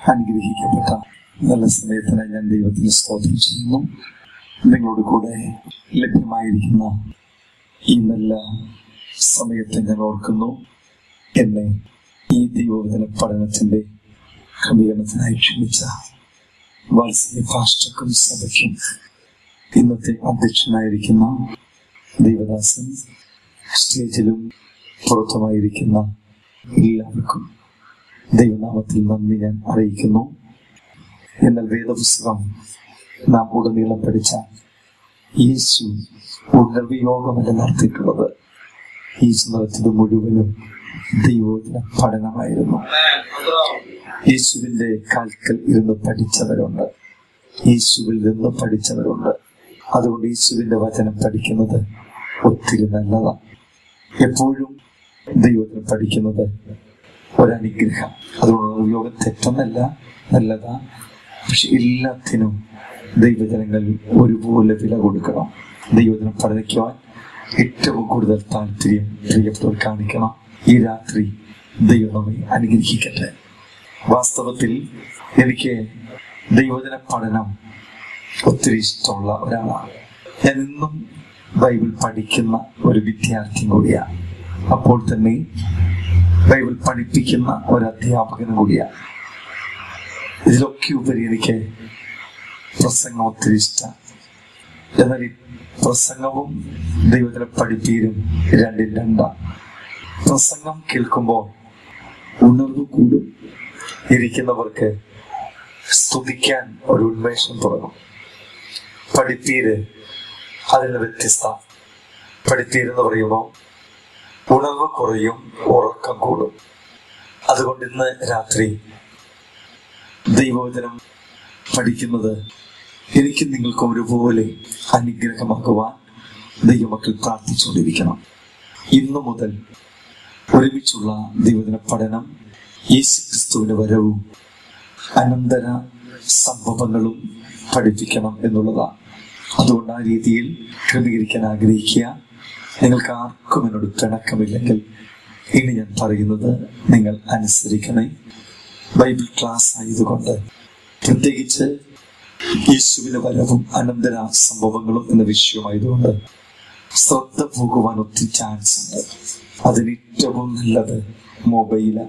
അനുഗ്രഹിക്കപ്പെട്ട നല്ല സമയത്തിന് ഞാൻ ദൈവത്തിന് സ്തോത്രം ചെയ്യുന്നു നിങ്ങളോട് കൂടെ ലഭ്യമായിരിക്കുന്ന ഈ നല്ല സമയത്തെ ഞാൻ ഓർക്കുന്നു എന്നെ ഈ ദൈവവചന പഠനത്തിന്റെ ക്രമീകരണത്തിനായി ക്ഷണിച്ച വാത്സല്യ ഭാഷക്കും സഭയ്ക്കും ഇന്നത്തെ അധ്യക്ഷനായിരിക്കുന്ന ദൈവദാസൻ സ്റ്റേജിലും പുറത്തുമായിരിക്കുന്ന എല്ലാവർക്കും ദൈവനാമത്തിൽ നന്ദി ഞാൻ അറിയിക്കുന്നു എന്നാൽ വേദപുസ്തകം നാം ഉടനീളം പഠിച്ച യേശു ഉണർവിയോഗമല്ല നടത്തിയിട്ടുള്ളത് യേശു നടത്തിയത് മുഴുവനും ദൈവോചന പഠനമായിരുന്നു യേശുവിന്റെ കാൽക്കൽ ഇരുന്ന് പഠിച്ചവരുണ്ട് യേശുവിൽ നിന്ന് പഠിച്ചവരുണ്ട് അതുകൊണ്ട് യേശുവിന്റെ വചനം പഠിക്കുന്നത് ഒത്തിരി നല്ലതാണ് എപ്പോഴും ദൈവത്തിന് പഠിക്കുന്നത് ഒരനുഗ്രഹം അതുകൊണ്ട് യോഗം തെറ്റൊന്നല്ല നല്ലതാ പക്ഷെ എല്ലാത്തിനും ദൈവജനങ്ങൾ ഒരുപോലെ വില കൊടുക്കണം ദൈവജനം പഠിക്കുവാൻ ഏറ്റവും കൂടുതൽ താല്പര്യം പ്രിയപ്പെട്ടവർ കാണിക്കണം ഈ രാത്രി ദൈവം നമ്മെ അനുഗ്രഹിക്കട്ടെ വാസ്തവത്തിൽ എനിക്ക് ദൈവജന പഠനം ഒത്തിരി ഇഷ്ടമുള്ള ഒരാളാണ് ഞാൻ ഇന്നും ബൈബിൾ പഠിക്കുന്ന ഒരു വിദ്യാർത്ഥി കൂടിയാണ് അപ്പോൾ തന്നെ ബൈബിൾ പഠിപ്പിക്കുന്ന ഒരു അധ്യാപകനും കൂടിയാണ് ഇതിലൊക്കെ ഉപരി എനിക്ക് പ്രസംഗം ഒത്തിരി ഇഷ്ടം എന്നാൽ ഈ പ്രസംഗവും ദൈവത്തിനെ പഠിപ്പീരും രണ്ടും രണ്ടാം പ്രസംഗം കേൾക്കുമ്പോൾ ഉണർവ് കൂടും ഇരിക്കുന്നവർക്ക് സ്തുതിക്കാൻ ഒരു ഉന്മേഷം തുടങ്ങും പഠിപ്പീര് അതിന് വ്യത്യസ്ത പഠിപ്പീരെന്ന് പറയുമ്പോൾ ഉണർവ് കുറയും ഉറക്കം കൂടും അതുകൊണ്ട് ഇന്ന് രാത്രി ദൈവവചനം പഠിക്കുന്നത് എനിക്കും നിങ്ങൾക്കും ഒരുപോലെ അനുഗ്രഹമാക്കുവാൻ ദൈവമക്കൾ പ്രാർത്ഥിച്ചുകൊണ്ടിരിക്കണം ഇന്നു മുതൽ ഒരുമിച്ചുള്ള ദൈവദിന പഠനം യേശു ക്രിസ്തുവിന്റെ വരവും അനന്തര സംഭവങ്ങളും പഠിപ്പിക്കണം എന്നുള്ളതാണ് അതുകൊണ്ട് ആ രീതിയിൽ ക്രമീകരിക്കാൻ ആഗ്രഹിക്കുക നിങ്ങൾക്ക് ആർക്കും എന്നോട് പിണക്കമില്ലെങ്കിൽ ഇനി ഞാൻ പറയുന്നത് നിങ്ങൾ അനുസരിക്കണേ ബൈബിൾ ക്ലാസ് ആയതുകൊണ്ട് പ്രത്യേകിച്ച് യേശുവിന്റെ വരവും അനന്തര സംഭവങ്ങളും എന്ന വിഷയമായതുകൊണ്ട് ശ്രദ്ധ പോകുവാൻ ഒത്തിരി ചാൻസ് ഉണ്ട് അതിന് ഏറ്റവും നല്ലത് മൊബൈല്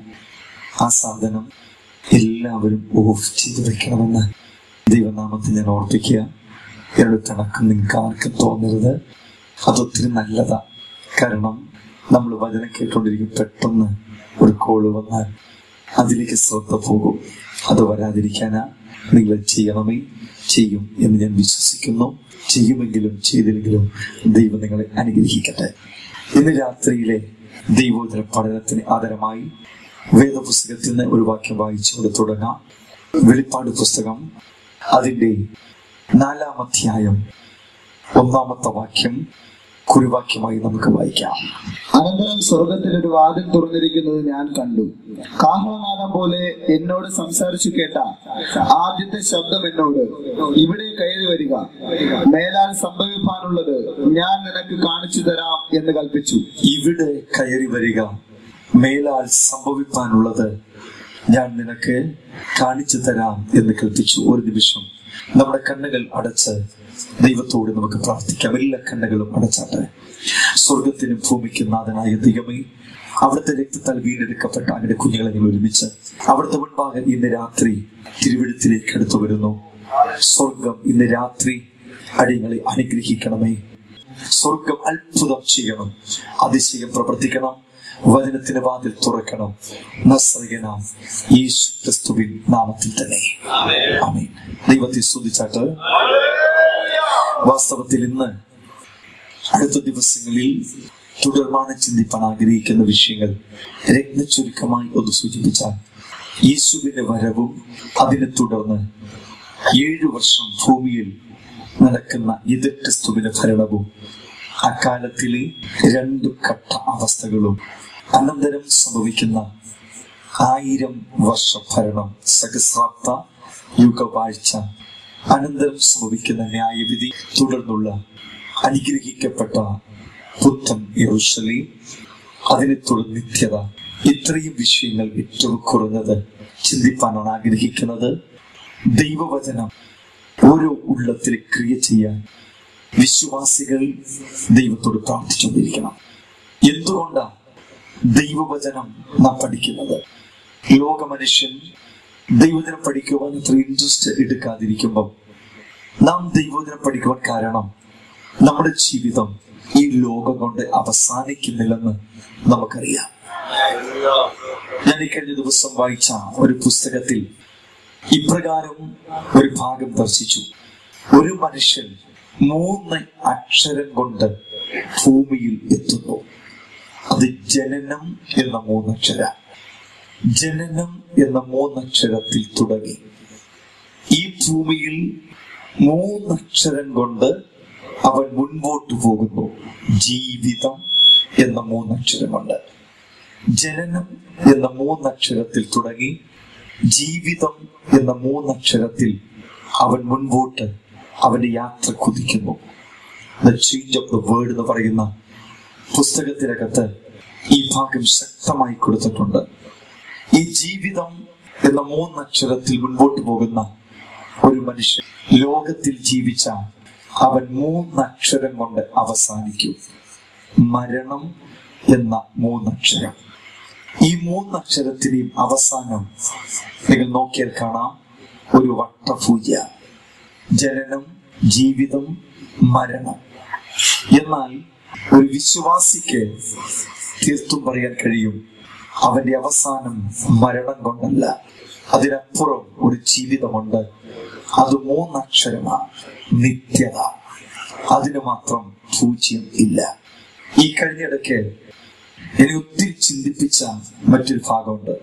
ആ സാധനം എല്ലാവരും ഓഫ് ചെയ്ത് വെക്കണമെന്ന് ദൈവനാമത്തിൽ ഞാൻ ഓർപ്പിക്കുക എന്നോട് പിണക്കം നിങ്ങൾക്ക് ആർക്കും തോന്നരുത് അതൊത്തിരി നല്ലതാ കാരണം നമ്മൾ വചനം കേട്ടോണ്ടിരിക്കും പെട്ടെന്ന് ഒരു കോള് വന്നാൽ അതിലേക്ക് ശ്രദ്ധ പോകും അത് വരാതിരിക്കാനാ നിങ്ങൾ ചെയ്യണമേ ചെയ്യും എന്ന് ഞാൻ വിശ്വസിക്കുന്നു ചെയ്യുമെങ്കിലും ചെയ്തില്ലെങ്കിലും ദൈവം നിങ്ങളെ അനുഗ്രഹിക്കട്ടെ ഇന്ന് രാത്രിയിലെ ദൈവോദര പഠനത്തിന് ആദരമായി വേദപുസ്തകത്തിൽ നിന്ന് ഒരു വാക്യം വായിച്ചുകൊണ്ട് തുടങ്ങാം വെളിപ്പാട് പുസ്തകം അതിന്റെ നാലാം അധ്യായം ഒന്നാമത്തെ വാക്യം കുറിവാക്യമായി നമുക്ക് വായിക്കാം അനന്തരം സ്വർഗത്തിൽ ഒരു വാതിൽ തുറന്നിരിക്കുന്നത് ഞാൻ കണ്ടു കാഹളനാദം പോലെ എന്നോട് സംസാരിച്ചു കേട്ട ആദ്യത്തെ ശബ്ദം എന്നോട് ഇവിടെ കയറി വരിക മേലാൽ സംഭവിക്കാനുള്ളത് ഞാൻ നിനക്ക് കാണിച്ചു തരാം എന്ന് കൽപ്പിച്ചു ഇവിടെ കയറി വരിക മേലാൽ സംഭവിക്കാനുള്ളത് ഞാൻ നിനക്ക് കാണിച്ചു തരാം എന്ന് കൽപ്പിച്ചു ഒരു നിമിഷം നമ്മുടെ കണ്ണുകൾ അടച്ച് ദൈവത്തോട് നമുക്ക് പ്രാർത്ഥിക്കാം എല്ലാ കണ്ണുകളും അടച്ചാട്ടെ സ്വർഗത്തിനും ഭൂമിക്കും നാഥനായ ദൈവമേ അവിടുത്തെ രക്തത്താൽ വീണ്ടെടുക്കപ്പെട്ട അങ്ങയുടെ കുഞ്ഞുങ്ങളെ ഞങ്ങൾ ഒരുമിച്ച് അവിടുത്തെ മുൻപാകെ ഇന്ന് രാത്രി തിരുവിടത്തിലേക്ക് അടുത്തു വരുന്നു സ്വർഗം ഇന്ന് രാത്രി അടിയങ്ങളെ അനുഗ്രഹിക്കണമേ സ്വർഗം അത്ഭുതം ചെയ്യണം അതിശയം പ്രവർത്തിക്കണം വചനത്തിന് വാതിൽ തുറക്കണം നസ്രയനാം യേശു ക്രിസ്തുവിൻ നാമത്തിൽ തന്നെ ആമേൻ ദൈവത്തെ സ്തുതിച്ചാട്ട് വാസ്തവത്തിൽ ഇന്ന് അടുത്ത ദിവസങ്ങളിൽ തുടർമാനം ചിന്തിപ്പാൻ ആഗ്രഹിക്കുന്ന വിഷയങ്ങൾ രത്നചുരുക്കമായി ഒന്ന് സൂചിപ്പിച്ചാൽ യേശുവിന്റെ വരവും അതിനെ തുടർന്ന് ഏഴു വർഷം ഭൂമിയിൽ നടക്കുന്ന എതിർ ക്രിസ്തുവിന്റെ ഭരണവും അക്കാലത്തിലെ രണ്ടു ഘട്ട അവസ്ഥകളും അനന്തരം സംഭവിക്കുന്ന ആയിരം വർഷ ഭരണം സഹസ്രാബ്ദ യുഗവാഴ്ച അനന്തരം സംഭവിക്കുന്ന ന്യായവിധി തുടർന്നുള്ള അനുഗ്രഹിക്കപ്പെട്ട പുത്തൻ യെരൂശലേം അതിനെ തുടർന്ന് നിത്യത ഇത്രയും വിഷയങ്ങൾ ഏറ്റവും കുറഞ്ഞത് ചിന്തിപ്പാനാണ് ആഗ്രഹിക്കുന്നത് ദൈവവചനം ഓരോ ഉള്ളത്തിൽ ക്രിയ ചെയ്യാൻ വിശ്വാസികൾ ദൈവത്തോട് പ്രാർത്ഥിച്ചുകൊണ്ടിരിക്കണം എന്തുകൊണ്ടാണ് ദൈവവചനം നാം പഠിക്കുന്നത് ലോക മനുഷ്യൻ ദൈവവചനം പഠിക്കുവാൻ അത്ര ഇൻട്രസ്റ്റ് എടുക്കാതിരിക്കുമ്പം നാം ദൈവവചനം പഠിക്കുവാൻ കാരണം നമ്മുടെ ജീവിതം ഈ ലോകം കൊണ്ട് അവസാനിക്കുന്നില്ലെന്ന് നമുക്കറിയാം ഞാൻ ഈ കഴിഞ്ഞ ദിവസം വായിച്ച ഒരു പുസ്തകത്തിൽ ഇപ്രകാരം ഒരു ഭാഗം ദർശിച്ചു ഒരു മനുഷ്യൻ മൂന്ന് അക്ഷരം കൊണ്ട് ഭൂമിയിൽ എത്തുന്നു അത് ജനനം എന്ന മൂന്നക്ഷര ജനനം എന്ന മൂന്നക്ഷരത്തിൽ തുടങ്ങി ഈ ഭൂമിയിൽ മൂന്നക്ഷരം കൊണ്ട് അവൻ മുൻപോട്ട് പോകുന്നു ജീവിതം എന്ന മൂന്നക്ഷരമുണ്ട് ജനനം എന്ന മൂന്നക്ഷരത്തിൽ തുടങ്ങി ജീവിതം എന്ന മൂന്നക്ഷരത്തിൽ അവൻ മുൻപോട്ട് അവന്റെ യാത്ര കുതിക്കുന്നു the change of the word എന്ന് പറയുന്ന പുസ്തകത്തിനകത്ത് ഈ ഭാഗം ശക്തമായി കൊടുത്തിട്ടുണ്ട് ഈ ജീവിതം എന്ന മൂന്നക്ഷരത്തിൽ മുൻപോട്ട് പോകുന്ന ഒരു മനുഷ്യൻ ലോകത്തിൽ ജീവിച്ച അവൻ മൂന്നക്ഷരം കൊണ്ട് അവസാനിക്കും മരണം എന്ന മൂന്നക്ഷരം ഈ മൂന്നക്ഷരത്തിനെയും അവസാനം നിങ്ങൾ നോക്കിയാൽ കാണാം ഒരു വട്ടപൂജ ജനനം ജീവിതം മരണം എന്നാൽ ഒരു വിശ്വാസിക്ക് തീർത്തും പറയാൻ കഴിയും അവന്റെ അവസാനം മരണം കൊണ്ടല്ല അതിനപ്പുറം ഒരു ജീവിതമുണ്ട് അത് മൂന്നക്ഷരമാണ് നിത്യത അതിന് മാത്രം പൂജ്യം ഇല്ല ഈ കഴിഞ്ഞിടയ്ക്ക് എന്നെ ഒത്തിരി ചിന്തിപ്പിച്ച മറ്റൊരു ഭാഗമുണ്ട്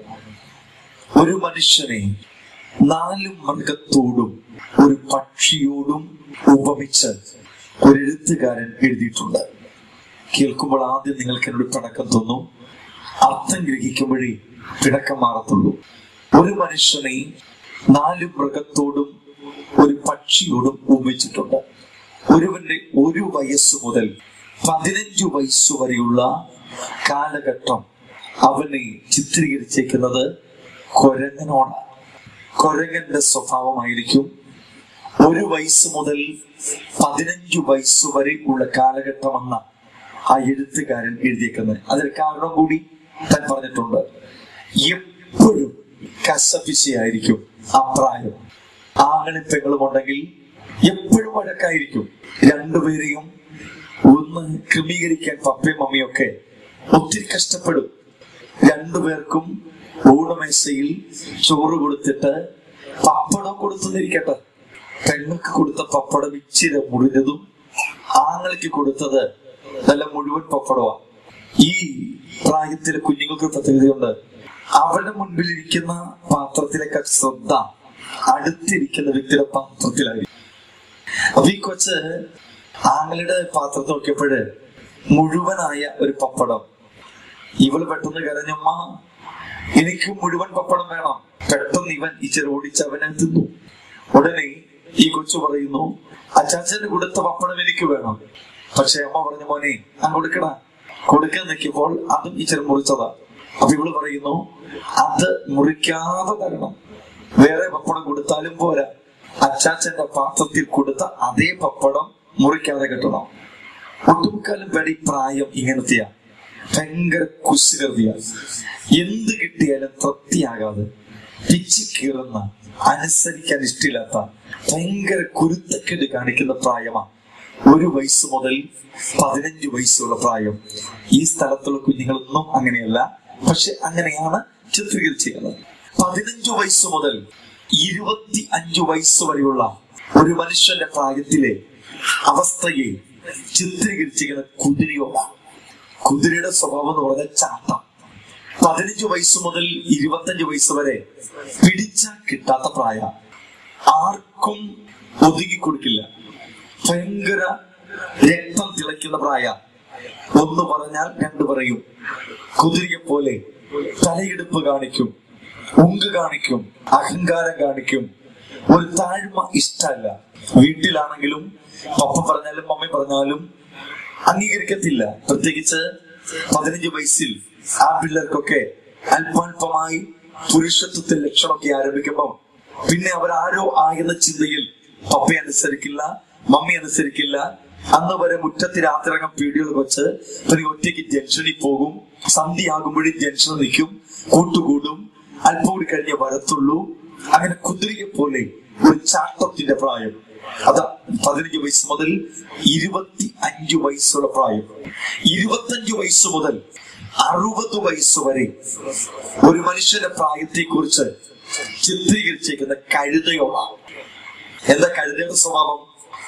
ഒരു മനുഷ്യനെ നാല് മൃഗത്തോടും ഒരു പക്ഷിയോടും ഉപമിച്ച് ഒരു എഴുത്തുകാരൻ എഴുതിയിട്ടുണ്ട് കേൾക്കുമ്പോൾ ആദ്യം നിങ്ങൾക്ക് എന്നോട് പിണക്കം തോന്നും അർത്ഥം ഗ്രഹിക്കുമ്പോഴേ പിണക്കം മാറത്തുള്ളൂ ഒരു മനുഷ്യനെ നാല് മൃഗത്തോടും ഒരു പക്ഷിയോടും ഉപമിച്ചിട്ടുണ്ട് ഒരുവന്റെ ഒരു വയസ്സ് മുതൽ പതിനഞ്ചു വയസ്സ് വരെയുള്ള കാലഘട്ടം അവനെ ചിത്രീകരിച്ചേക്കുന്നത് കൊരങ്ങനോടാണ് കൊരങ്ങന്റെ സ്വഭാവമായിരിക്കും ഒരു വയസ്സ് മുതൽ പതിനഞ്ചു വയസ്സ് വരെ ഉള്ള കാലഘട്ടമെന്ന ആ എഴുത്തുകാരൻ എഴുതിയേക്കുന്നത് അതിന് കാരണം കൂടി താൻ പറഞ്ഞിട്ടുണ്ട് എപ്പോഴും കസപിശയായിരിക്കും ആ പ്രായം ആങ്ങളും പെങ്ങളും ഉണ്ടെങ്കിൽ എപ്പോഴും വഴക്കായിരിക്കും രണ്ടുപേരെയും ഒന്ന് ക്രമീകരിക്കാൻ പപ്പയും മമ്മിയും ഒക്കെ ഒത്തിരി കഷ്ടപ്പെടും രണ്ടുപേർക്കും ഊണമേശയിൽ ചോറ് കൊടുത്തിട്ട് പപ്പടം കൊടുത്തുന്നിരിക്കട്ടെ പെങ്ങൾക്ക് കൊടുത്ത പപ്പടം ഇച്ചിരി മുറിഞ്ഞതും ആങ്ങൾക്ക് കൊടുത്തത് നല്ല മുഴുവൻ പപ്പടമാ ഈ പ്രായത്തിലെ കുഞ്ഞുങ്ങൾക്ക് ഒരു പ്രത്യേകതയുണ്ട് അവരുടെ മുൻപിൽ ഇരിക്കുന്ന പാത്രത്തിലേക്കാൾ ശ്രദ്ധ അടുത്തിരിക്കുന്ന വ്യക്തിയുടെ പാത്രത്തിലായിരിക്കും അപ്പൊ ഈ കൊച്ച് ആങ്ങളുടെ പാത്രം നോക്കിയപ്പോഴ് മുഴുവനായ ഒരു പപ്പടം ഇവള് പെട്ടെന്ന് കരഞ്ഞമ്മ എനിക്ക് മുഴുവൻ പപ്പടം വേണം പെട്ടെന്ന് ഇവൻ ഇച്ചിരി ഓടിച്ച് അവനെ തിന്നു ഉടനെ ഈ കൊച്ചു പറയുന്നു അച്ചാച്ചന് കൊടുത്ത പപ്പടം എനിക്ക് വേണം പക്ഷെ അമ്മ പറഞ്ഞു മോനെ ഞാൻ കൊടുക്കണ കൊടുക്കാൻ നിൽക്കുമ്പോൾ അതും ഇച്ചിരി മുറിച്ചതാ അപ്പൊ ഇവള് പറയുന്നു അത് മുറിക്കാതെ തരണം വേറെ പപ്പടം കൊടുത്താലും പോരാ അച്ചാച്ചന്റെ പാത്രത്തിൽ കൊടുത്ത അതേ പപ്പടം മുറിക്കാതെ കിട്ടണം ഒട്ടുമുക്കാലും പേടി പ്രായം ഇങ്ങനത്തെയാ ഭയങ്കര കുശലതയാ എന്ത് കിട്ടിയാലും തൃപ്തിയാകാതെ പിച്ചി കീറുന്ന അനുസരിക്കാൻ ഇഷ്ടമില്ലാത്ത ഭയങ്കര കുരുത്തക്കേട് കാണിക്കുന്ന പ്രായമാ ഒരു വയസ്സ് മുതൽ പതിനഞ്ച് വയസ്സുള്ള പ്രായം ഈ സ്ഥലത്തുള്ള കുഞ്ഞുങ്ങളൊന്നും അങ്ങനെയല്ല പക്ഷെ അങ്ങനെയാണ് ചിത്രീകരിച്ചിരിക്കുന്നത് പതിനഞ്ചു വയസ്സ് മുതൽ ഇരുപത്തി അഞ്ചു വയസ്സ് വരെയുള്ള ഒരു മനുഷ്യന്റെ പ്രായത്തിലെ അവസ്ഥയെ ചിത്രീകരിച്ചിരിക്കുന്ന കുതിരയോടാണ് കുതിരയുടെ സ്വഭാവം എന്ന് പറഞ്ഞാൽ ചാട്ടം പതിനഞ്ചു വയസ്സ് മുതൽ ഇരുപത്തഞ്ച് വയസ്സ് വരെ പിടിച്ചാൽ കിട്ടാത്ത പ്രായ ആർക്കും ഒതുങ്ങി കൊടുക്കില്ല ഭയങ്കര രക്തം തിളയ്ക്കുന്ന പ്രായ ഒന്ന് പറഞ്ഞാൽ രണ്ടു പറയും കുതിരയെ പോലെ തലയെടുപ്പ് കാണിക്കും ഉങ്ക് കാണിക്കും അഹങ്കാരം കാണിക്കും ഒരു താഴ്മ ഇഷ്ടമല്ല വീട്ടിലാണെങ്കിലും പപ്പ പറഞ്ഞാലും മമ്മി പറഞ്ഞാലും അംഗീകരിക്കത്തില്ല പ്രത്യേകിച്ച് പതിനഞ്ച് വയസ്സിൽ ആ പിള്ളേർക്കൊക്കെ അല്പാൽപമായി പുരുഷത്വത്തിന്റെ ലക്ഷണമൊക്കെ ആരംഭിക്കുമ്പോൾ പിന്നെ അവരാരോ ആയെന്ന ചിന്തയിൽ പപ്പ അനുസരിക്കില്ല മമ്മി അനുസരിക്കില്ല അന്ന് വരെ മുറ്റത്ത് രാത്രിറങ്ങാൻ പീടികൾ വെച്ച് പിന്നെ ഒറ്റയ്ക്ക് ജംഗ്ഷനിൽ പോകും സന്ധ്യയാകുമ്പോഴും ജംഗ്ഷനിൽ നിൽക്കും കൂട്ടുകൂടും അല്പം കൂടി കഴിഞ്ഞേ വരത്തുള്ളൂ അങ്ങനെ കുതിരയെ പോലെ ഒരു ചാട്ടത്തിന്റെ പ്രായം അതാ പതിനഞ്ച് വയസ്സ് മുതൽ ഇരുപത്തി അഞ്ചു വയസ്സുള്ള പ്രായം ഇരുപത്തഞ്ചു വയസ്സ് മുതൽ അറുപത് വയസ്സ് വരെ ഒരു മനുഷ്യന്റെ പ്രായത്തെ കുറിച്ച് ചിത്രീകരിച്ചേക്കുന്ന കഴുതയോളാണ് എന്താ കഴുതയുടെ സ്വഭാവം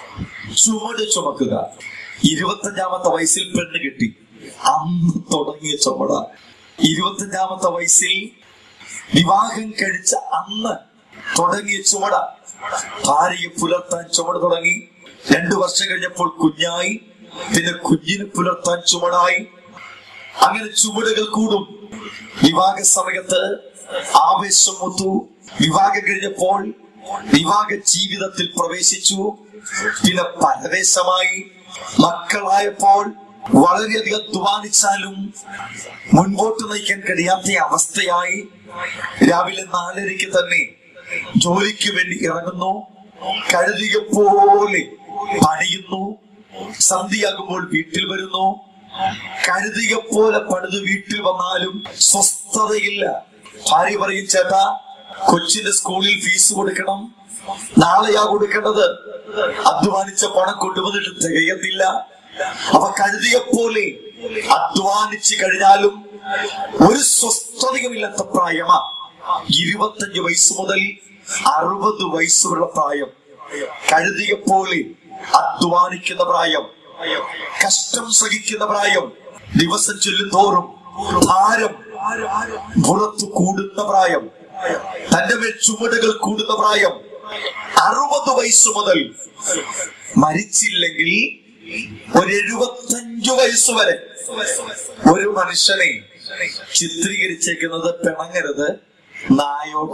ചുമട് ചുമക്കുക ഇരുപത്തഞ്ചാമത്തെ വയസ്സിൽ പെണ്ണ് കിട്ടി അന്ന് തുടങ്ങിയ ചുമട ഇരുപത്തഞ്ചാമത്തെ വയസ്സിൽ വിവാഹം കഴിച്ച അന്ന് തുടങ്ങിയ ചുമട ഭാര്യയെ പുലർത്താൻ ചുമട് തുടങ്ങി രണ്ടു വർഷം കഴിഞ്ഞപ്പോൾ കുഞ്ഞായി പിന്നെ കുഞ്ഞിനെ പുലർത്താൻ ചുമടായി അങ്ങനെ ചുമടുകൾ കൂടും വിവാഹ സമയത്ത് ആവേശം ഒത്തു വിവാഹം കഴിഞ്ഞപ്പോൾ വിവാഹ ജീവിതത്തിൽ പ്രവേശിച്ചു പിന്നെ പരദേശമായി മക്കളായപ്പോൾ വളരെയധികം അധ്വാനിച്ചാലും മുൻപോട്ട് നയിക്കാൻ കഴിയാത്ത അവസ്ഥയായി രാവിലെ നാലരയ്ക്ക് തന്നെ ജോലിക്ക് വേണ്ടി ഇറങ്ങുന്നു കഴുതിക പോലെ പണിയുന്നു സന്ധ്യയാകുമ്പോൾ വീട്ടിൽ വരുന്നു കഴുതിക പോലെ പണിത് വീട്ടിൽ വന്നാലും സ്വസ്ഥതയില്ല ഭാര്യ പറയും ചേട്ടാ കൊച്ചിന്റെ സ്കൂളിൽ ഫീസ് കൊടുക്കണം നാളെയാ കൊടുക്കേണ്ടത് അധ്വാനിച്ച പണം കൊണ്ടുവന്നിട്ട് തികയത്തില്ല അവ കഴുതിയ പോലെ അധ്വാനിച്ചു കഴിഞ്ഞാലും ഒരു സ്വസ്ഥതയുമില്ലാത്ത പ്രായമാ ഇരുപത്തഞ്ച് വയസ്സ് മുതൽ അറുപത് വയസ്സുള്ള പ്രായം കഴുതിയ പോലെ അധ്വാനിക്കുന്ന പ്രായം കഷ്ടം സഹിക്കുന്ന പ്രായം ദിവസം ചെല്ലുന്തോറും ഭാരം പുറത്തു കൂടുന്ന പ്രായം തന്റെ മേൽ ചുമടുകൾ കൂടുന്ന പ്രായം അറുപത് വയസ്സ് മുതൽ മരിച്ചില്ലെങ്കിൽ ഒരു എഴുപത്തഞ്ചു വയസ്സ് വരെ ഒരു മനുഷ്യനെ ചിത്രീകരിച്ചേക്കുന്നത് പിണങ്ങരുത് നായോട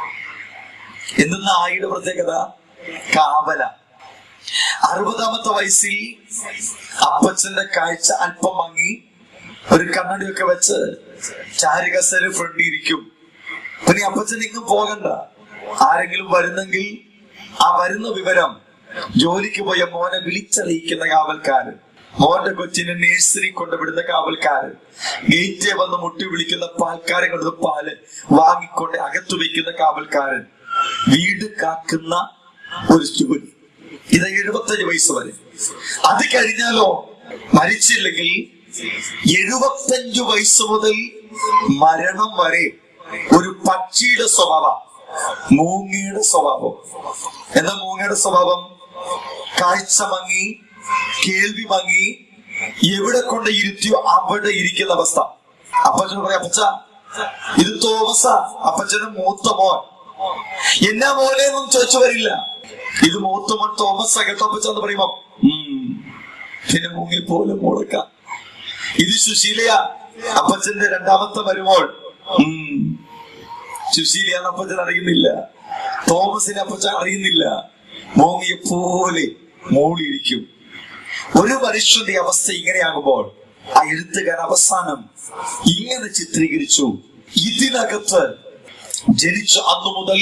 എന്ത് നായുടെ പ്രത്യേകത കാവല അറുപതാമത്തെ വയസ്സിൽ അപ്പച്ചന്റെ കാഴ്ച അല്പം മങ്ങി ഒരു കണ്ണടിയൊക്കെ വെച്ച് ചാരികസര ഫ്രണ്ട് ഇരിക്കും പിന്നെ ഈ അപ്പച്ചൻ ഇങ്ങും പോകണ്ട ആരെങ്കിലും വരുന്നെങ്കിൽ ആ വരുന്ന വിവരം ജോലിക്ക് പോയ മോനെ വിളിച്ചറിയിക്കുന്ന കാവൽക്കാരൻ മോന്റെ കൊച്ചിനെ നേഴ്സറി കൊണ്ടുവിടുന്ന കാവൽക്കാരൻ ഗേറ്റെ വന്ന് മുട്ടി വിളിക്കുന്ന പാൽക്കാരൻ കൊണ്ടത് പാല് വാങ്ങിക്കൊണ്ട് അകത്തു വെക്കുന്ന കാവൽക്കാരൻ വീട് കാക്കുന്ന ഒരു ജോലി ഇത് എഴുപത്തഞ്ച് വയസ്സ് വരെ അത് കഴിഞ്ഞാലോ മരിച്ചില്ലെങ്കിൽ എഴുപത്തഞ്ചു വയസ്സ് മുതൽ മരണം വരെ ഒരു പക്ഷിയുടെ സ്വഭാവം മൂങ്ങയുടെ സ്വഭാവം എന്താ മൂങ്ങയുടെ സ്വഭാവം കാഴ്ച മങ്ങി കേൾവി മങ്ങി എവിടെ കൊണ്ട് ഇരുത്തിയോ അവിടെ ഇരിക്കുന്ന അവസ്ഥ അപ്പച്ചന് പറയാം അപ്പച്ച ഇത് തോമസ അപ്പച്ചന് മൂത്ത മോൻ എന്നാ മോനെ ഒന്നും ചോദിച്ചു വരില്ല ഇത് മൂത്ത മോൻ തോമസ് കേട്ടോ അപ്പച്ച എന്ന് പറയുമ്പോ ഉം, പിന്നെ മുങ്ങി പോലെ മുടക്കാം ഇത് സുശീലയാ അപ്പച്ചന്റെ രണ്ടാമത്തെ മരുമോൾ ഉം. സുശീലയാന്ന് അപ്പച്ചൻ അറിയുന്നില്ല തോമസിനെ അപ്പച്ചൻ അറിയുന്നില്ല മോങ്ങിയെ പോലെ മൂളിയിരിക്കും ഒരു മനുഷ്യന്റെ അവസ്ഥ ഇങ്ങനെയാകുമ്പോൾ ആ എഴുത്തുകാരൻ അവസാനം ഇങ്ങനെ ചിത്രീകരിച്ചു ഇതിനകത്ത് ജനിച്ച അന്നു മുതൽ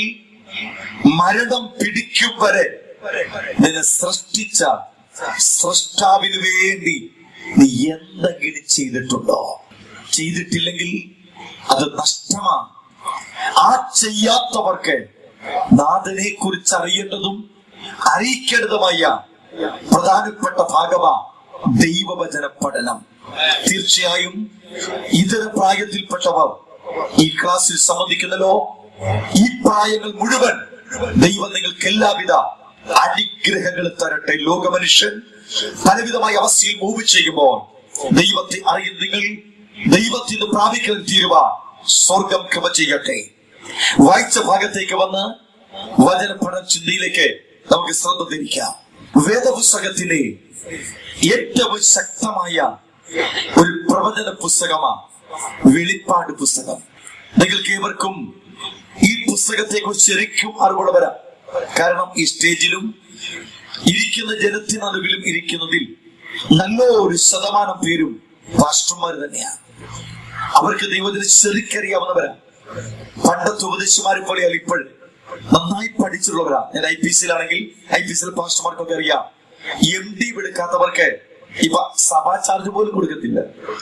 മരണം പിടിക്കും വരെ നിന്നെ സൃഷ്ടിച്ച സൃഷ്ടാവിന് വേണ്ടി നീ എന്തെങ്കിലും ചെയ്തിട്ടുണ്ടോ ചെയ്തിട്ടില്ലെങ്കിൽ അത് നഷ്ടമാണ് ആ ചെയ്യാത്തവർക്ക് നാഥനെ കുറിച്ച് അറിയേണ്ടതും അറിയിക്കേണ്ടതുമായ പ്രധാനപ്പെട്ട ഭാഗമാ ദൈവവചന പഠനം തീർച്ചയായും ഇതര പ്രായത്തിൽപ്പെട്ടവർ ഈ ക്ലാസ്സിൽ സംബന്ധിക്കുന്നല്ലോ ഈ പ്രായങ്ങൾ മുഴുവൻ ദൈവം നിങ്ങൾക്ക് എല്ലാവിധ അനുഗ്രഹങ്ങൾ തരട്ടെ ലോക മനുഷ്യൻ പലവിധമായ അവസ്ഥയിൽ മൂവ് ചെയ്യുമ്പോൾ ദൈവത്തെ അറിയുന്ന നിങ്ങൾ ദൈവത്തിൽ നിന്ന് പ്രാപിക്കാൻ തീരുവ സ്വർഗം കൃപ ചെയ്യട്ടെ വായിച്ച ഭാഗത്തേക്ക് വന്ന് വചന പഠന ചിന്തയിലേക്ക് നമുക്ക് ശ്രദ്ധ തിരിക്കാം വേദപുസ്തകത്തിലെ ഏറ്റവും ശക്തമായ ഒരു പ്രവചന പുസ്തകമാണ് വെളിപ്പാട് പുസ്തകം നിങ്ങൾക്ക് ഏവർക്കും ഈ പുസ്തകത്തെ കുറിച്ച് ശരിക്കും അറിവുള്ള വരാം കാരണം ഈ സ്റ്റേജിലും ഇരിക്കുന്ന ജനത്തിനടുവിലും ഇരിക്കുന്നതിൽ നല്ലൊരു ശതമാനം പേരും പാസ്റ്റർമാർ തന്നെയാണ് അവർക്ക് ദൈവത്തിന് ശരിക്കറിയാവുന്നവരാ പണ്ടത്തെ ഉപദേശിമാരെ പോലെയല്ല ഇപ്പോൾ നന്നായി പഠിച്ചിട്ടുള്ളവരാ ഞാൻ ഐ പി സിയിലാണെങ്കിൽ ഐ പി സിയിലെ പാസ്റ്റർമാർക്കൊക്കെ അറിയാം എം ഡി എടുക്കാത്തവർക്ക് ഇപ്പൊ സഭാ ചാർജ് പോലും കൊടുക്കത്തില്ല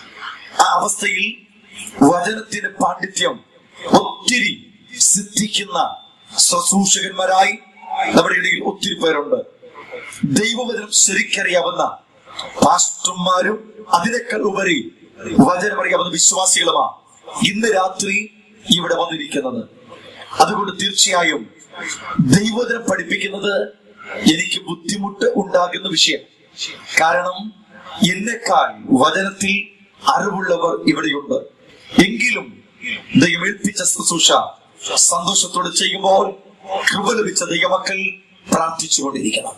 ആ അവസ്ഥയിൽ വചനത്തിന്റെ പാണ്ഡിത്യം ഒത്തിരി സിദ്ധിക്കുന്ന ശുശ്രൂഷകന്മാരായി നമ്മുടെ ഇടയിൽ ഒത്തിരി പേരുണ്ട് ദൈവവചനം ശരിക്കറിയാവുന്ന പാസ്റ്റർമാരും അതിനേക്കാൾ ഉപരി വചനം അറിയാവുന്ന വിശ്വാസികളുമാ ഇന്ന് രാത്രി ഇവിടെ വന്നിരിക്കുന്നത് അതുകൊണ്ട് തീർച്ചയായും ദൈവവചനം പഠിപ്പിക്കുന്നത് എനിക്ക് ബുദ്ധിമുട്ട് ഉണ്ടാകുന്ന വിഷയം കാരണം എന്നെക്കാൾ വചനത്തിൽ അറിവുള്ളവർ ഇവിടെയുണ്ട് എങ്കിലും ദൈവം ഏൽപ്പിച്ച ശുശ്രൂഷ സന്തോഷത്തോടെ ചെയ്യുമ്പോൾ കൃപ ലഭിച്ച ദൈവമക്കൾ പ്രാർത്ഥിച്ചുകൊണ്ടിരിക്കണം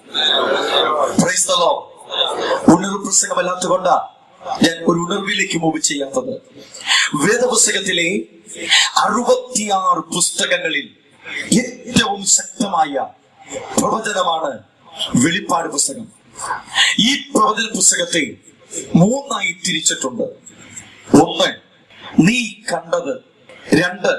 Praise the Lord. ഉണർവ് പ്രസംഗമല്ലാത്തതുകൊണ്ടാ ഞാൻ ഒരു ഉണർവിലേക്ക് മൂവ് ചെയ്യാത്തത് വേദപുസ്തകത്തിലെ അറുപത്തിയാറ് പുസ്തകങ്ങളിൽ ഏറ്റവും ശക്തമായ പ്രവചനമാണ് വെളിപ്പാട് പുസ്തകം ഈ പ്രവചന പുസ്തകത്തെ മൂന്നായി തിരിച്ചിട്ടുണ്ട് ഒന്ന് നീ കണ്ടത് രണ്ട്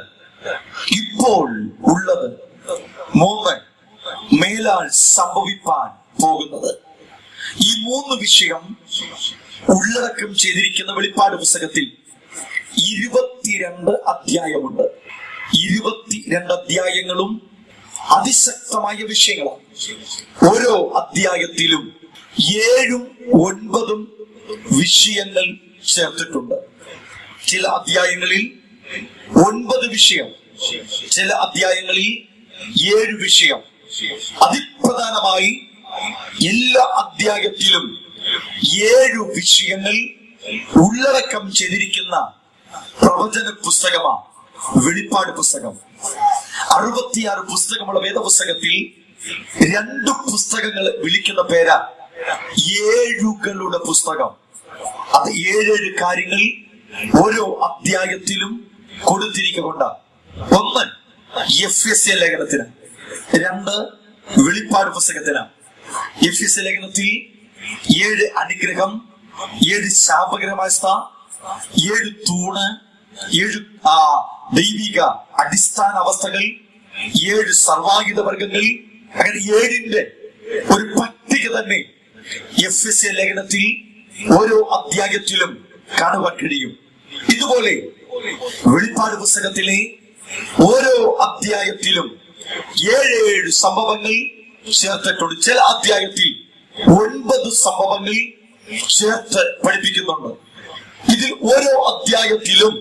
ഇപ്പോൾ ഉള്ളത് മൂന്ന് മേലാൽ സംഭവിപ്പാൻ പോകുന്നത് ഈ മൂന്ന് വിഷയം ഉള്ളടക്കം ചെയ്തിരിക്കുന്ന വെളിപ്പാട് പുസ്തകത്തിൽ ഇരുപത്തിരണ്ട് അധ്യായമുണ്ട് ഇരുപത്തിരണ്ട് അധ്യായങ്ങളും അതിശക്തമായ വിഷയങ്ങളാണ് ഓരോ അധ്യായത്തിലും ഏഴും ഒൻപതും വിഷയങ്ങൾ ചേർത്തിട്ടുണ്ട് ചില അധ്യായങ്ങളിൽ ഒൻപത് വിഷയം ചില അധ്യായങ്ങളിൽ ഏഴ് വിഷയം അതിപ്രധാനമായി എല്ലാ അധ്യായത്തിലും ഏഴു വിഷയങ്ങൾ ഉള്ളടക്കം ചെയ്തിരിക്കുന്ന പ്രവചന പുസ്തകമാണ് വെളിപ്പാട് പുസ്തകം അറുപത്തിയാറ് പുസ്തകമുള്ള വേദപുസ്തകത്തിൽ രണ്ട് പുസ്തകങ്ങൾ വിളിക്കുന്ന പേരാ ഏഴുകളുടെ പുസ്തകം അത് ഏഴേഴ് കാര്യങ്ങൾ ഓരോ അധ്യായത്തിലും കൊടുത്തിരിക്കൊണ്ട് ഒന്ന് എഫ് എസ് എ ലേഖനത്തിന് രണ്ട് വെളിപ്പാട് പുസ്തകത്തിന് എഫ് എസ് എ ലേഖനത്തിൽ ഏഴ് അനുഗ്രഹം ഏഴ് ശാപകരമായ സ്ഥാ ഏഴ് തൂണ് ഏഴ് ആ ദൈവിക അടിസ്ഥാന അവസ്ഥകൾ ഏഴ് സർവായുധ വർഗങ്ങൾ അങ്ങനെ ഏഴിന്റെ ഒരു പട്ടിക തന്നെ എഫ് എസ് എ ലേഖനത്തിൽ ഓരോ അധ്യായത്തിലും കാണുവാൻ കഴിയും ഇതുപോലെ വെളിപ്പാട് പുസ്തകത്തിലെ ഓരോ അധ്യായത്തിലും ഏഴേഴ് സംഭവങ്ങൾ ചേർത്തിട്ടുണ്ട് ചില അധ്യായത്തിൽ ഒൻപത് സംഭവങ്ങൾ ചേർത്ത് പഠിപ്പിക്കുന്നുണ്ട് ഇതിൽ ഓരോ അധ്യായത്തിലും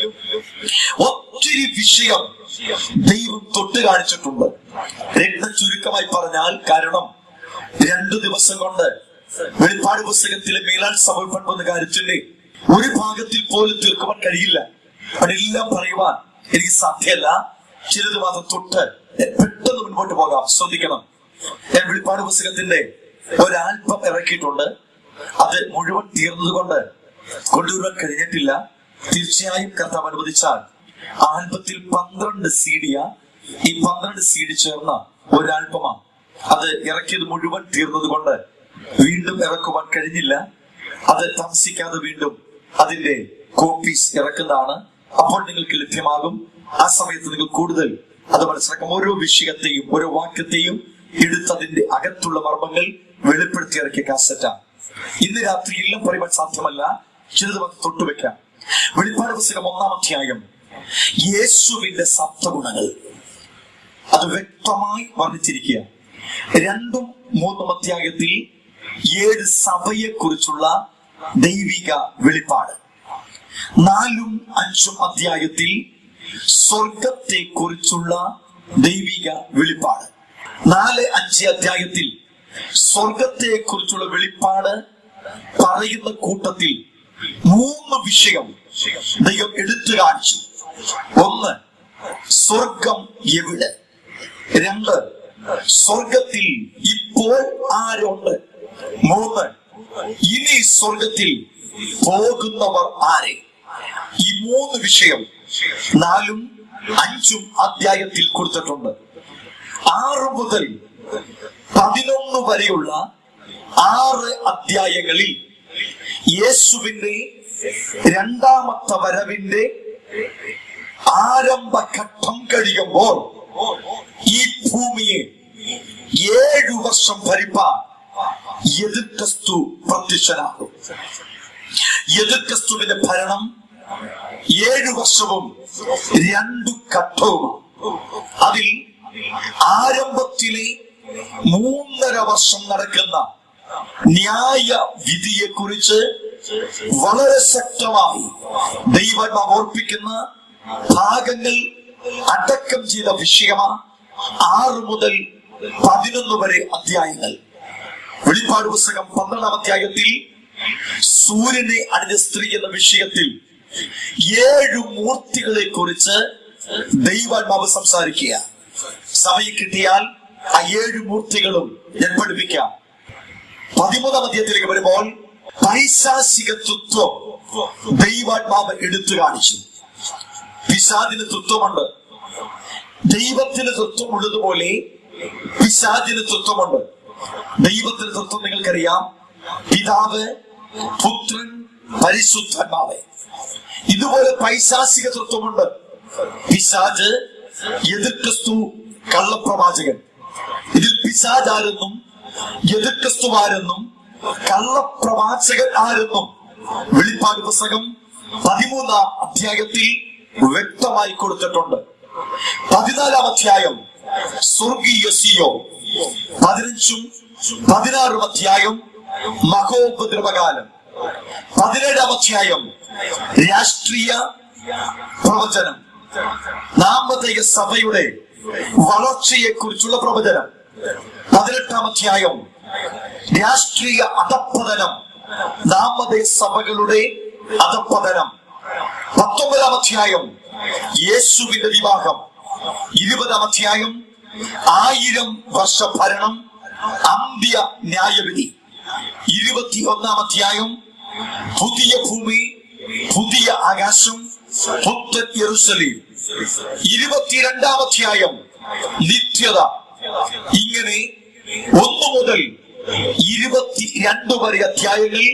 ഒത്തിരി വിഷയം ദൈവം തൊട്ട് കാണിച്ചിട്ടുണ്ട് രത്ന ചുരുക്കമായി പറഞ്ഞാൽ കാരണം രണ്ടു ദിവസം കൊണ്ട് വെളിപ്പാട് പുസ്തകത്തിലെ മേലാൽ സമർപ്പണമെന്ന കാര്യത്തിന്റെ ഒരു ഭാഗത്തിൽ പോലും തീർക്കുവാൻ കഴിയില്ല അതെല്ലാം പറയുവാൻ എനിക്ക് സാധ്യമല്ല ചിലത് മാത്രം തൊട്ട് പെട്ടെന്ന് മുൻപോട്ട് പോകാം ശ്രദ്ധിക്കണം ഞാൻ വെളിപ്പാട് പുസ്തകത്തിന്റെ ഒരാൽപ്പം ഇറക്കിയിട്ടുണ്ട് അത് മുഴുവൻ തീർന്നത് കൊണ്ട് കൊണ്ടുവരുവാൻ കഴിഞ്ഞിട്ടില്ല തീർച്ചയായും കർത്താവ് അനുവദിച്ചാൽ ആൽബത്തിൽ പന്ത്രണ്ട് സീഡിയ ഈ പന്ത്രണ്ട് സീഡി ചേർന്ന ഒരാൽബമാണ് അത് ഇറക്കിയത് മുഴുവൻ തീർന്നത് കൊണ്ട് വീണ്ടും ഇറക്കുവാൻ കഴിഞ്ഞില്ല അത് താമസിക്കാതെ വീണ്ടും അതിന്റെ കോപ്പീസ് ഇറക്കുന്നതാണ് അപ്പോൾ നിങ്ങൾക്ക് ലഭ്യമാകും ആ സമയത്ത് നിങ്ങൾ കൂടുതൽ അത് മനസ്സിലാക്കാം ഓരോ വിഷയത്തെയും ഓരോ വാക്യത്തെയും എടുത്തതിന്റെ അകത്തുള്ള മർമ്മങ്ങൾ വെളിപ്പെടുത്തി ഇറക്കിയ കാസറ്റാണ് ഇന്ന് രാത്രി എല്ലാം പറയുവാൻ സാധ്യമല്ല ചിലത് നമുക്ക് തൊട്ടുവെക്കാം വെളിപ്പാട് പുസ്തകം ഒന്നാം അധ്യായം യേശുവിന്റെ സപ്തഗുണങ്ങൾ അത് വ്യക്തമായി വർണ്ണിച്ചിരിക്കുക രണ്ടും മൂന്നും അധ്യായത്തിൽ ഏഴ് സഭയെ കുറിച്ചുള്ള ദൈവിക വെളിപ്പാട് നാലും അഞ്ചും അധ്യായത്തിൽ സ്വർഗത്തെ കുറിച്ചുള്ള ദൈവിക വെളിപ്പാട് നാല് അഞ്ച് അധ്യായത്തിൽ സ്വർഗത്തെ കുറിച്ചുള്ള വെളിപ്പാട് പറയുന്ന കൂട്ടത്തിൽ മൂന്ന് വിഷയം ദൈവം എടുത്തു കാണിച്ചു ഒന്ന് സ്വർഗം എവിടെ രണ്ട് സ്വർഗത്തിൽ ഇപ്പോൾ ആരുണ്ട് മൂന്ന് ഇനി സ്വർഗത്തിൽ പോകുന്നവർ ആരെ ഈ മൂന്ന് വിഷയം നാലും അഞ്ചും അധ്യായത്തിൽ കൊടുത്തിട്ടുണ്ട് ആറ് മുതൽ പതിനൊന്ന് വരെയുള്ള ആറ് അധ്യായങ്ങളിൽ യേശുവിന്റെ രണ്ടാമത്തെ വരവിന്റെ ആരംഭഘട്ടം കഴിയുമ്പോൾ ഈ ഭൂമിയെ ഏഴു വർഷം ഭരിപ്പാൻ എതിർക്രിസ്തു പ്രത്യക്ഷനാകും എതിർക്രിസ്തുവിന്റെ ഭരണം ഏഴു വർഷവും രണ്ടു ഘട്ടവുമാണ് അതിൽ ആരംഭത്തിലെ മൂന്നര വർഷം നടക്കുന്ന ന്യായ വിധിയെ കുറിച്ച് വളരെ ശക്തമായി ദൈവം ഓർപ്പിക്കുന്ന ഭാഗങ്ങൾ അടക്കം ചെയ്ത വിഷയമാണ് ആറ് മുതൽ പതിനൊന്ന് വരെ അധ്യായങ്ങൾ വെളിപ്പാട് പുസ്തകം പന്ത്രണ്ടാം അധ്യായത്തിൽ സൂര്യനെ അണിഞ്ഞ സ്ത്രീ എന്ന വിഷയത്തിൽ ഏഴു മൂർത്തികളെ കുറിച്ച് ദൈവാത്മാവ് സംസാരിക്കുക സമയം കിട്ടിയാൽ ആ ഏഴു മൂർത്തികളും ഞാൻ പഠിപ്പിക്കാം പതിമൂന്നാം അധ്യായത്തിലേക്ക് വരുമ്പോൾ പൈശാസിക തത്വം ദൈവാത്മാവ് എടുത്തു കാണിച്ചു പിശാദിന് തത്വമുണ്ട് ദൈവത്തിന് തത്വം ഉള്ളതുപോലെ പിശാദിന് തത്വമുണ്ട് ദൈവത്തിന് തത്വം നിങ്ങൾക്കറിയാം പിതാവ് പുത്രൻ പരിശുദ്ധാത്മാവ് ഇതുപോലെ പൈശാസിക തത്വമുണ്ട് പിശാജ് എതിർക്രിസ്തു കള്ളപ്രവാചകൻ ഇതിൽ പിശാജ് ആരെന്നും എതിർക്രിസ്തു ആരെന്നും കള്ളപ്രവാചകൻ ആരെന്നും വെളിപ്പാട് പുസ്തകം പതിമൂന്നാം അധ്യായത്തിൽ വ്യക്തമായി കൊടുത്തിട്ടുണ്ട് പതിനാലാം അധ്യായം സ്വർഗീയ സിയോ പതിനഞ്ചും പതിനാറും അധ്യായം മഹോപദ്രവകാലം പതിനേഴാം അധ്യായം രാഷ്ട്രീയ പ്രവചനം നാമതയ സഭയുടെ വളർച്ചയെ കുറിച്ചുള്ള പ്രവചനം പതിനെട്ടാം അധ്യായം രാഷ്ട്രീയ അധപ്പതനം നാമതയ സഭകളുടെ അധപ്പതനം പത്തൊമ്പതാം അധ്യായം യേശുവിന്റെ വിവാഹം ഇരുപതാം അധ്യായം ആയിരം വർഷ ഭരണം അന്ത്യ ന്യായവിധി ഇരുപത്തി ഒന്നാം അധ്യായം പുതിയ ഭൂമി പുതിയ ആകാശം പുത്തൻ യെറുസലേം ഇരുപത്തിരണ്ടാം അധ്യായം നിത്യത ഇങ്ങനെ ഒന്നു മുതൽ ഇരുപത്തിരണ്ട് വരെ അധ്യായങ്ങളിൽ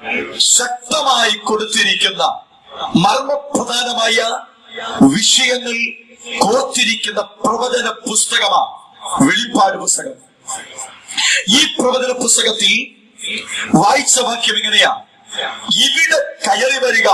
ശക്തമായി കൊടുത്തിരിക്കുന്ന മർമ്മപ്രധാനമായ വിഷയങ്ങൾ കോർത്തിരിക്കുന്ന പ്രവചന പുസ്തകമാണ് വെളിപ്പാട് പുസ്തകം ഈ പ്രവചന പുസ്തകത്തിൽ വായിച്ച വാക്യം ഇങ്ങനെയാ ഇവിടെ കയറി വരിക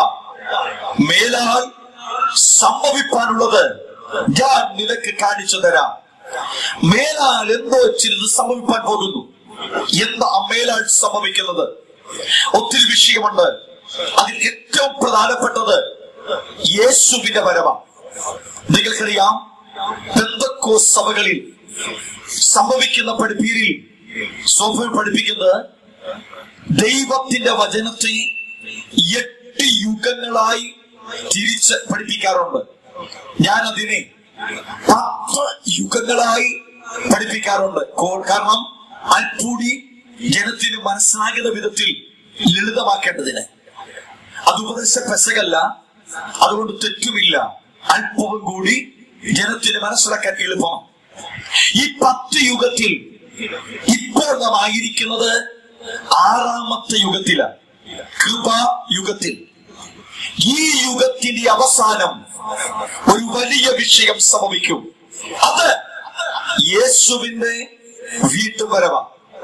മേലാൽ സംഭവിപ്പാനുള്ളത് ഞാൻ നിനക്ക് കാണിച്ചു തരാം മേലാൽ എന്തോ ചിലത് സംഭവിപ്പാൻ പോകുന്നു എന്താ ആ മേലാൽ സംഭവിക്കുന്നത് ഒത്തിരി വിഷയമുണ്ട് അതിൽ ഏറ്റവും പ്രധാനപ്പെട്ടത് യേശുവിന്റെ വരവാണ് നിങ്ങൾക്കറിയാം പെന്തക്കോ സഭകളിൽ സംഭവിക്കുന്ന പഠിപ്പീരിൽ സോഫയിൽ പഠിപ്പിക്കുന്നത് ദൈവത്തിന്റെ വചനത്തെ എട്ട് യുഗങ്ങളായി തിരിച്ച് പഠിപ്പിക്കാറുണ്ട് ഞാൻ അതിനെ പത്ത് യുഗങ്ങളായി പഠിപ്പിക്കാറുണ്ട് കോ- കാരണം അൽപ്പൂടി ജനത്തിന് മനസ്സിലാകുന്ന വിധത്തിൽ ലളിതമാക്കേണ്ടതിന് അത് ഉപദേശ പെസകല്ല അതുകൊണ്ട് തെറ്റുമില്ല അല്പവും കൂടി ജനത്തിന് മനസ്സിലാക്കാൻ എളുപ്പമാണ് ഈ പത്ത് യുഗത്തിൽ ഇപ്പോൾ നാം ആയിരിക്കുന്നത് ആറാമത്തെ യുഗത്തിലാണ് കൃപ യുഗത്തിൽ ഈ യുഗത്തിന്റെ അവസാനം ഒരു വലിയ വിഷയം സംഭവിക്കും അത് യേശുവിന്റെ വീട്ടുവരവാണ്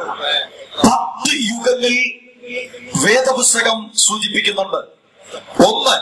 പത്ത് യുഗങ്ങളിൽ വേദപുസ്തകം സൂചിപ്പിക്കുന്നുണ്ട് ഒന്ന്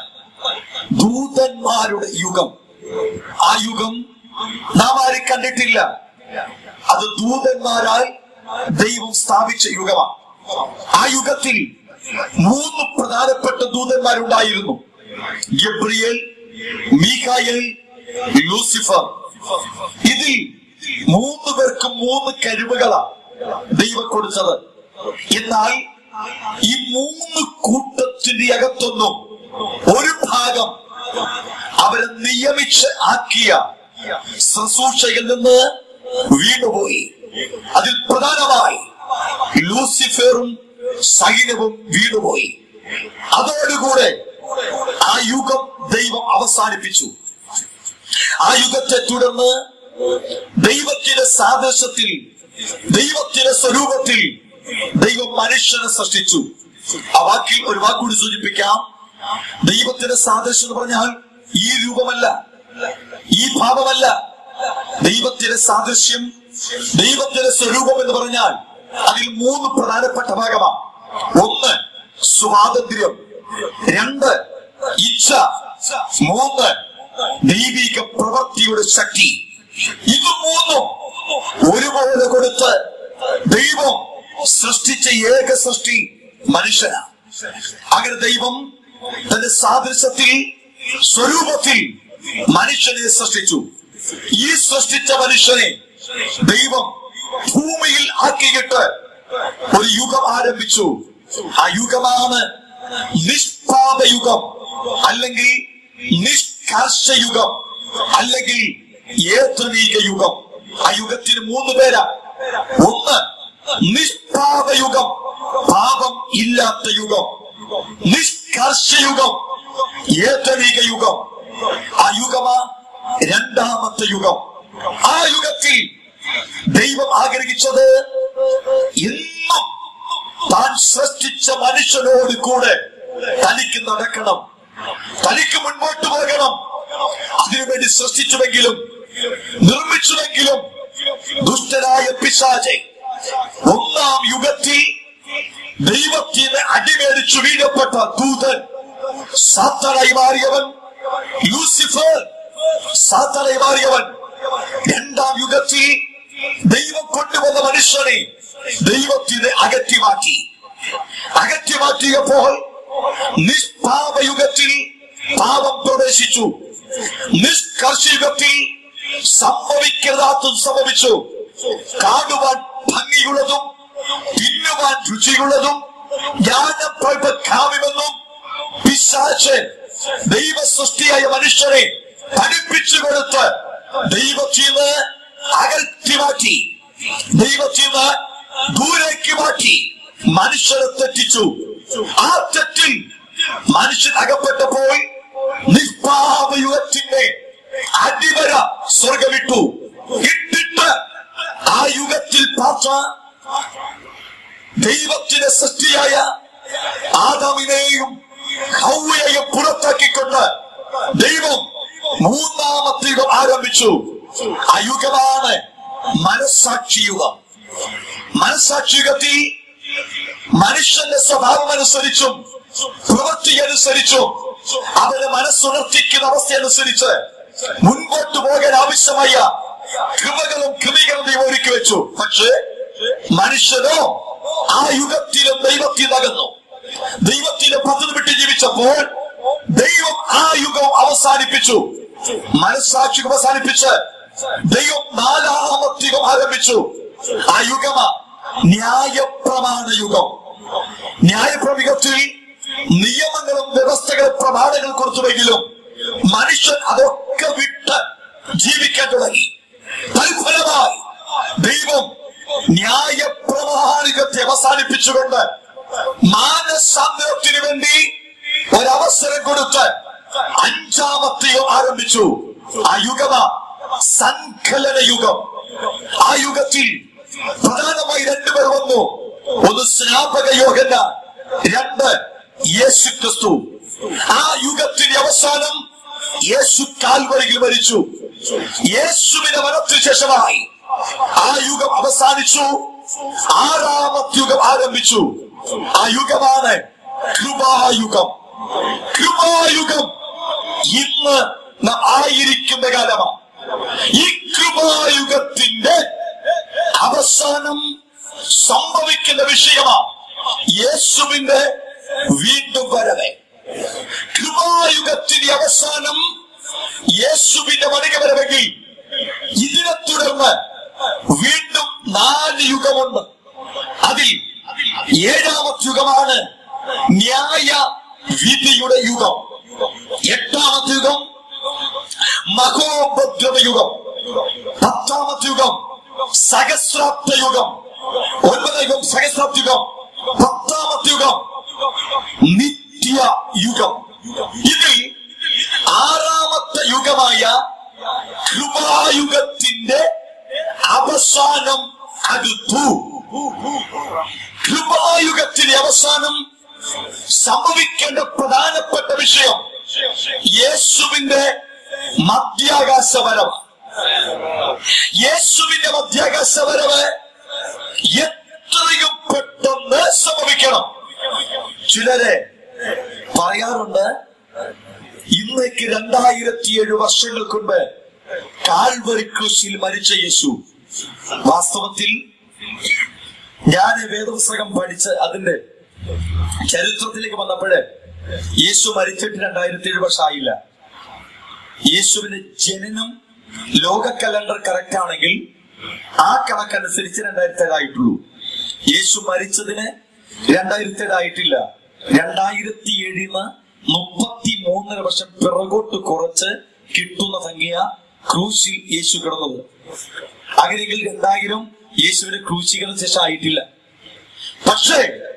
ദൂതന്മാരുടെ യുഗം ആ യുഗം നാം ആരും കണ്ടിട്ടില്ല അത് ദൂതന്മാരാൽ ദൈവം സ്ഥാപിച്ച യുഗമാണ് ആ യുഗത്തിൽ മൂന്ന് പ്രധാനപ്പെട്ട ദൂതന്മാരുണ്ടായിരുന്നു ഗബ്രിയേൽ മീഖായേൽ ലൂസിഫർ ഇതിൽ മൂന്ന് പേർക്കും മൂന്ന് കഴിവുകളാണ് ദൈവം കൊടുത്തത് എന്നാൽ ഈ മൂന്ന് കൂട്ടത്തിന്റെ അകത്തൊന്നും ഒരു ഭാഗം അവരെ നിയമിച്ച് ആക്കിയ ശുശ്രൂഷയിൽ നിന്ന് വീണുപോയി അതിൽ പ്രധാനമായി ലൂസിഫറും സൈന്യവും വീണുപോയി അതോടുകൂടെ ആ യുഗം ദൈവം അവസാനിപ്പിച്ചു ആ യുഗത്തെ തുടർന്ന് ദൈവത്തിന്റെ സാദൃശ്യത്തിൽ ദൈവത്തിന്റെ സ്വരൂപത്തിൽ ദൈവം മനുഷ്യനെ സൃഷ്ടിച്ചു ആ വാക്കിൽ ഒരു വാക്കുകൂടി സൂചിപ്പിക്കാം ദൈവത്തിന്റെ സാദൃശ്യം എന്ന് പറഞ്ഞാൽ ഈ രൂപമല്ല ഈ ഭാവമല്ല ദൈവത്തിന്റെ സാദൃശ്യം ദൈവത്തിന്റെ സ്വരൂപം എന്ന് പറഞ്ഞാൽ അതിൽ മൂന്ന് പ്രധാനപ്പെട്ട ഭാഗമാണ് ഒന്ന് സ്വാതന്ത്ര്യം രണ്ട് ഇച്ഛ മൂന്ന് ദൈവിക പ്രവൃത്തിയുടെ ശക്തി ഇത് മൂന്നും ഒരുപോലെ കൊടുത്ത് ദൈവം സൃഷ്ടിച്ച ഏക സൃഷ്ടി മനുഷ്യനാണ് അങ്ങനെ ദൈവം തന്റെ സാദൃശ്യത്തിൽ സ്വരൂപത്തിൽ മനുഷ്യനെ സൃഷ്ടിച്ചു ഈ സൃഷ്ടിച്ച മനുഷ്യനെ ദൈവം ഭൂമിയിൽ ആക്കിയിട്ട് ഒരു യുഗം ആരംഭിച്ചു ആ യുഗമാണ് നിഷ്പാപ യുഗം അല്ലെങ്കിൽ നിഷ്കർഷ യുഗം അല്ലെങ്കിൽ ഏതനീക യുഗം ആ യുഗത്തിന് മൂന്ന് പേരാ ഒന്ന് നിഷ്പാപ യുഗം പാപം ഇല്ലാത്ത യുഗം നിഷ്കർഷ യുഗം ഏതനീക യുഗം ആ യുഗമാ രണ്ടാമത്തെ യുഗം ആ യുഗത്തിൽ ദൈവം ആഗ്രഹിച്ചത് എന്നും താൻ സൃഷ്ടിച്ച മനുഷ്യനോട് കൂടെ തനിക്ക് നടക്കണം തനിക്ക് മുൻപോട്ട് പോകണം അതിനുവേണ്ടി സൃഷ്ടിച്ചുവെങ്കിലും നിർമ്മിച്ചുവെങ്കിലും ദുഷ്ടനായ പിശാചെ ഒന്നാം യുഗത്തിൽ ദൈവത്തിന് അടിമേടിച്ചു വീഴപ്പെട്ട ദൂതൻ സാത്താനായി മാറിയവൻ ലൂസിഫർ സാത്താനായി മാറിയവൻ രണ്ടാം യുഗത്തിൽ ദൈവം കൊണ്ടുവന്ന മനുഷ്യനെ ദൈവത്തിന് അകറ്റി മാറ്റി അകറ്റി മാറ്റിയപ്പോൾ നിഷ്പാപ യുഗത്തിൽ പാപം പ്രവേശിച്ചു നിഷ്കർഷ യുഗത്തിൽ സംഭവിക്കരുതാത്തതും സംഭവിച്ചു കാണുവാൻ ഭംഗിയുള്ളതും തിന്നുവാൻ രുചിയുള്ളതും ജ്ഞാനപ്രഭക്കാമെന്നും പിശാച്ച് ദൈവ സൃഷ്ടിയായ മനുഷ്യരെ പഠിപ്പിച്ചു കൊടുത്ത് ദൈവത്തിന് അകറ്റി മാറ്റി ദൈവത്തിന് ദൂരേക്ക് മാറ്റി മനുഷ്യരെ തെറ്റിച്ചു ആ തെറ്റിൽ മനുഷ്യൻ അകപ്പെട്ടപ്പോൾ നിഷ്പാപയുഗത്തിന്റെ അടിവര സ്വർഗമിട്ടു ഇട്ടിട്ട് ആ യുഗത്തിൽ പാർച്ച ദൈവത്തിന്റെ സൃഷ്ടിയായ ആദാമിനെയും ഹൗവയെയും പുറത്താക്കിക്കൊണ്ട് ദൈവം മൂന്നാമത്തെ യുഗം ആരംഭിച്ചു ആ യുഗമാണ് മനസാക്ഷി യുഗം മനസാക്ഷി യുഗത്തിൽ മനുഷ്യന്റെ സ്വഭാവം അനുസരിച്ചും പ്രവൃത്തി അനുസരിച്ചും അവന്റെ മനസ്സുണർത്തിക്കുന്ന അവസ്ഥ അനുസരിച്ച് മുൻപോട്ട് പോകാൻ ആവശ്യമായ കൃപകളും കൃമികളും ദൈവം ഒരുക്കി വെച്ചു പക്ഷേ മനുഷ്യനോ ആ യുഗത്തിലും ദൈവത്തിൽ നകന്നു ദൈവത്തിന്റെ പദ്ധതി വിട്ട് ജീവിച്ചപ്പോൾ ദൈവം ആ യുഗം അവസാനിപ്പിച്ചു മനസ്സാക്ഷി അവസാനിപ്പിച്ച് ദൈവം നാലാമത്തെ യുഗം ആരംഭിച്ചു ആ യുഗമ ന്യായപ്രമാണ യുഗം ന്യായപ്രമികത്തിൽ നിയമങ്ങളും വ്യവസ്ഥകളും പ്രമാണങ്ങളും കൊടുത്തുവെങ്കിലും മനുഷ്യൻ അതൊക്കെ വിട്ട് ജീവിക്കാൻ തുടങ്ങി തൽഫലമായി ദൈവം ന്യായപ്രമാണികത്തെ അവസാനിപ്പിച്ചുകൊണ്ട് മാനസാന്തരത്തിന് വേണ്ടി ഒരവസരം കൊടുത്ത് അഞ്ചാമത്തെ യുഗം ആരംഭിച്ചു ആ യുഗമ സങ്കലന യുഗം ആ യുഗത്തിൽ പ്രധാനമായി രണ്ടുപേർ വന്നു ഒന്ന് സ്നാപക യോഹന രണ്ട് യേശു ക്രിസ്തു ആ യുഗത്തിന്റെ അവസാനം യേശു കാൽവരിയിൽ മരിച്ചു യേശുവിന്റെ മരണത്തിന് ശേഷമായി ആ യുഗം അവസാനിച്ചു ആറാമത്തെ യുഗം ആരംഭിച്ചു ആ യുഗമാണ് കൃപായുഗം കൃപായുഗം ഇന്ന് നാം ആയിരിക്കുന്ന കാലമാണ് ഈ കൃപായുഗത്തിന്റെ അവസാനം സംഭവിക്കുന്ന വിഷയമാണ് യേശുവിന്റെ വീണ്ടും വരവെ കൃപായുഗത്തിന്റെ അവസാനം യേശുവിന്റെ വരിക വരവെങ്കിൽ ഇതിനെ തുടർന്ന് വീണ്ടും നാല് യുഗമുണ്ട് അതിൽ ഏഴാമത്തെ യുഗമാണ് ന്യായ വിധിയുടെ യുഗം എട്ടാമത്തെ യുഗം മഹോപദ്രവ യുഗം പത്താമത്തെ യുഗം സഹസ്രാബ്ദ യുഗം ഒൻപത് യുഗം സഹസ്രാബ്ദ യുഗം പത്താമത്തെ യുഗം നിത്യ യുഗം ഇതിൽ ആറാമത്തെ യുഗമായ കൃപായുഗത്തിന്റെ അവസാനം അടുത്തു കൃപായുഗത്തിന്റെ അവസാനം സംഭവിക്കേണ്ട പ്രധാനപ്പെട്ട വിഷയം യേശുവിന്റെ മധ്യാകാശപരമാണ് യേശുവിന്റെ മധ്യാകാശപരവ് എത്രയും പെട്ടെന്ന് സംഭവിക്കണം ചിലരെ പറയാറുണ്ട് ഇന്നേക്ക് രണ്ടായിരത്തി ഏഴ് വർഷങ്ങൾക്ക് മുൻപ് കാൽവറി ക്രൂശിൽ മരിച്ച യേശു വാസ്തവത്തിൽ ഞാൻ വേദപുസ്തകം പഠിച്ച് അതിന്റെ ചരിത്രത്തിലേക്ക് വന്നപ്പോഴ് യേശു മരിച്ചിട്ട് രണ്ടായിരത്തി ഏഴ് വർഷമായില്ല യേശുവിന്റെ ജനനം ലോക കലണ്ടർ കറക്റ്റ് ആണെങ്കിൽ ആ കണക്കനുസരിച്ച് രണ്ടായിരത്തി ഏഴായിട്ടുള്ളൂ യേശു മരിച്ചതിന് രണ്ടായിരത്തി ഏഴായിട്ടില്ല രണ്ടായിരത്തി ഏഴിന്ന് മുപ്പത്തി മൂന്നര വർഷം പിറകോട്ട് കുറച്ച് കിട്ടുന്ന സംഖ്യ ക്രൂശിൽ യേശു കിടന്നത് അങ്ങനെയെങ്കിൽ രണ്ടായിരം യേശുവിന്റെ ക്രൂശീകരണ ശേഷം ആയിട്ടില്ല പക്ഷേ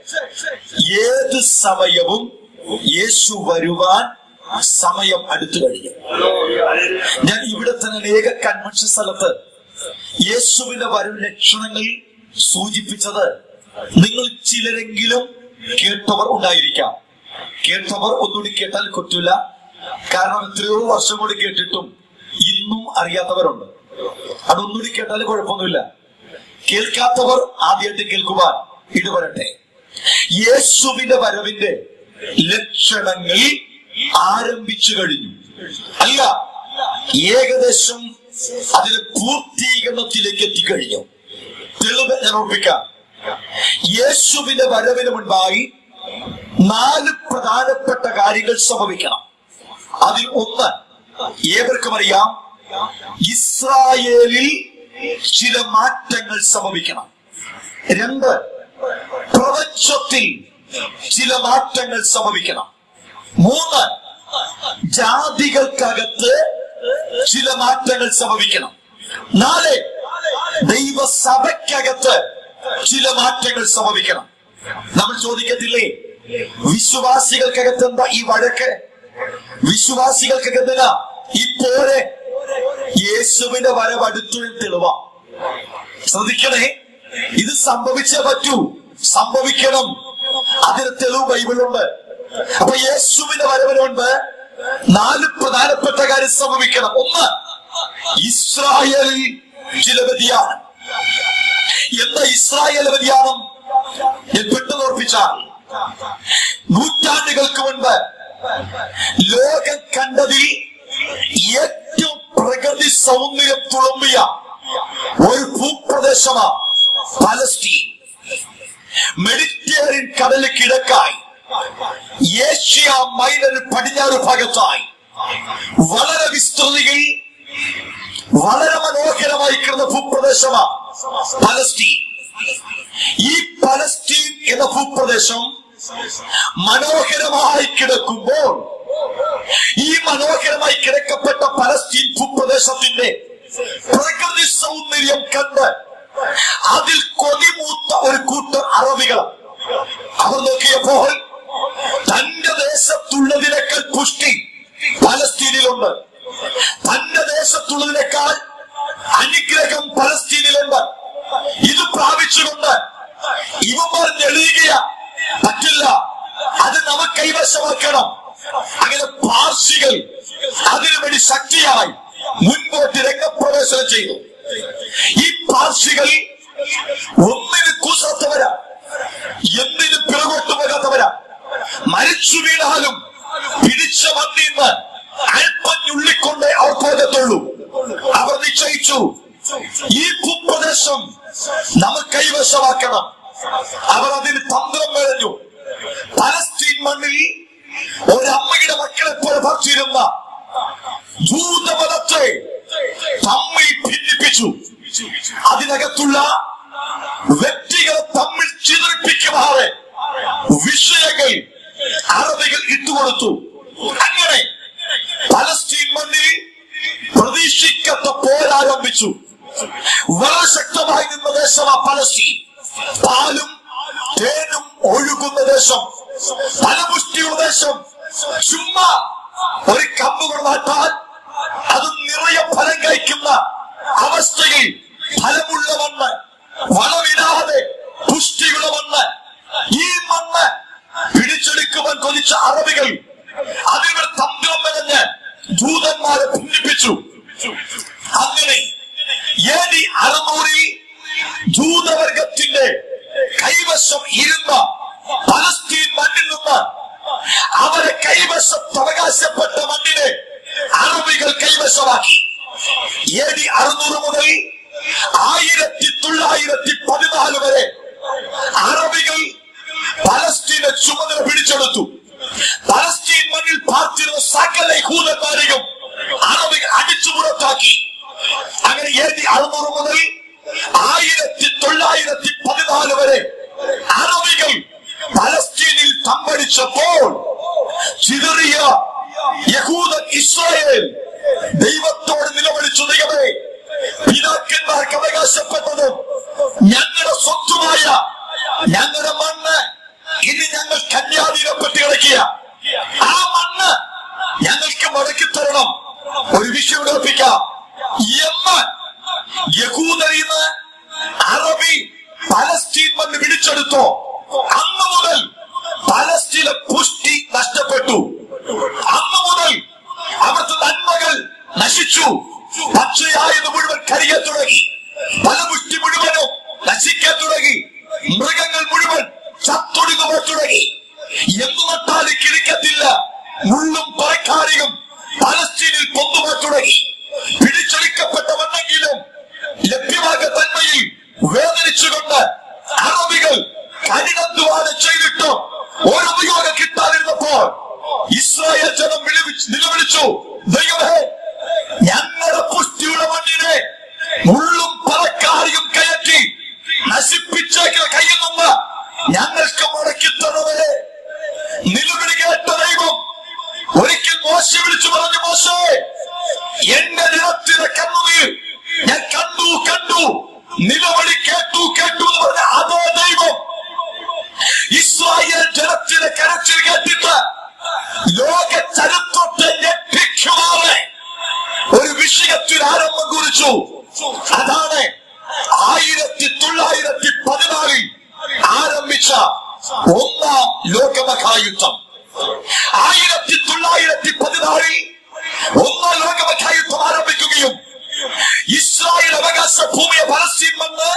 ഏത് സമയവും യേശു വരുവാൻ സമയം അടുത്തു കഴിഞ്ഞു ഞാൻ ഇവിടെ തന്നെ അനേക കൺവെൻഷൻ സ്ഥലത്ത് യേശുവിന്റെ വരും ലക്ഷണങ്ങൾ സൂചിപ്പിച്ചത് നിങ്ങൾ ചിലരെങ്കിലും കേട്ടവർ ഉണ്ടായിരിക്കാം കേട്ടവർ ഒന്നുകൂടി കേട്ടാൽ കൊറ്റില്ല കാരണം എത്രയോ വർഷം കൂടി കേട്ടിട്ടും ഇന്നും അറിയാത്തവരുണ്ട് അതൊന്നുകൂടി കേട്ടാൽ കുഴപ്പമൊന്നുമില്ല കേൾക്കാത്തവർ ആദ്യമായിട്ട് കേൾക്കുവാൻ ഇടവരട്ടെ യേശുവിന്റെ വരവിന്റെ ലക്ഷണങ്ങൾ ആരംഭിച്ചു കഴിഞ്ഞു അല്ല ഏകദേശം അതിന് പൂർത്തീകരണത്തിലേക്ക് എത്തിക്കഴിഞ്ഞു തെളിവ് ഞാൻ ഓർപ്പിക്കാം യേശുവിന്റെ വരവിന് മുൻപായി നാല് പ്രധാനപ്പെട്ട കാര്യങ്ങൾ സംഭവിക്കണം അതിൽ ഒന്ന് ഏവർക്കും അറിയാം ഇസ്രായേലിൽ ചില മാറ്റങ്ങൾ സംഭവിക്കണം രണ്ട് പ്രപഞ്ചത്തിൽ ചില മാറ്റങ്ങൾ സംഭവിക്കണം മൂന്ന് ജാതികൾക്കകത്ത് ചില മാറ്റങ്ങൾ സംഭവിക്കണം നാല് ദൈവസഭയ്ക്കകത്ത് ചില മാറ്റങ്ങൾ സംഭവിക്കണം നമ്മൾ ചോദിക്കത്തില്ലേ വിശ്വാസികൾക്കകത്ത് എന്താ ഈ വഴക്ക് വിശ്വാസികൾക്കൊക്കെ എന്തിനാ ഇപ്പോഴെ യേശുവിന്റെ വരവ് അടുത്തു എന്ന് തെളിവാ ശ്രദ്ധിക്കണേ ഇത് സംഭവിച്ചേ പറ്റൂ സംഭവിക്കണം അതിന് തെളിവ് ബൈബിളുണ്ട് അപ്പൊ യേശുവിന്റെ വരവിന് മുൻപ് നാല് പ്രധാനപ്പെട്ട കാര്യം സംഭവിക്കണം ഒന്ന് ഇസ്രായേലിൽ ചില വ്യതിയാനം എന്താ ഇസ്രായേൽ വ്യതിയാനം ഞാൻ പെട്ടെന്ന് ഓർപ്പിച്ചാൽ നൂറ്റാണ്ടുകൾക്ക് മുൻപ് ലോകം കണ്ടതിൽ ഏറ്റവും പ്രകൃതി സൗന്ദര്യം തുളുമ്പിയ ഒരു ഭൂപ്രദേശമാ പലസ്തീൻ മെഡിറ്ററേനിയൻ കടല് കിഴക്കായി ഏഷ്യ മൈനർ പടിഞ്ഞാറ് ഭാഗത്തായി വളരെ വിസ്തൃതിയിൽ വളരെ മനോഹരമായി കിടന്ന ഭൂപ്രദേശമാ പലസ്തീൻ ഈ പലസ്തീൻ എന്ന ഭൂപ്രദേശം മനോഹരമായി കിടക്കുമ്പോൾ ഈ മനോഹരമായി കിടക്കപ്പെട്ട പലസ്തീൻ ഭൂപ്രദേശത്തിന്റെ പ്രകൃതി സൗന്ദര്യം കണ്ട് അതിൽ കൊതിമൂത്ത ഒരു കൂട്ടം അറബികൾ അവർ നോക്കിയപ്പോൾ തന്റെ ദേശത്തുള്ളതിനേക്കാൾ പുഷ്ടി പലസ്തീനിലുണ്ട് തന്റെ ദേശത്തുള്ളതിനേക്കാൾ അനുഗ്രഹം പലസ്തീനിലുണ്ട് ഇത് പ്രാപിച്ചുകൊണ്ട് ഇവന്മാർ ഞെളിയുക പറ്റില്ല അത് നമുക്ക് കൈവശമാക്കണം അങ്ങനെ പാർശികൾ അതിനുവേണ്ടി ശക്തിയായി മുൻപോട്ട് രംഗപ്രവേശനം ചെയ്തു ഈ പാർശികൾ ഒന്നിന് കൂസാത്തവരാ എന്തിനും പിറകോട്ട് പോകാത്തവരാ മരിച്ചു വീണാലും പിടിച്ച വന്നിന്ന് അല്പം ഞുള്ളിക്കൊണ്ടേ അവർ പോകത്തുള്ളൂ അവർ നിശ്ചയിച്ചു ഈ ഭൂപ്രദേശം നമുക്ക് കൈവശമാക്കണം അവർ അതിന് തന്ത്രം മെഴഞ്ഞു പലസ്തീൻ മണ്ണിൽ ഒരമ്മയുടെ മക്കളെ പോലെ ഭക്ഷിരുന്ന ജൂതമതത്തെ തമ്മിൽ ഭിന്നിപ്പിച്ചു അതിനകത്തുള്ള വ്യക്തികളെ തമ്മിൽ ചിതറിപ്പിക്കുമാറെ വിഷയങ്ങൾ അറബികൾ ഇട്ടുകൊടുത്തു അങ്ങനെ പലസ്തീൻ മണ്ണിൽ പ്രതീക്ഷിക്കാത്ത പോരാരംഭിച്ചു വളരെ ശക്തമായി നിന്ന ദേശമാ പലസ്തീൻ പാലും തേനും ഒഴുകുന്ന ദേശം ഫലപുഷ്ടിയുള്ള ദേശം ചുമ്മാ ഒരു കമ്പുകൾ നട്ടാൽ അത് നിറയെ ഫലം കഴിക്കുന്ന അവസ്ഥയിൽ ഫലമുള്ള മണ്ണ് വളമിടാതെ പുഷ്ടിയുള്ള മണ്ണ് ഈ മണ്ണ് പിടിച്ചെടുക്കുവാൻ കൊതിച്ച അറബികൾ അതിവിടെ തന്ത്രം മെനഞ്ഞ് ജൂതന്മാരെ ഭിന്നിപ്പിച്ചു അങ്ങനെ എ ഡി അറുന്നൂറിൽ ജൂതവർഗത്തിന്റെ കൈവശം ഇരുന്ന പലസ്തീൻ മണ്ണിൽ നിന്ന് അവരെ കൈവശത്ത് അവകാശപ്പെട്ട മണ്ണിനെ അറബികൾ കൈവശമാക്കി എ ഡി അറുന്നൂറ് മുതൽ ആയിരത്തി തൊള്ളായിരത്തി പതിനാല് വരെ അറബികൾ പലസ്തീനെ ചുമതല പിടിച്ചെടുത്തു പലസ്തീൻ മണ്ണിൽ പാർത്തിരുന്ന സകല യഹൂദന്മാരെയും അറബികൾ അടിച്ചു പുറത്താക്കി അങ്ങനെ എ ഡി അറുന്നൂറ് മുതൽ ആയിരത്തി തൊള്ളായിരത്തി പതിനാല് വരെ അറബികൾ പലസ്തീനിൽ തമ്പടിച്ചപ്പോൾ ചിതറിയ യഹൂദൻ ഇസ്രായേൽ ദൈവത്തോട് നിലവിളിച്ചു ദൈവമേ പിതാക്കന്മാർക്ക് അവകാശപ്പെട്ടതും ഞങ്ങളുടെ സ്വത്തുമായ ഞങ്ങളുടെ മണ്ണ് ഇനി ഞങ്ങൾ കന്യാധീനപ്പെട്ട് കിടക്കുക ആ മണ്ണ് ഞങ്ങൾക്ക് മടക്കി തരണം ഒരു വിഷയം ഉറപ്പിക്കാം എന്ന് യഹൂദരിൽ നിന്ന് അറബി പലസ്തീൻ മണ്ണ് പിടിച്ചെടുത്തോ അന്ന് മുതൽ പലസ്തീന പുഷ്ടി നഷ്ടപ്പെട്ടു അന്ന് മുതൽ അവിടുത്തെ നന്മകൾ നശിച്ചു പച്ചയായത് മുഴുവൻ കരിയാൻ തുടങ്ങി ഫലപുഷ്ടി മുഴുവനും നശിക്കാൻ തുടങ്ങി മൃഗങ്ങൾ മുഴുവൻ ചത്തൊടുങ്ങുവാൻ തുടങ്ങി എന്തു നട്ടാലും കിളിക്കത്തില്ല മുള്ളും പറക്കാരിയും പലസ്തീനിൽ പൊന്തുവാൻ തുടങ്ങി പിടിച്ചെടുക്കപ്പെട്ടവന്നെങ്കിലും ലഭ്യമായ തന്മയിൽ വേദനിച്ചുകൊണ്ട് അറബികൾ കഠിനധ്വാനം ചെയ്തിട്ട് ഒരു ഉപയോഗം കിട്ടാതിരുന്നപ്പോൾ ഇസ്രായേൽ ജനം വിളിവിച്ച് നിലവിളിച്ചു ദൈവമേ ഞങ്ങളുടെ പുഷ്ടിയുടെ മണ്ണിനെ മുള്ളും പറക്കാരിയും കയറ്റി നശിപ്പിച്ചേക്കുന്ന കയ്യിൽ നിന്ന് ഞങ്ങൾക്ക് മടക്കി തന്നവരെ നിലവിളി കേട്ട ദൈവം ഒരിക്കൽ മോശ വിളിച്ചു പറഞ്ഞു മോശേ എന്റെ നിറത്തിലെ കണ്ണുനീർ ഞാൻ കണ്ടു കണ്ടു നിലവിളി കേട്ടു കേട്ടു എന്ന് പറഞ്ഞ അതേ ദൈവം ഇസ്രായേൽ ജനത്തിലെ കരച്ചിൽ കേട്ടിട്ട് ലോക ചരിത്രത്തെ ഞെട്ടിക്കുമാറെ ഒരു വിഷയത്തിൽ ആരംഭം കുറിച്ചു അതാണ് ആയിരത്തി തൊള്ളായിരത്തി പതിനാലിൽ ആരംഭിച്ച ഒന്നാം ലോകമഹായുദ്ധം ആയിരത്തി തൊള്ളായിരത്തി പതിനാലിൽ ഒന്നാം ലോകമഹായുദ്ധം ആരംഭിക്കുകയും ഇസ്രായേൽ അവകാശ ഭൂമിയെ പലസ്തീൻ വന്ന്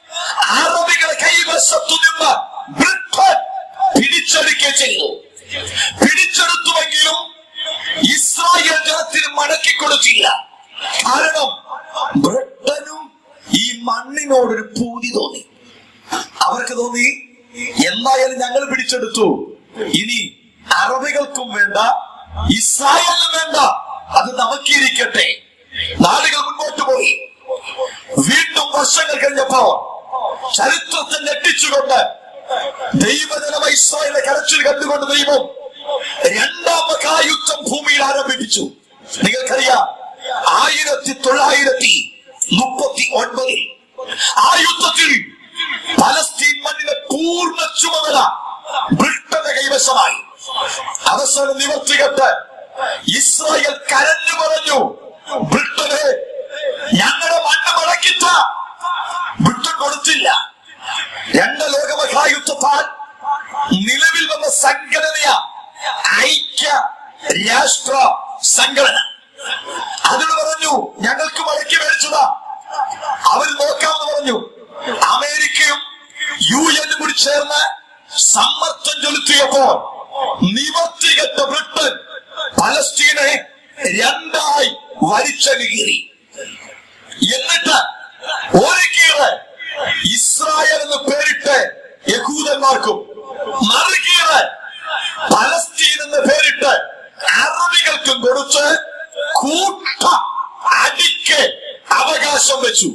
അറബികളെ കൈവശത്തു നിന്ന് ബ്രിട്ടൻ പിടിച്ചെടുക്കുകയും ചെയ്തു പിടിച്ചെടുത്തുവെങ്കിലും ഇസ്രായേൽ ജനത്തിന് മടക്കി കൊടുത്തില്ല കാരണം ബ്രിട്ടനും ഈ മണ്ണിനോടൊരു പൂതി തോന്നി അവർക്ക് തോന്നി എന്തായാലും ഞങ്ങൾ പിടിച്ചെടുത്തു ഇനി അറബികൾക്കും വേണ്ട ഇസ്രായേലിനും വേണ്ട അത് നമുക്കിരിക്കട്ടെ നാടുകൾ മുന്നോട്ട് പോയി വീണ്ടും വർഷങ്ങൾ കഴിഞ്ഞപ്പോ ചരിത്രത്തെ ഞെട്ടിച്ചുകൊണ്ട് ദൈവജനമ ഇസ്രായേലിനെ കരച്ചിൽ കണ്ടുകൊണ്ട് ദൈവം രണ്ടാം മഹായുദ്ധം ഭൂമിയിൽ ആരംഭിച്ചു നിങ്ങൾക്കറിയാം ആയിരത്തി തൊള്ളായിരത്തി മുപ്പത്തി ഒൻപതിൽ ആ യുദ്ധത്തിൽ പലസ്തീൻ മണ്ണിലെ പൂർണ്ണ ചുമതല ബ്രിട്ടന്റെ കൈവശമായി അവസാനം നിവർത്തികെട്ട് ഇസ്രായേൽ കരഞ്ഞു പറഞ്ഞു ബ്രിട്ടനെ ഞങ്ങളുടെ മണ്ണ് മടക്കിത്ത ബ്രിട്ടൻ കൊടുത്തില്ല രണ്ട് ലോകമഹായുദ്ധത്താൽ നിലവിൽ വന്ന സംഘടനയ ഐക്യ രാഷ്ട്ര സംഘടന അതിന് പറഞ്ഞു ഞങ്ങൾക്ക് മടക്കി മേടിച്ചതാ അവർ നോക്കാമെന്ന് പറഞ്ഞു അമേരിക്കയും യു എന്നും കൂടി ചേർന്ന് സമ്മർദ്ദം ചെലുത്തിയപ്പോൾ നിവർത്തികെട്ട ബ്രിട്ടൻ പലസ്തീനെ രണ്ടായി വലിച്ചങ്ങ് കീറി എന്നിട്ട് ഒരു കീറ് ഇസ്രായേൽ എന്ന് പേരിട്ട് യഹൂദന്മാർക്കും മറുകീറ് പലസ്തീൻ എന്ന് പേരിട്ട് അറബികൾക്കും കൊടുത്ത് കൂട്ട അടിക്ക് അവകാശം വെച്ചു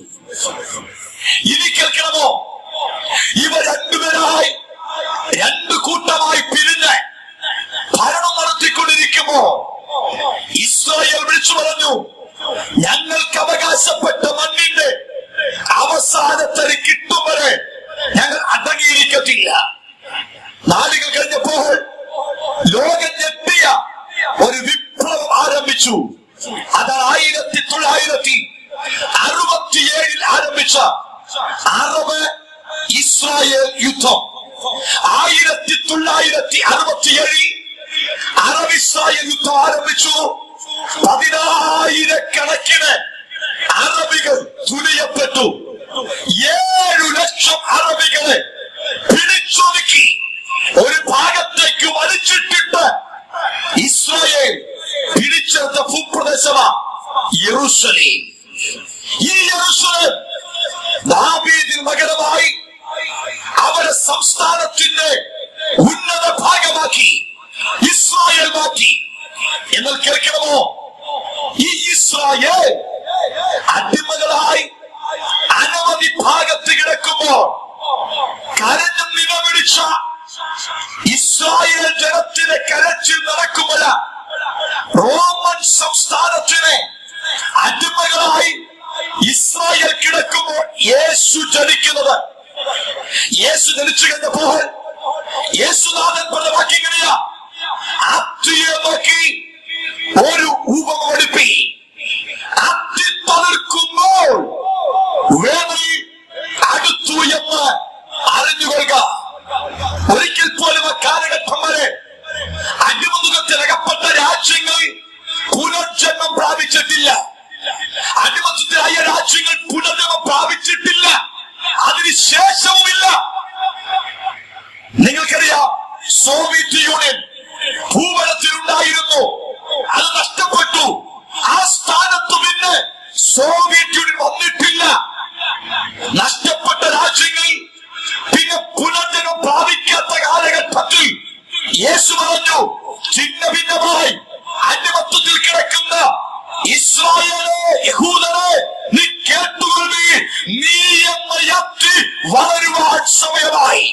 ഇനി കേൾക്കണമോ ഇവ രണ്ടുപേരായി രണ്ടു കൂട്ടമായി പിരിഞ്ഞ് ഭരണം നടത്തിക്കൊണ്ടിരിക്കുമ്പോ ഇസ്രായേൽ വിളിച്ചു പറഞ്ഞു ഞങ്ങൾക്ക് അവകാശപ്പെട്ട മണ്ണിന്റെ അവസാനത്തെ കിട്ടും വരെ ഞങ്ങൾ അടങ്ങിയിരിക്കത്തില്ല നാളുകൾ കഴിഞ്ഞപ്പോൾ ലോകം ഞെട്ടിയ ഒരു വിപ്ലവം ആരംഭിച്ചു അത് ആയിരത്തി തൊള്ളായിരത്തി അറുപത്തിയേഴിൽ ആരംഭിച്ച അറബ് ഇസ്രായേൽ യുദ്ധം ആയിരത്തി തൊള്ളായിരത്തി അറുപത്തിയേഴിൽ അറബ് ഇസ്രായേൽ യുദ്ധം ആരംഭിച്ചു പതിനായിരക്കണക്കിന് അറബികൾ തുലിയപ്പെട്ടു ഏഴു ലക്ഷം അറബികളെ പിടിച്ചൊതുക്കി ഒരു ഭാഗത്തേക്ക് വലിച്ചിട്ടിട്ട് ഇസ്രായേൽ പിടിച്ചെടുത്ത ഭൂപ്രദേശമാ യെറൂശലേം ഈ യെറൂശലേം ദാവീദിൻ നഗരമായി അവരെ സംസ്ഥാനത്തിന്റെ ഉന്നത ഭാഗമാക്കി ഇസ്രായേൽ മാറ്റി എന്നാൽ കേൾക്കണമോ ഈ ഇസ്രായേൽ അടിമകളായി അനവധി ഭാഗത്ത് കിടക്കുമ്പോൾ കരഞ്ഞു നിലവിളിച്ച ഇസ്രായേൽ ജനത്തിന് കരച്ചിൽ നടക്കുമല്ല റോമൻ സംസ്ഥാനത്തിന് അടിമകളായി ഇസ്രായേൽ കിടക്കുമ്പോൾ യേശു ജനിക്കുന്നത് യേശു ജനിച്ചു കഴിഞ്ഞപ്പോൾ യേശുനാഥൻ പറഞ്ഞ വാക്ക് എങ്ങനെയാ അത്തിയെ നോക്കി ഒരു ഉപമ പഠിപ്പി അത്തി തളിർക്കുമ്പോൾ വേനൽ അടുത്തു എന്ന് അറിഞ്ഞുകൊള്ളുക ഒരിക്കൽ പോലും ആ കാലഘട്ടം വരെ അടിമമുഖത്തിനകപ്പെട്ട രാജ്യങ്ങൾ പുനർജന്മം പ്രാപിച്ചിട്ടില്ല അടിമത്തത്തിലായ രാജ്യങ്ങൾ പുനർജന്മം പ്രാപിച്ചിട്ടില്ല അതിനുശേഷവുമില്ല നിങ്ങൾക്കറിയാം സോവിയറ്റ് യൂണിയൻ ഭൂപടത്തിലുണ്ടായിരുന്നു അത് നഷ്ടപ്പെട്ടു ആ സ്ഥാനത്ത് പിന്നെ സോവിയറ്റ് യൂണിയൻ വന്നിട്ടില്ല നഷ്ടപ്പെട്ട രാജ്യങ്ങൾ പിന്നെ പുനർജനം പ്രാപിക്കാത്ത കാലഘട്ടത്തിൽ യേശു പറഞ്ഞു ചിന്ന ഭിന്നമായി അന്യമത്വത്തിൽ കിടക്കുന്ന ഇസ്രായേലെ യഹൂദനെ നീ കേട്ടുകൊള്ളി നീ എന്ന യത്തി വളരുവാൻ സമയമായി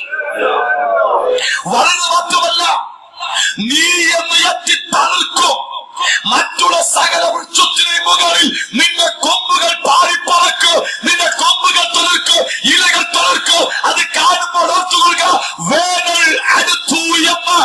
വളരുന്ന മാത്രമല്ല നീ എന്ന യത്തി തളിർക്കും മറ്റുള്ള സകല വൃക്ഷത്തിന് മുകളിൽ നിന്റെ കൊമ്പുകൾ പാറിപ്പറക്ക് നിന്റെ കൊമ്പുകൾ തളിർക്ക് ഇലകൾ തളിർക്ക് അത് കാണുമ്പോൾ ഓർത്തുകൊള്ളുക വേനൽ അടുത്തു എന്ന്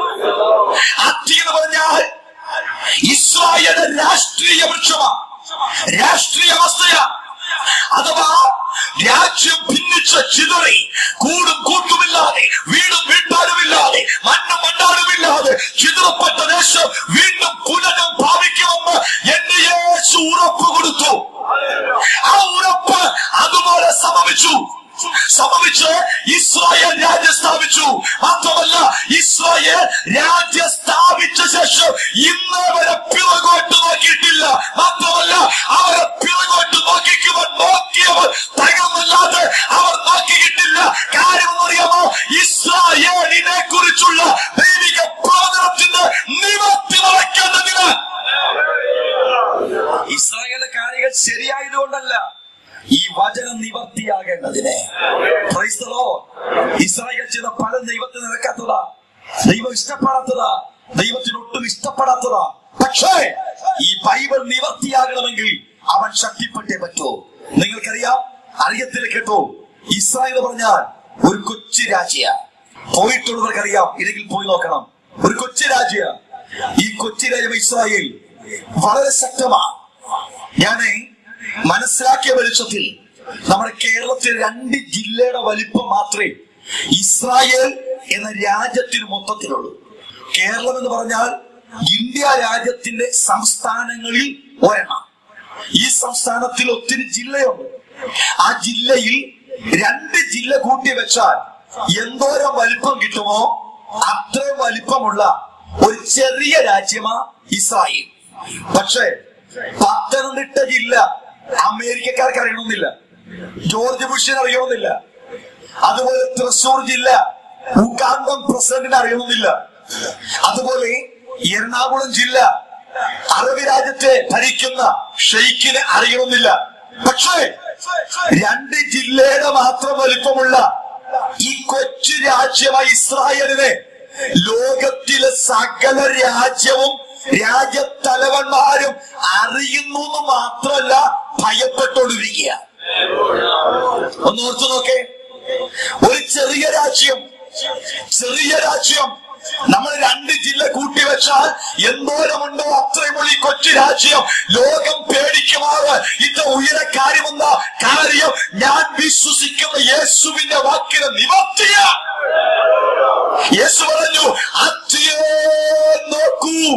അത്തി എന്ന് പറഞ്ഞാൽ ഇസ്രായേലിന്റെ രാഷ്ട്രീയ വൃക്ഷമാണ് രാഷ്ട്രീയ അവസ്ഥയാ അഥവാ രാജ്യം ഭിന്നിച്ച ചിതറി കൂടും കൂട്ടുമില്ലാതെ വീടും വീട്ടാനുമില്ലാതെ മണ്ണും മണ്ണാനുമില്ലാതെ ചിതറപ്പെട്ട ദേശം വീണ്ടും പുനരം ഭാവിക്കുമെന്ന് എന്റെ യേശു ഉറപ്പ് കൊടുത്തു ആ ഉറപ്പ് അതുപോലെ സംഭവിച്ചു സംഭവിച്ച് ഇസ്രായേൽ രാജ്യം സ്ഥാപിച്ചു മാത്രമല്ല ഇസ്രായേൽ രാജ്യം സ്ഥാപിച്ച ശേഷം ഇന്ന് വരെ പിറകോട്ട് നോക്കിയിട്ടില്ല മാത്രമല്ല അവരെ പിറകോട്ട് നോക്കിക്കുമ്പോൾ നോക്കിയവർ തകർന്നല്ലാതെ അവർ നോക്കിയിട്ടില്ല കാര്യം അറിയാമോ ഇസ്രായേലിനെ കുറിച്ചുള്ള ദൈവിക പ്രവചനത്തിന്റെ നിവർത്തി നടക്കേണ്ടതിന് ഇസ്രായേലിന്റെ കാര്യങ്ങൾ ശരിയായതുകൊണ്ടല്ല ഈ വചനം നിവർത്തിയാകേണ്ടതിന് Praise the Lord. ഇസ്രായേൽ ചെയ്ത പല ദൈവത്തിന് നിരക്കാത്തതാ ദൈവം ഇഷ്ടപ്പെടാത്തതാ ദൈവത്തിന് ഒട്ടും ഇഷ്ടപ്പെടാത്തതാ പക്ഷേ ഈ ബൈബിൾ നിവർത്തിയാകണമെങ്കിൽ അവൻ ശക്തിപ്പെട്ടേ പറ്റൂ നിങ്ങൾക്കറിയാം അറിയത്തില്ല കേട്ടോ ഇസ്രായേൽ എന്ന് പറഞ്ഞാൽ ഒരു കൊച്ചു രാജ്യ പോയിട്ടുള്ളവർക്കറിയാം ഇല്ലെങ്കിൽ പോയി നോക്കണം ഒരു കൊച്ചു രാജ്യ ഈ കൊച്ചു രാജ്യം ഇസ്രായേൽ വളരെ ശക്തമാണ് ഞാനേ മനസ്സിലാക്കിയ വെളിച്ചത്തിൽ നമ്മുടെ കേരളത്തിൽ രണ്ട് ജില്ലയുടെ വലിപ്പം മാത്രമേ ഇസ്രായേൽ എന്ന രാജ്യത്തിന് മൊത്തത്തിലുള്ളൂ കേരളം എന്ന് പറഞ്ഞാൽ ഇന്ത്യ രാജ്യത്തിന്റെ സംസ്ഥാനങ്ങളിൽ ഒരെണ്ണം ഈ സംസ്ഥാനത്തിൽ ഒത്തിരി ജില്ലയുണ്ട് ആ ജില്ലയിൽ രണ്ട് ജില്ല കൂട്ടി വെച്ചാൽ എന്തോരം വലിപ്പം കിട്ടുമോ അത്രയും വലിപ്പമുള്ള ഒരു ചെറിയ രാജ്യമാ ഇസ്രായേൽ പക്ഷേ പത്തനംതിട്ട ജില്ല അമേരിക്കക്കാർക്ക് അറിയണമെന്നില്ല ജോർജ് ബുഷിന് അറിയണമെന്നില്ല അതുപോലെ തൃശൂർ ജില്ല ഉഗാണ്ടം പ്രസിഡന്റിന് അറിയണമെന്നില്ല അതുപോലെ എറണാകുളം ജില്ല അറബി രാജ്യത്തെ ഭരിക്കുന്ന ഷെയ്ഖിന് അറിയണമെന്നില്ല പക്ഷേ രണ്ട് ജില്ലയുടെ മാത്രം വലിപ്പമുള്ള ഈ കൊച്ചു രാജ്യമായ ഇസ്രായേലിനെ ലോകത്തിലെ സകല രാജ്യവും രാജ്യത്തലവന്മാരും അറിയുന്നു എന്ന് മാത്രമല്ല ഭയപ്പെട്ടോണ്ടിരിക്കുക ഒന്ന് ഓർത്തു നോക്കേ ഒരു ചെറിയ രാജ്യം ചെറിയ രാജ്യം നമ്മൾ രണ്ട് ജില്ല കൂട്ടി വെച്ചാൽ എന്തോരമുണ്ടോ അത്രയുമുള്ള ഈ കൊച്ചു രാജ്യം ലോകം പേടിക്കുമാറ് ഇത് ഉയര കാര്യമെന്ന കാര്യം ഞാൻ വിശ്വസിക്കുന്ന യേശുവിന്റെ വാക്കിന് നിവർത്തിയ യേശു പറഞ്ഞു അത്തിയെ നോക്കൂ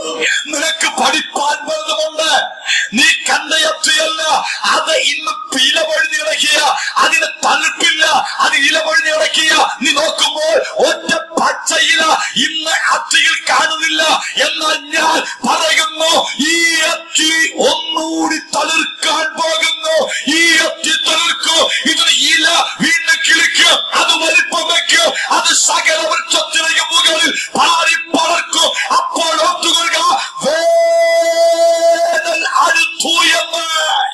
നിനക്ക് പഠിപ്പാൻ പലതുമുണ്ട് നീ കണ്ടയത്തിയല്ല അത് ഇന്ന് ഇലപൊഴിഞ്ഞ് കിടക്കുക അതിന് തണുപ്പില്ല അത് ഇലപൊഴിഞ്ഞ് കിടക്കുക നീ നോക്കുമ്പോൾ ഒറ്റ പച്ച ഇല ഇന്ന് അത്തിയിൽ കാണുന്നില്ല എന്നാൽ ഞാൻ പറയുന്നു ഈ അത്തി ഒന്നുകൂടി തളിർക്കാൻ പോകുന്നു ഈ അത്തി തളിർക്കൂ ഇതിന് ഇല വീണ്ടും കിളിക്കും അത് വലിപ്പം വെക്കും അത് സകല വൃക്ഷത്തിലേക്ക് മുകളിൽ പാറി പറക്കും അപ്പോൾ ഓർത്തുകൊള്ളുക വേനൽ അടുത്തു എന്ന്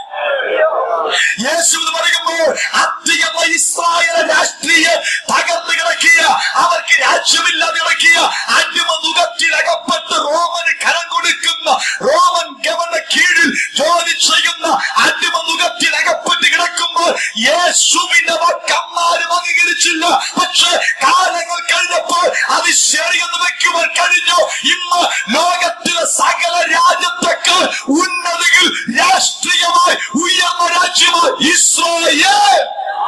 യേശു എന്ന് പറയുമ്പോൾ അധികമ ഇസ്രായേൽ രാഷ്ട്രീയ തകർന്നു കിടക്കിയ അവർക്ക് രാജ്യമില്ലാതെ കിടക്കിയ അടിമ നുകത്തിലകപ്പെട്ട് റോമന് കരം കൊടുക്കുന്ന റോമൻ ഗവർണർ കീഴിൽ ജോലി ചെയ്യുന്ന അടിമ നുകത്തിലകപ്പെട്ട് കിടക്കുമ്പോൾ യേശുവിന്റെ വാക്കന്മാരും അംഗീകരിച്ചില്ല പക്ഷെ കാലങ്ങൾ കഴിഞ്ഞപ്പോൾ അത് ശരിയെന്ന് വെക്കുവാൻ കഴിഞ്ഞു ഇന്ന് ലോകത്തിലെ സകല രാജ്യത്തേക്കാൾ ഉന്നതികൾ രാഷ്ട്രീയമായി ഉയർന്ന രാജ്യമായി ഇസ്രായേൽ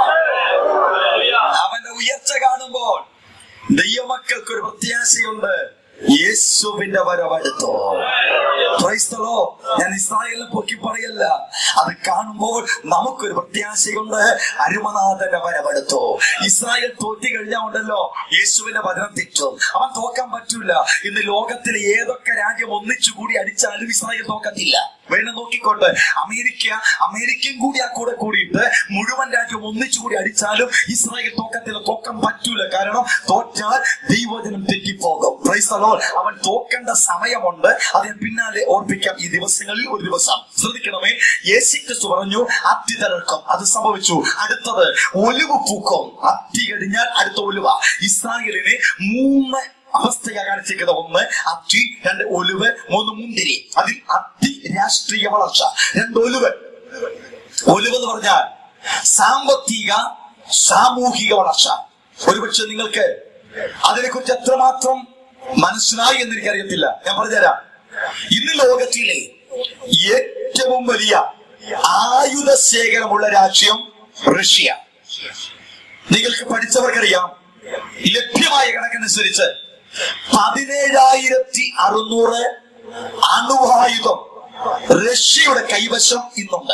അവന്റെ ഉയർച്ച കാണുമ്പോൾ ദൈവമക്കൾക്ക് ഒരു പ്രത്യാശയുണ്ട് യേശുവിന്റെ വരവടുത്തോ Praise the Lord. ഞാൻ ഇസ്രായേലിനെ പൊക്കി പറയല്ല അത് കാണുമ്പോൾ നമുക്കൊരു പ്രത്യാശയുണ്ട് അരുമനാഥന്റെ വരവെടുത്തു ഇസ്രായേൽ തോറ്റി കഴിഞ്ഞാൽ ഉണ്ടല്ലോ യേശുവിന്റെ വചനം തെറ്റും അവൻ തോക്കാൻ പറ്റൂല ഇന്ന് ലോകത്തിലെ ഏതൊക്കെ രാജ്യം ഒന്നിച്ചു കൂടി അടിച്ചാലും ഇസ്രായേൽ തോക്കത്തില്ല വേണം നോക്കിക്കൊണ്ട് അമേരിക്ക അമേരിക്കയും കൂടി ആ കൂടെ കൂടിയിട്ട് മുഴുവൻ രാജ്യം ഒന്നിച്ചു കൂടി അടിച്ചാലും ഇസ്രായേൽ തോക്കത്തില്ല തോക്കാൻ പറ്റൂല കാരണം തോറ്റാൽ ദൈവജനം തെറ്റിപ്പോകും Praise the Lord. അവൻ തോക്കേണ്ട സമയമുണ്ട് അതിന് പിന്നാലെ ഓർപ്പിക്കാം ഈ ദിവസങ്ങളിൽ ഒരു ദിവസം ശ്രദ്ധിക്കണമേ യേശു ക്രിസ്തു പറഞ്ഞു അത്തി തളർക്കും അത് സംഭവിച്ചു അടുത്തത് ഒലിവ് പൂക്കും അത്തി കഴിഞ്ഞാൽ അടുത്ത ഒലിവ ഇസ്രായേലിനെ മൂന്ന് അവസ്ഥയാ കാണിച്ചിരിക്കുന്നത് ഒന്ന് അത്തി രണ്ട് ഒലിവ് മൂന്ന് മുന്തിരി അതിൽ അത്തി രാഷ്ട്രീയ വളർച്ച രണ്ട് ഒലിവ് ഒലിവ് എന്ന് പറഞ്ഞാൽ സാമ്പത്തിക സാമൂഹിക വളർച്ച ഒരുപക്ഷെ നിങ്ങൾക്ക് അതിനെക്കുറിച്ച് എത്രമാത്രം മനസ്സിലായി എന്ന് എനിക്കറിയത്തില്ല ഞാൻ പറഞ്ഞുതരാം ഇന്ന് ലോകത്തിലെ ഏറ്റവും വലിയ ആയുധ ശേഖരമുള്ള രാജ്യം റഷ്യ നിങ്ങൾക്ക് പഠിച്ചവർക്കറിയാം ലഭ്യമായ കണക്കനുസരിച്ച് പതിനേഴായിരത്തി അറുന്നൂറ് അണുവായുധം റഷ്യയുടെ കൈവശം ഇന്നുണ്ട്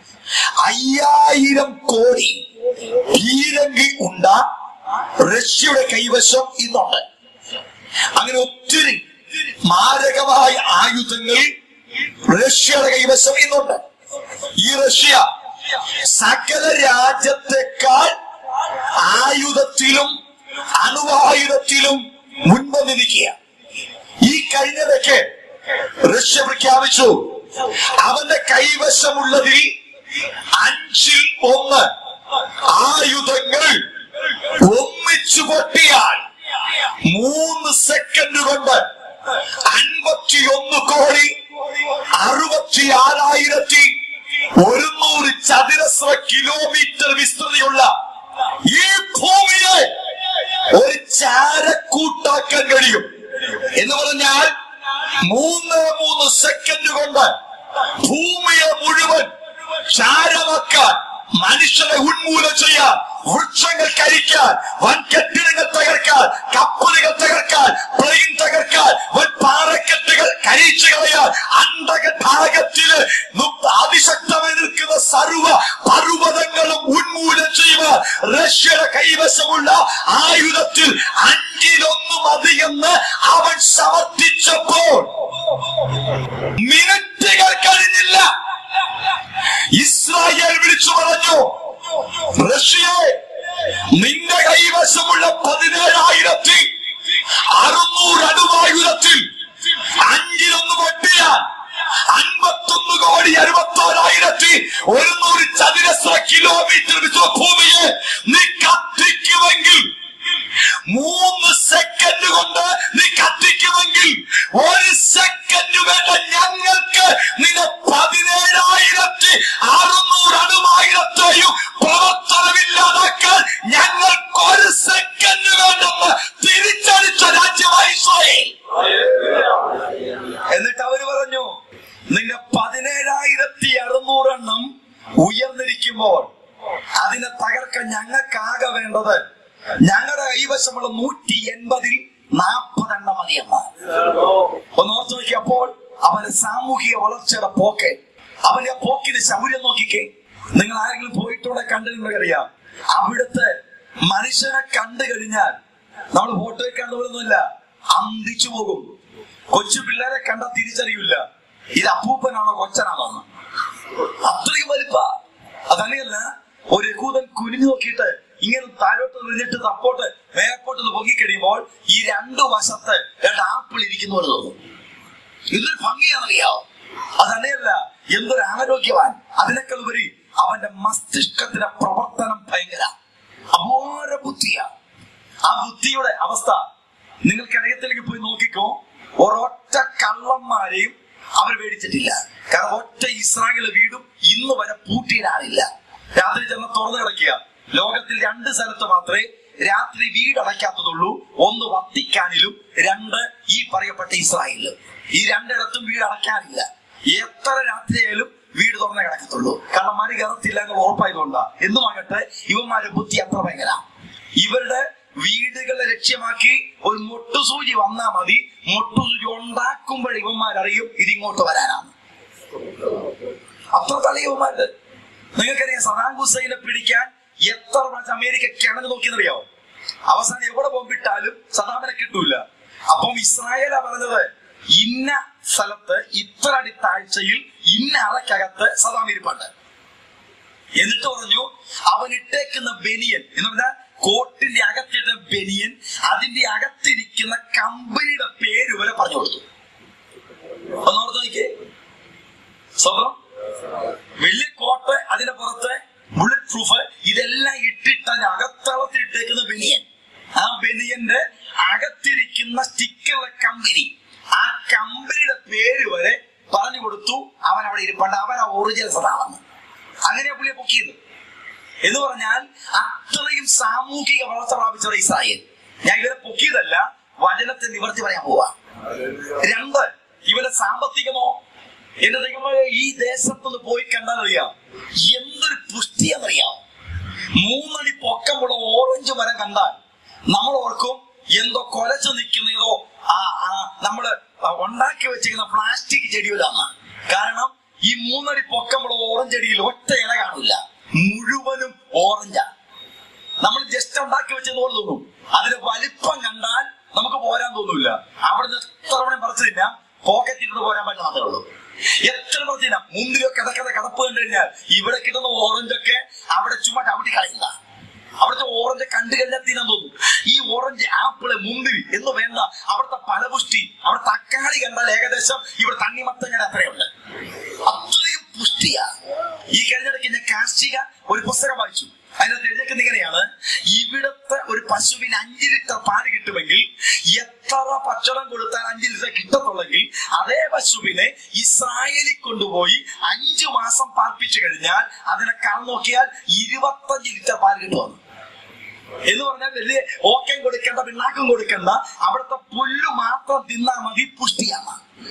അയ്യായിരം കോടി പീരങ്കി ഉണ്ട റഷ്യയുടെ കൈവശം ഇന്നുണ്ട് അങ്ങനെ ഒത്തിരി മാരകമായ ആയുധങ്ങൾ റഷ്യയുടെ കൈവശം ഇന്നുണ്ട് ഈ റഷ്യ സകല രാജ്യത്തെക്കാൾ ആയുധത്തിലും അണുവായുധത്തിലും മുൻപന്തിരിക്കുക ഈ കഴിഞ്ഞതൊക്കെ റഷ്യ പ്രഖ്യാപിച്ചു അവന്റെ കൈവശമുള്ളതിൽ അഞ്ചിൽ ഒന്ന് ആയുധങ്ങൾ ഒന്നിച്ചു പൊട്ടിയാൽ മൂന്ന് സെക്കൻഡ് കൊണ്ട് അൻപത്തിയൊന്ന് കോടി അറുപത്തി ആറായിരത്തി ഒരുന്നൂറ് ചതുരശ്ര കിലോമീറ്റർ വിസ്തൃതിയുള്ള ഈ ഭൂമിയെ ഒരു ചാരക്കൂട്ടാക്കാൻ കഴിയും എന്ന് പറഞ്ഞാൽ മൂന്ന് മൂന്ന് സെക്കൻഡ് കൊണ്ട് ഭൂമിയെ മുഴുവൻ ചാരമാക്കാൻ മനുഷ്യനെ ഉന്മൂലം ചെയ്യാൻ വൃക്ഷങ്ങൾ കരിക്കാൻ വൻ കെട്ടിടങ്ങൾ തകർക്കാൻ കപ്പലുകൾ തകർക്കാൻ പ്ലെയിൻ തകർക്കാൻ വൻ പാറക്കെട്ടുകൾ കരിച്ചു കളയാൻ അണ്ടകഭാഗത്തില് അതിശക്തമായി നിൽക്കുന്ന സർവ പർവ്വതങ്ങളും ഉന്മൂലം ചെയ്യുവാൻ റഷ്യയുടെ കൈവശമുള്ള ആയുധത്തിൽ അഞ്ചിലൊന്നും മതിയെന്ന് അവൻ സമർത്ഥിച്ചപ്പോൾ മിനിറ്റുകൾ കഴിഞ്ഞില്ല ഇസ്രായേൽ വിളിച്ചു പറഞ്ഞു റഷ്യയെ നിന്റെ കൈവശമുള്ള പതിനേഴായിരത്തി അറുന്നൂറ് അണുവായുധത്തിൽ അഞ്ചിലൊന്ന് പൊട്ടിയാൽ അൻപത്തൊന്ന് കോടി അറുപത്തോരായിരത്തി ഒരുന്നൂറ് ചതുരശ്ര കിലോമീറ്റർ വിശ്വഭൂമിയെ നീ കത്തിക്കുമെങ്കിൽ മൂന്ന് സെക്കൻഡ് കൊണ്ട് നീ കത്തിക്കുമെങ്കിൽ ഒരു സെക്കൻഡ് വേണ്ട ഞങ്ങൾക്ക് നിന്നെ പതിനേഴായിരത്തി അറുന്നൂറ് അണുവായിരത്തെയും പ്രവർത്തനമില്ലാതാക്കാൻ ഞങ്ങൾക്ക് ഒരു സെക്കൻഡ് വേണ്ടെന്ന് തിരിച്ചടിച്ച രാജ്യമായി ഇസ്രായേൽ എന്നിട്ട് അവര് പറഞ്ഞു നിന്റെ പതിനേഴായിരത്തി അറുന്നൂറെണ്ണം ഉയർന്നിരിക്കുമ്പോൾ അതിനെ തകർക്കാൻ ഞങ്ങൾക്കാകെ വേണ്ടത് ഞങ്ങളുടെ കൈവശമുള്ള നൂറ്റി എൺപതിൽ നാൽപ്പതെണ്ണം മതിയെന്ന് ഒന്ന് ഓർത്ത് ഓർത്തു നോക്കിയപ്പോൾ അവന്റെ സാമൂഹിക വളർച്ചയുടെ പോക്ക് അവന്റെ ആ പോക്കിന്റെ ശൗര്യം നോക്കിക്കേ നിങ്ങൾ ആരെങ്കിലും പോയിട്ടൂടെ കണ്ടിട്ടുണ്ടെങ്കിൽ അവിടുത്തെ മനുഷ്യനെ കണ്ടു കഴിഞ്ഞാൽ നമ്മൾ ഫോട്ടോയിൽ കണ്ടുപോലൊന്നുമില്ല അന്തിച്ചു പോകും കൊച്ചു പിള്ളേരെ കണ്ടാൽ തിരിച്ചറിയില്ല ഇത് അപ്പൂപ്പനാണോ കൊച്ചനാണോ എന്ന് അത്രയും വലിപ്പ അതങ്ങനെയല്ല ഒരു യഹൂദൻ കുനിഞ്ഞു നോക്കിയിട്ട് ഇങ്ങനെ താഴോട്ട് നിന്നിട്ട് തപ്പോട്ട് മേപ്പോട്ട് ഒന്ന് പൊങ്ങിക്കഴിയുമ്പോൾ ഈ രണ്ടു വശത്ത് രണ്ട് ആപ്പിൾ ഇരിക്കുന്ന പോലെ തോന്നും ഇതൊരു ഭംഗിയാണെന്നറിയാവോ അതങ്ങനെയല്ല എന്തൊരു ആരോഗ്യവാൻ അതിനേക്കാൾ ഉപരി അവന്റെ മസ്തിഷ്കത്തിന്റെ പ്രവർത്തനം ഭയങ്കര അപാര ബുദ്ധിയാ ആ ബുദ്ധിയുടെ അവസ്ഥ നിങ്ങൾക്കറിയത്തില്ലെങ്കിൽ പോയി നോക്കിക്കോ ഒരൊറ്റ കള്ളന്മാരെയും അവർ മേടിച്ചിട്ടില്ല കാരണം ഒറ്റ ഇസ്രായേൽ വീടും ഇന്ന് വരെ പൂട്ടിയിടാറില്ല രാത്രി ചെന്ന് തുറന്നു കിടക്കുക ലോകത്തിൽ രണ്ട് സ്ഥലത്ത് മാത്രമേ രാത്രി വീട് അടയ്ക്കാത്തതുള്ളൂ ഒന്ന് വത്തിക്കാനിലും രണ്ട് ഈ പറയപ്പെട്ട ഇസ്രായേലിലും ഈ രണ്ടിടത്തും വീട് അടയ്ക്കാറില്ല എത്ര രാത്രിയായാലും വീട് തുറന്നേ കിടക്കത്തുള്ളൂ കാരണം മരി കയറത്തില്ല എന്ന് ഉറപ്പായതുകൊണ്ടാ എന്നുമാകട്ടെ ഇവന്മാരുടെ ബുദ്ധി അത്ര ഭയങ്കര ഇവരുടെ വീടുകളെ ലക്ഷ്യമാക്കി ഒരു മുട്ടുസൂചി വന്നാ മതി മുട്ടുസൂചി ഉണ്ടാക്കുമ്പോൾ ഇവന്മാരറിയും ഇതിങ്ങോട്ട് വരാനാണ് അത്ര തലയവന്മാരുണ്ട് നിങ്ങൾക്കറിയാം സദാം ഹുസൈനെ പിടിക്കാൻ എത്ര പ്രാവശ്യം അമേരിക്ക കിണഞ്ഞു നോക്കിയെന്നറിയാവോ അവസാനം എവിടെ ബോംബിട്ടാലും സദാമിനെ കിട്ടൂല അപ്പം ഇസ്രായേലാ പറഞ്ഞത് ഇന്ന സ്ഥലത്ത് ഇത്ര അടി താഴ്ചയിൽ ഇന്ന അറക്കകത്ത് സദാം ഇരിപ്പുണ്ട് എന്നിട്ട് പറഞ്ഞു അവൻ ഇട്ടേക്കുന്ന ബനിയൻ എന്ന് പറഞ്ഞാൽ കോട്ടിന്റെ അകത്തിട്ട ബനിയൻ അതിന്റെ അകത്തിരിക്കുന്ന കമ്പനിയുടെ പേര് വരെ പറഞ്ഞു കൊടുത്തു ഒന്ന് ഓർത്ത് നോക്കിയേ സ്വന്തം വലിയ കോട്ട് അതിന്റെ പുറത്ത് ബുള്ളറ്റ് പ്രൂഫ് ഇതെല്ലാം ഇട്ടിട്ട് അതിന്റെ അകത്തളത്തിൽ ഇട്ടേക്കുന്ന ബനിയൻ ആ ബനിയന്റെ അകത്തിരിക്കുന്ന സ്റ്റിക്കറുടെ കമ്പനി ആ കമ്പനിയുടെ പേര് വരെ പറഞ്ഞു കൊടുത്തു അവൻ അവിടെ ഇരിപ്പണ്ട് അവൻ ആ ഒറിജിനൽ സദാണെന്ന് അങ്ങനെ പുള്ളിയെ പൊക്കിയത് എന്ന് പറഞ്ഞാൽ അത്രയും സാമൂഹിക വളർച്ച പ്രാപിച്ചവരുടെ ഇസ്രായേൽ ഞാൻ ഇവരെ പൊക്കിയതല്ല വചനത്തെ നിവർത്തി പറയാൻ പോവാ രണ്ട് ഇവരെ സാമ്പത്തികമോ എന്റെ ദൈവമേ ഈ ദേശത്തൊന്ന് പോയി കണ്ടാൽ അറിയാം എന്തൊരു പുഷ്ടിയെന്നറിയാം മൂന്നടി പൊക്കമുള്ള ഓറഞ്ച് മരം കണ്ടാൽ നമ്മൾ ഓർക്കും എന്തോ കൊലച്ചു നിൽക്കുന്നതോ ആ ആ നമ്മള് ഉണ്ടാക്കി വെച്ചിരിക്കുന്ന പ്ലാസ്റ്റിക് ചെടിയിലാണ് കാരണം ഈ മൂന്നടി പൊക്കമുള്ള ഓറഞ്ച് ചെടിയിൽ ഒറ്റ ഇല കാണില്ല മുഴുവനും ഓറഞ്ചാ നമ്മൾ ജസ്റ്റ് ഉണ്ടാക്കി വെച്ചത് പോലെ തോന്നും അതിന്റെ വലിപ്പം കണ്ടാൽ നമുക്ക് പോരാൻ തോന്നൂല അവിടെ നിന്ന് എത്ര മണി പറിച്ചു തിന്നാം പോക്കറ്റിൽ നിന്ന് പോരാൻ പറ്റുന്ന മാത്രമേ ഉള്ളൂ എത്ര പറിച്ചു തിന്നാം മുന്തിരിയൊക്കെ കഥക്കഥ കടപ്പ് കണ്ടു കഴിഞ്ഞാൽ ഇവിടെ കിട്ടുന്ന ഓറഞ്ചൊക്കെ അവിടെ ചുമ്മാ ചവിട്ടി കളയുന്ന അവിടുത്തെ ഓറഞ്ച് കണ്ടു കഴിഞ്ഞാൽ തിന്നാൻ തോന്നും ഈ ഓറഞ്ച് ആപ്പിള് മുന്തിരി എന്ന് വേണ്ട അവിടുത്തെ ഫലപുഷ്ടി അവിടെ തക്കാളി കണ്ടാൽ ഏകദേശം ഇവിടെ തണ്ണിമത്തങ്ങനെ അത്രയുണ്ട് അത്രയും പുഷ്ടിയാ ഈ കഴിഞ്ഞിടയ്ക്ക് ഞാൻ കാർഷിക ഒരു പുസ്തകം വായിച്ചു അതിനകത്ത് എഴുതിയേക്കുന്ന ഇങ്ങനെയാണ് ഇവിടുത്തെ ഒരു പശുവിന് അഞ്ച് ലിറ്റർ പാല് കിട്ടുമെങ്കിൽ എത്ര ഭക്ഷണം കൊടുത്താൽ അഞ്ച് ലിറ്റർ കിട്ടത്തുള്ളെങ്കിൽ അതേ പശുവിനെ ഇസ്രായേലിൽ കൊണ്ടുപോയി അഞ്ചു മാസം പാർപ്പിച്ചു കഴിഞ്ഞാൽ അതിനെ കറ നോക്കിയാൽ ഇരുപത്തഞ്ച് ലിറ്റർ പാൽ കിട്ടുമെന്ന് എന്ന് പറഞ്ഞാൽ വലിയ ഓക്കയും കൊടുക്കേണ്ട പിണ്ണാക്കും കൊടുക്കേണ്ട അവിടുത്തെ പുല്ല് മാത്രം തിന്നാ മതി പുഷ്ടിയാണ്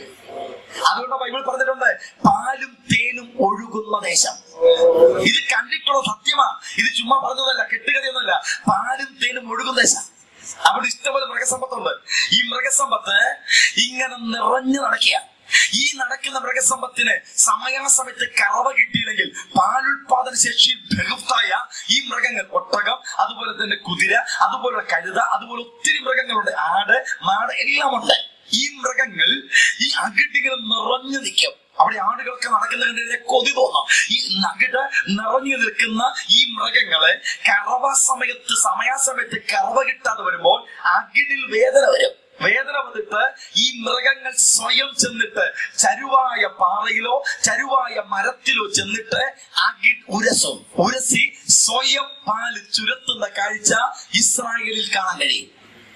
അതുകൊണ്ട് ബൈബിൾ പറഞ്ഞിട്ടുണ്ട് പാലും തേനും ഒഴുകുന്ന ദേശം ഇത് കണ്ടിട്ടുള്ള സത്യമാ ഇത് ചുമ്മാ പറഞ്ഞതല്ല കെട്ടുകഥയൊന്നുമല്ല പാലും തേനും ഒഴുകുന്ന ദേശം അവിടെ ഇഷ്ടംപോലെ മൃഗസമ്പത്തുണ്ട് ഈ മൃഗസമ്പത്ത് ഇങ്ങനെ നിറഞ്ഞു നടക്കുക ഈ നടക്കുന്ന മൃഗസമ്പത്തിന് സമയാസമയത്ത് കറവ കിട്ടിയില്ലെങ്കിൽ പാലുൽപാദന ശേഷിയിൽ ബഹുത്തായ ഈ മൃഗങ്ങൾ ഒട്ടകം അതുപോലെ തന്നെ കുതിര അതുപോലെ കഴുത അതുപോലെ ഒത്തിരി മൃഗങ്ങളുണ്ട് ആട് മാട് എല്ലാം ഉണ്ട് ഈ മൃഗങ്ങൾ ഈ അകിട്ടിങ്ങനെ നിറഞ്ഞു നിൽക്കും അവിടെ ആടുകളൊക്കെ നടക്കുന്ന കണ്ടു കഴിഞ്ഞാൽ കൊതി തോന്നും ഈ നകിട് നിറഞ്ഞു നിൽക്കുന്ന ഈ മൃഗങ്ങളെ കറവ സമയത്ത് സമയാസമയത്ത് കറവ കിട്ടാതെ വരുമ്പോൾ അകിടിൽ വേദന വരും വേദന വന്നിട്ട് ഈ മൃഗങ്ങൾ സ്വയം ചെന്നിട്ട് ചരുവായ പാറയിലോ ചരുവായ മരത്തിലോ ചെന്നിട്ട് അകി ഉരസും ഉരസി സ്വയം പാല് ചുരത്തുന്ന കാഴ്ച ഇസ്രായേലിൽ കാണാൻ കഴിയും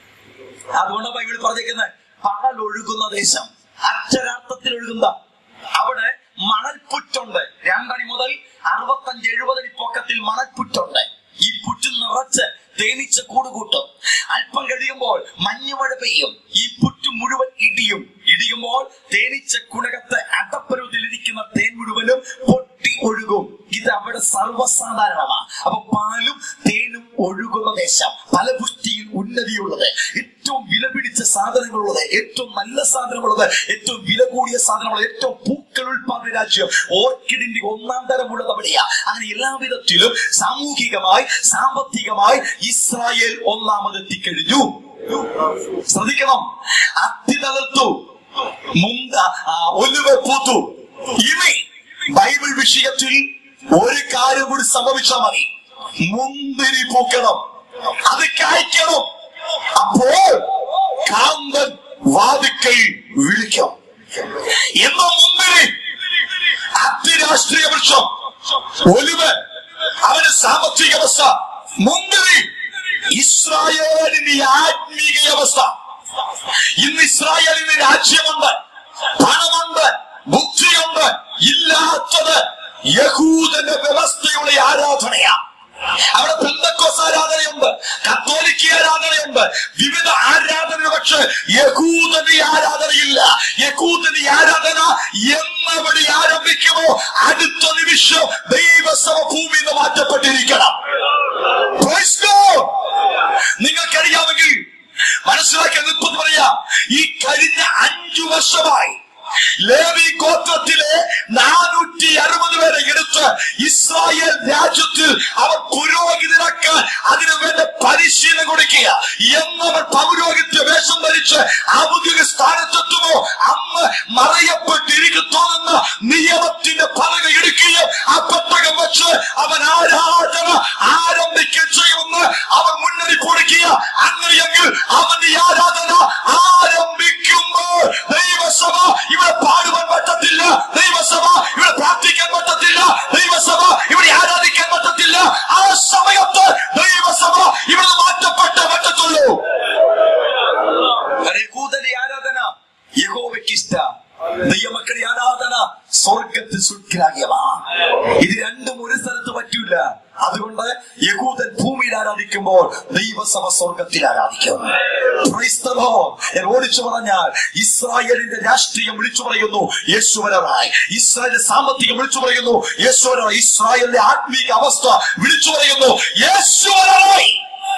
അതുകൊണ്ട് ബൈബിൾ പറഞ്ഞേക്കുന്നത് പാൽ ഒഴുകുന്ന ദേശം അക്ഷരാർത്ഥത്തിൽ ഒഴുകുന്ന അവിടെ മണൽപുറ്റുണ്ട് രണ്ടടി മുതൽ അറുപത്തഞ്ച് എഴുപതടി പൊക്കത്തിൽ മണൽപുറ്റുണ്ട് ഈ പുറ്റ് നിറച്ച് തേനീച്ച കൂടുകൂട്ടും അല്പം കഴിയുമ്പോൾ മഞ്ഞുമഴ പെയ്യും ഈ പുറ്റ് മുഴുവൻ ഇടിയും ഇടിയുമ്പോൾ തേനീച്ച കുണകത്ത് അടപ്പരുവത്തിലിരിക്കുന്ന തേൻ മുഴുവനും പൊട്ടി ഒഴുകും ഇത് അവിടെ സർവ്വസാധാരണമാണ് അപ്പൊ പാലും തേനും ഒഴുകുന്ന ദേശം ഫലപുഷ്ടിയിൽ ഉന്നതിയുള്ളത് ഏറ്റവും വിലപിടിച്ച മികച്ച സാധനങ്ങളുള്ളത് ഏറ്റവും നല്ല സാധനമുള്ളത് ഏറ്റവും വില കൂടിയ സാധനമുള്ളത് ഏറ്റവും പൂക്കൾ ഉൽപാദന രാജ്യം ഓർക്കിഡിന്റെ ഒന്നാം തരമുള്ളത് അവിടെയാ അങ്ങനെ എല്ലാവിധത്തിലും സാമൂഹികമായി സാമ്പത്തികമായി ഇസ്രായേൽ ഒന്നാമതെത്തിക്കഴിഞ്ഞു ശ്രദ്ധിക്കണം അത്തി തകർത്തു മുന്ത ആ, ഒലിവ് പൂത്തു ഇനി ബൈബിൾ വിഷയത്തിൽ ഒരു കാര്യം കൂടി സംഭവിച്ചാൽ മതി മുന്തിരി പൂക്കണം അത് കായ്ക്കണം അപ്പോൾ കാന്തൻ വാതിക്കൽ വിളിക്കും എന്ന മുന്തിരി അത്തിരാഷ്ട്രീയ വൃക്ഷം ഒലിവ് അവന് സാമ്പത്തിക അവസ്ഥ മുന്തിരി ഇസ്രായേലിന്റെ ആത്മീക അവസ്ഥ ഇന്ന് ഇസ്രായേലിന് രാജ്യമുണ്ട് പണമുണ്ട് ബുദ്ധിയുണ്ട് ഇല്ലാത്തത് യഹൂദന്റെ വ്യവസ്ഥയുള്ള ആരാധനയാ അവിടെ പെന്തക്കോസ് ആരാധനയുണ്ട് കത്തോലിക്ക ആരാധനയുണ്ട് വിവിധ ആരാധന പക്ഷെ യഹൂദന്റെ ആരാധനയില്ല യഹൂദന്റെ ആരാധന എന്നവിടെ ആരംഭിക്കുമോ അടുത്ത നിമിഷം ദൈവസഭ ഭൂമിയിൽ നിന്ന് മാറ്റപ്പെട്ടിരിക്കണം Praise God. നിങ്ങൾക്കറിയാമെങ്കിൽ മനസ്സിലാക്കിയ നിൽപ്പത് പറയാ ഈ കഴിഞ്ഞ അഞ്ചു വർഷമായി ലേവി ഗോത്രത്തിലെ നാനൂറ്റി അറുപത് പേരെ എടുത്ത് ഇസ്രായേൽ രാജ്യത്തിൽ അവർ പുരോഹിതരാക്കാൻ അതിനു വേണ്ട പരിശീലനം കൊടുക്കുക എന്നവർ പൗരോഹിത്യ വേഷം ധരിച്ച് ഔദ്യോഗിക സ്ഥാനത്തെത്തുമോ അന്ന് മറയപ്പെട്ടിരിക്കുന്നുവെന്ന് നിയമത്തിന്റെ പലക എടുക്കുകയും ആ പെട്ടകം വെച്ച് അവൻ ആരാധന ആരംഭിക്കുകയും ചെയ്യുമെന്ന് അവർ മുന്നറിയിപ്പ് കൊടുക്കുക അങ്ങനെയെങ്കിൽ അവന്റെ ആരാധന ആരംഭിക്കുമ്പോൾ ദൈവസഭ ഇവിടെ പാടുവാൻ പറ്റത്തില്ല ദൈവസഭ ഇവിടെ പ്രാർത്ഥിക്കാൻ പറ്റത്തില്ല ദൈവസഭ ഇവിടെ ആരാധിക്കാൻ പറ്റത്തില്ല ആ സമയത്ത് ദൈവസഭ ഇവിടെ മാറ്റപ്പെട്ടേ പറ്റത്തുള്ളൂ യഹൂദന്റെ ആരാധന യഹോവയ്ക്ക് ഇഷ്ട ദൈവമക്കളുടെ ആരാധന സ്വർഗത്തിൽ സുഗ്രാഹ്യമാണ് ഇത് രണ്ടും ഒരു സ്ഥലത്ത് പറ്റൂല അതുകൊണ്ട് യഹൂദൻ ഭൂമിയിൽ ആരാധിക്കുമ്പോൾ ദൈവസഭ സ്വർഗത്തിൽ ആരാധിക്കും Praise the Lord. ഞാൻ ഓടിച്ചു പറഞ്ഞാൽ ഇസ്രായേലിന്റെ രാഷ്ട്രീയം വിളിച്ചു പറയുന്നു യേശുവരായി ഇസ്രായേലിന്റെ സാമ്പത്തികം വിളിച്ചു പറയുന്നു യേശുവരായി ഇസ്രായേലിന്റെ ആത്മീക അവസ്ഥ വിളിച്ചു പറയുന്നു യേശുവരായി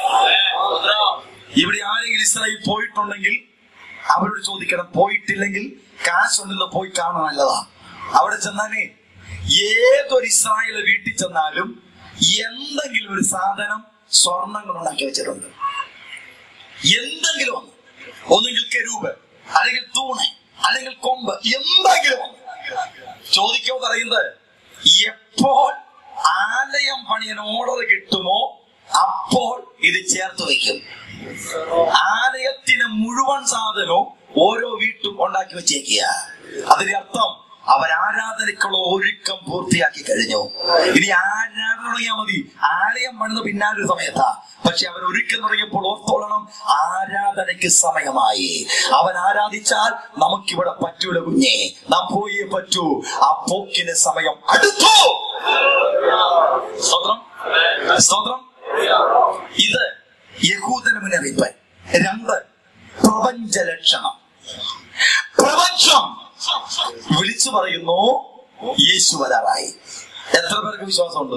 ഇവിടെ ആരെങ്കിലും ഇസ്രായേൽ പോയിട്ടുണ്ടെങ്കിൽ അവരോട് ചോദിക്കണം പോയിട്ടില്ലെങ്കിൽ കാശുണ്ടെന്ന് പോയി കാണാൻ നല്ലതാ അവിടെ ചെന്നാലേ ഏതൊരു ഇസ്രായേൽ വീട്ടിൽ ചെന്നാലും എന്തെങ്കിലും ഒരു സാധനം സ്വർണം കൊണ്ടുണ്ടാക്കി വെച്ചിട്ടുണ്ട് എന്തെങ്കിലും ഒന്ന് ഒന്നുകിൽ കരൂപ് അല്ലെങ്കിൽ തൂണ് അല്ലെങ്കിൽ കൊമ്പ് എന്തെങ്കിലും ഒന്ന് ചോദിക്കോ പറയുന്നത് എപ്പോൾ ആലയം പണിയാൻ ഓർഡർ കിട്ടുമോ അപ്പോൾ ഇത് ചേർത്ത് വയ്ക്കും ആലയത്തിന് മുഴുവൻ സാധനവും ഓരോ വീട്ടും ഉണ്ടാക്കി വെച്ചേക്കുക അതിന്റെ അർത്ഥം അവർ ആരാധനയ്ക്കുള്ള ഒരുക്കം പൂർത്തിയാക്കി കഴിഞ്ഞു ഇനി ആരാധന തുടങ്ങിയാൽ മതി ആലയം പണിത് പിന്നാലൊരു സമയത്താ പക്ഷെ അവർ ഒരുക്കം തുടങ്ങിയപ്പോൾ ഓർത്തോളണം ആരാധനയ്ക്ക് സമയമായി അവൻ ആരാധിച്ചാൽ നമുക്കിവിടെ പറ്റൂല കുഞ്ഞെ നാം പോയേ പറ്റൂ ആ പോക്കിന് സമയം അടുത്തു സ്തോത്രം സ്തോത്രം ഇത് യഹൂദന മുന്നറിയിപ്പ് രണ്ട് പ്രപഞ്ച ലക്ഷണം പ്രപഞ്ചം വിളിച്ചു പറയുന്നു യേശു വരാറായി എത്ര പേർക്ക് വിശ്വാസമുണ്ട്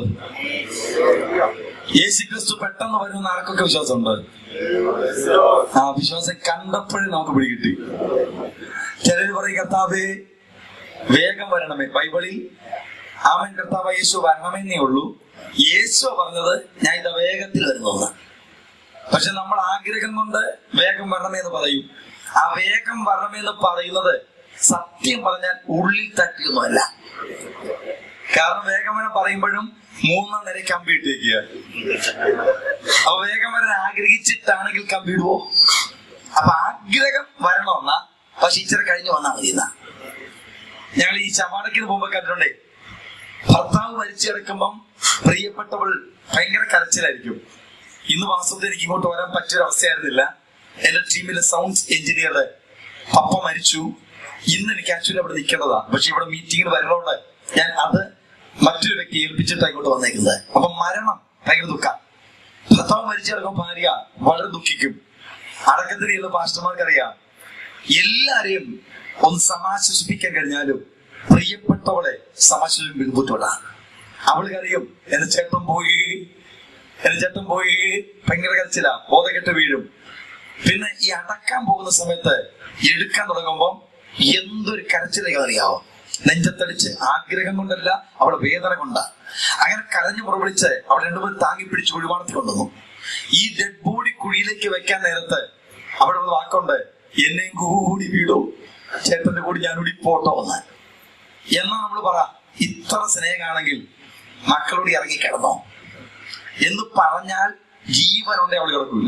യേശു ക്രിസ്തു പെട്ടെന്ന് വരുന്ന ആർക്കൊക്കെ വിശ്വാസമുണ്ട് ആ വിശ്വാസം കണ്ടപ്പോഴും നമുക്ക് പിടികിട്ടി ചിലര് പറയും കർത്താവേ വേഗം വരണമേ ബൈബിളിൽ ആമൻ കർത്താവ് യേശു വരണമെന്നേ ഉള്ളൂ യേശു പറഞ്ഞത് ഞാൻ ഇത് വേഗത്തിൽ വരുന്നു പക്ഷെ നമ്മൾ ആഗ്രഹം കൊണ്ട് വേഗം വരണമേ എന്ന് പറയും ആ വേഗം വരണമേ എന്ന് പറയുന്നത് സത്യം പറഞ്ഞാൽ ഉള്ളിൽ തട്ടിയൊന്നുമല്ല കാരണം വേഗം വരാൻ പറയുമ്പോഴും മൂന്നാം നിര കമ്പി ഇട്ടേക്കുക അപ്പൊ വേഗം വരാൻ ആഗ്രഹിച്ചിട്ടാണെങ്കിൽ കമ്പി ഇടുവോ അപ്പൊ ആഗ്രഹം വരണമെന്നാ പക്ഷെ ഇച്ചിരി കഴിഞ്ഞ് വന്നാൽ മതി എന്നാ ഞങ്ങൾ ഈ ചവാടക്കിന് പോകുമ്പോ കണ്ടിട്ടുണ്ടേ ഭർത്താവ് മരിച്ചു കിടക്കുമ്പം പ്രിയപ്പെട്ടവൾ ഭയങ്കര കരച്ചിലായിരിക്കും ഇന്ന് വാസ്തവത്തിൽ എനിക്ക് ഇങ്ങോട്ട് വരാൻ പറ്റിയൊരു അവസ്ഥയായിരുന്നില്ല എന്റെ ടീമിലെ സൗണ്ട് എഞ്ചിനീയറുടെ പപ്പ മരിച്ചു ഇന്ന് എനിക്ക് ആക്ച്വലി അവിടെ നിൽക്കേണ്ടതാ പക്ഷെ ഇവിടെ മീറ്റിംഗിന് വരണോണ്ട് ഞാൻ അത് മറ്റൊരു വ്യക്തി ഏൽപ്പിച്ചിട്ടാണ് ഇങ്ങോട്ട് വന്നേക്കുന്നത് അപ്പൊ മരണം ഭയങ്കര ദുഃഖം ഭർത്താവ് മരിച്ചു കിടക്കുമ്പോൾ ഭാര്യ വളരെ ദുഃഖിക്കും അടക്കത്തിലുള്ള പാസ്റ്റർമാർക്കറിയാം എല്ലാരെയും ഒന്ന് സമാശ്വസിപ്പിക്കാൻ കഴിഞ്ഞാലും പ്രിയപ്പെട്ടവളെ സമാശ്വസിപ്പിക്കാൻ ബുദ്ധിമുട്ടാണ് അവൾക്കറിയും എന്റെ ചേട്ടൻ പോയി എന്റെ ചേട്ടൻ പോയി ഭയങ്കര കരച്ചില ബോധം കെട്ട് വീഴും പിന്നെ ഈ അടക്കാൻ പോകുന്ന സമയത്ത് എടുക്കാൻ തുടങ്ങുമ്പോൾ എന്തൊരു കരച്ചിലേക്ക് അറിയാവോ നെഞ്ചത്തടിച്ച് ആഗ്രഹം കൊണ്ടല്ല അവളെ വേദന കൊണ്ടാ അങ്ങനെ കരഞ്ഞു പുറവിളിച്ച് അവൾ രണ്ടുപേരും താങ്ങി പിടിച്ച് ഒഴിവാണത്തി കൊണ്ടുവന്നു ഈ ഡെഡ് ബോഡി കുഴിയിലേക്ക് വെക്കാൻ നേരത്ത് അവിടെ ഒരു വാക്കുണ്ട് എന്നെയും കൂടി വീടോ ചേട്ടന്റെ കൂടി ഞാൻ കൂടി പോട്ടോ എന്ന് എന്നാ നമ്മൾ പറ ഇത്ര സ്നേഹമാണെങ്കിൽ മക്കളോട് ഇറങ്ങി കിടന്നോ എന്ന് പറഞ്ഞാൽ ജീവനുണ്ടെ അവൾ കിടക്കില്ല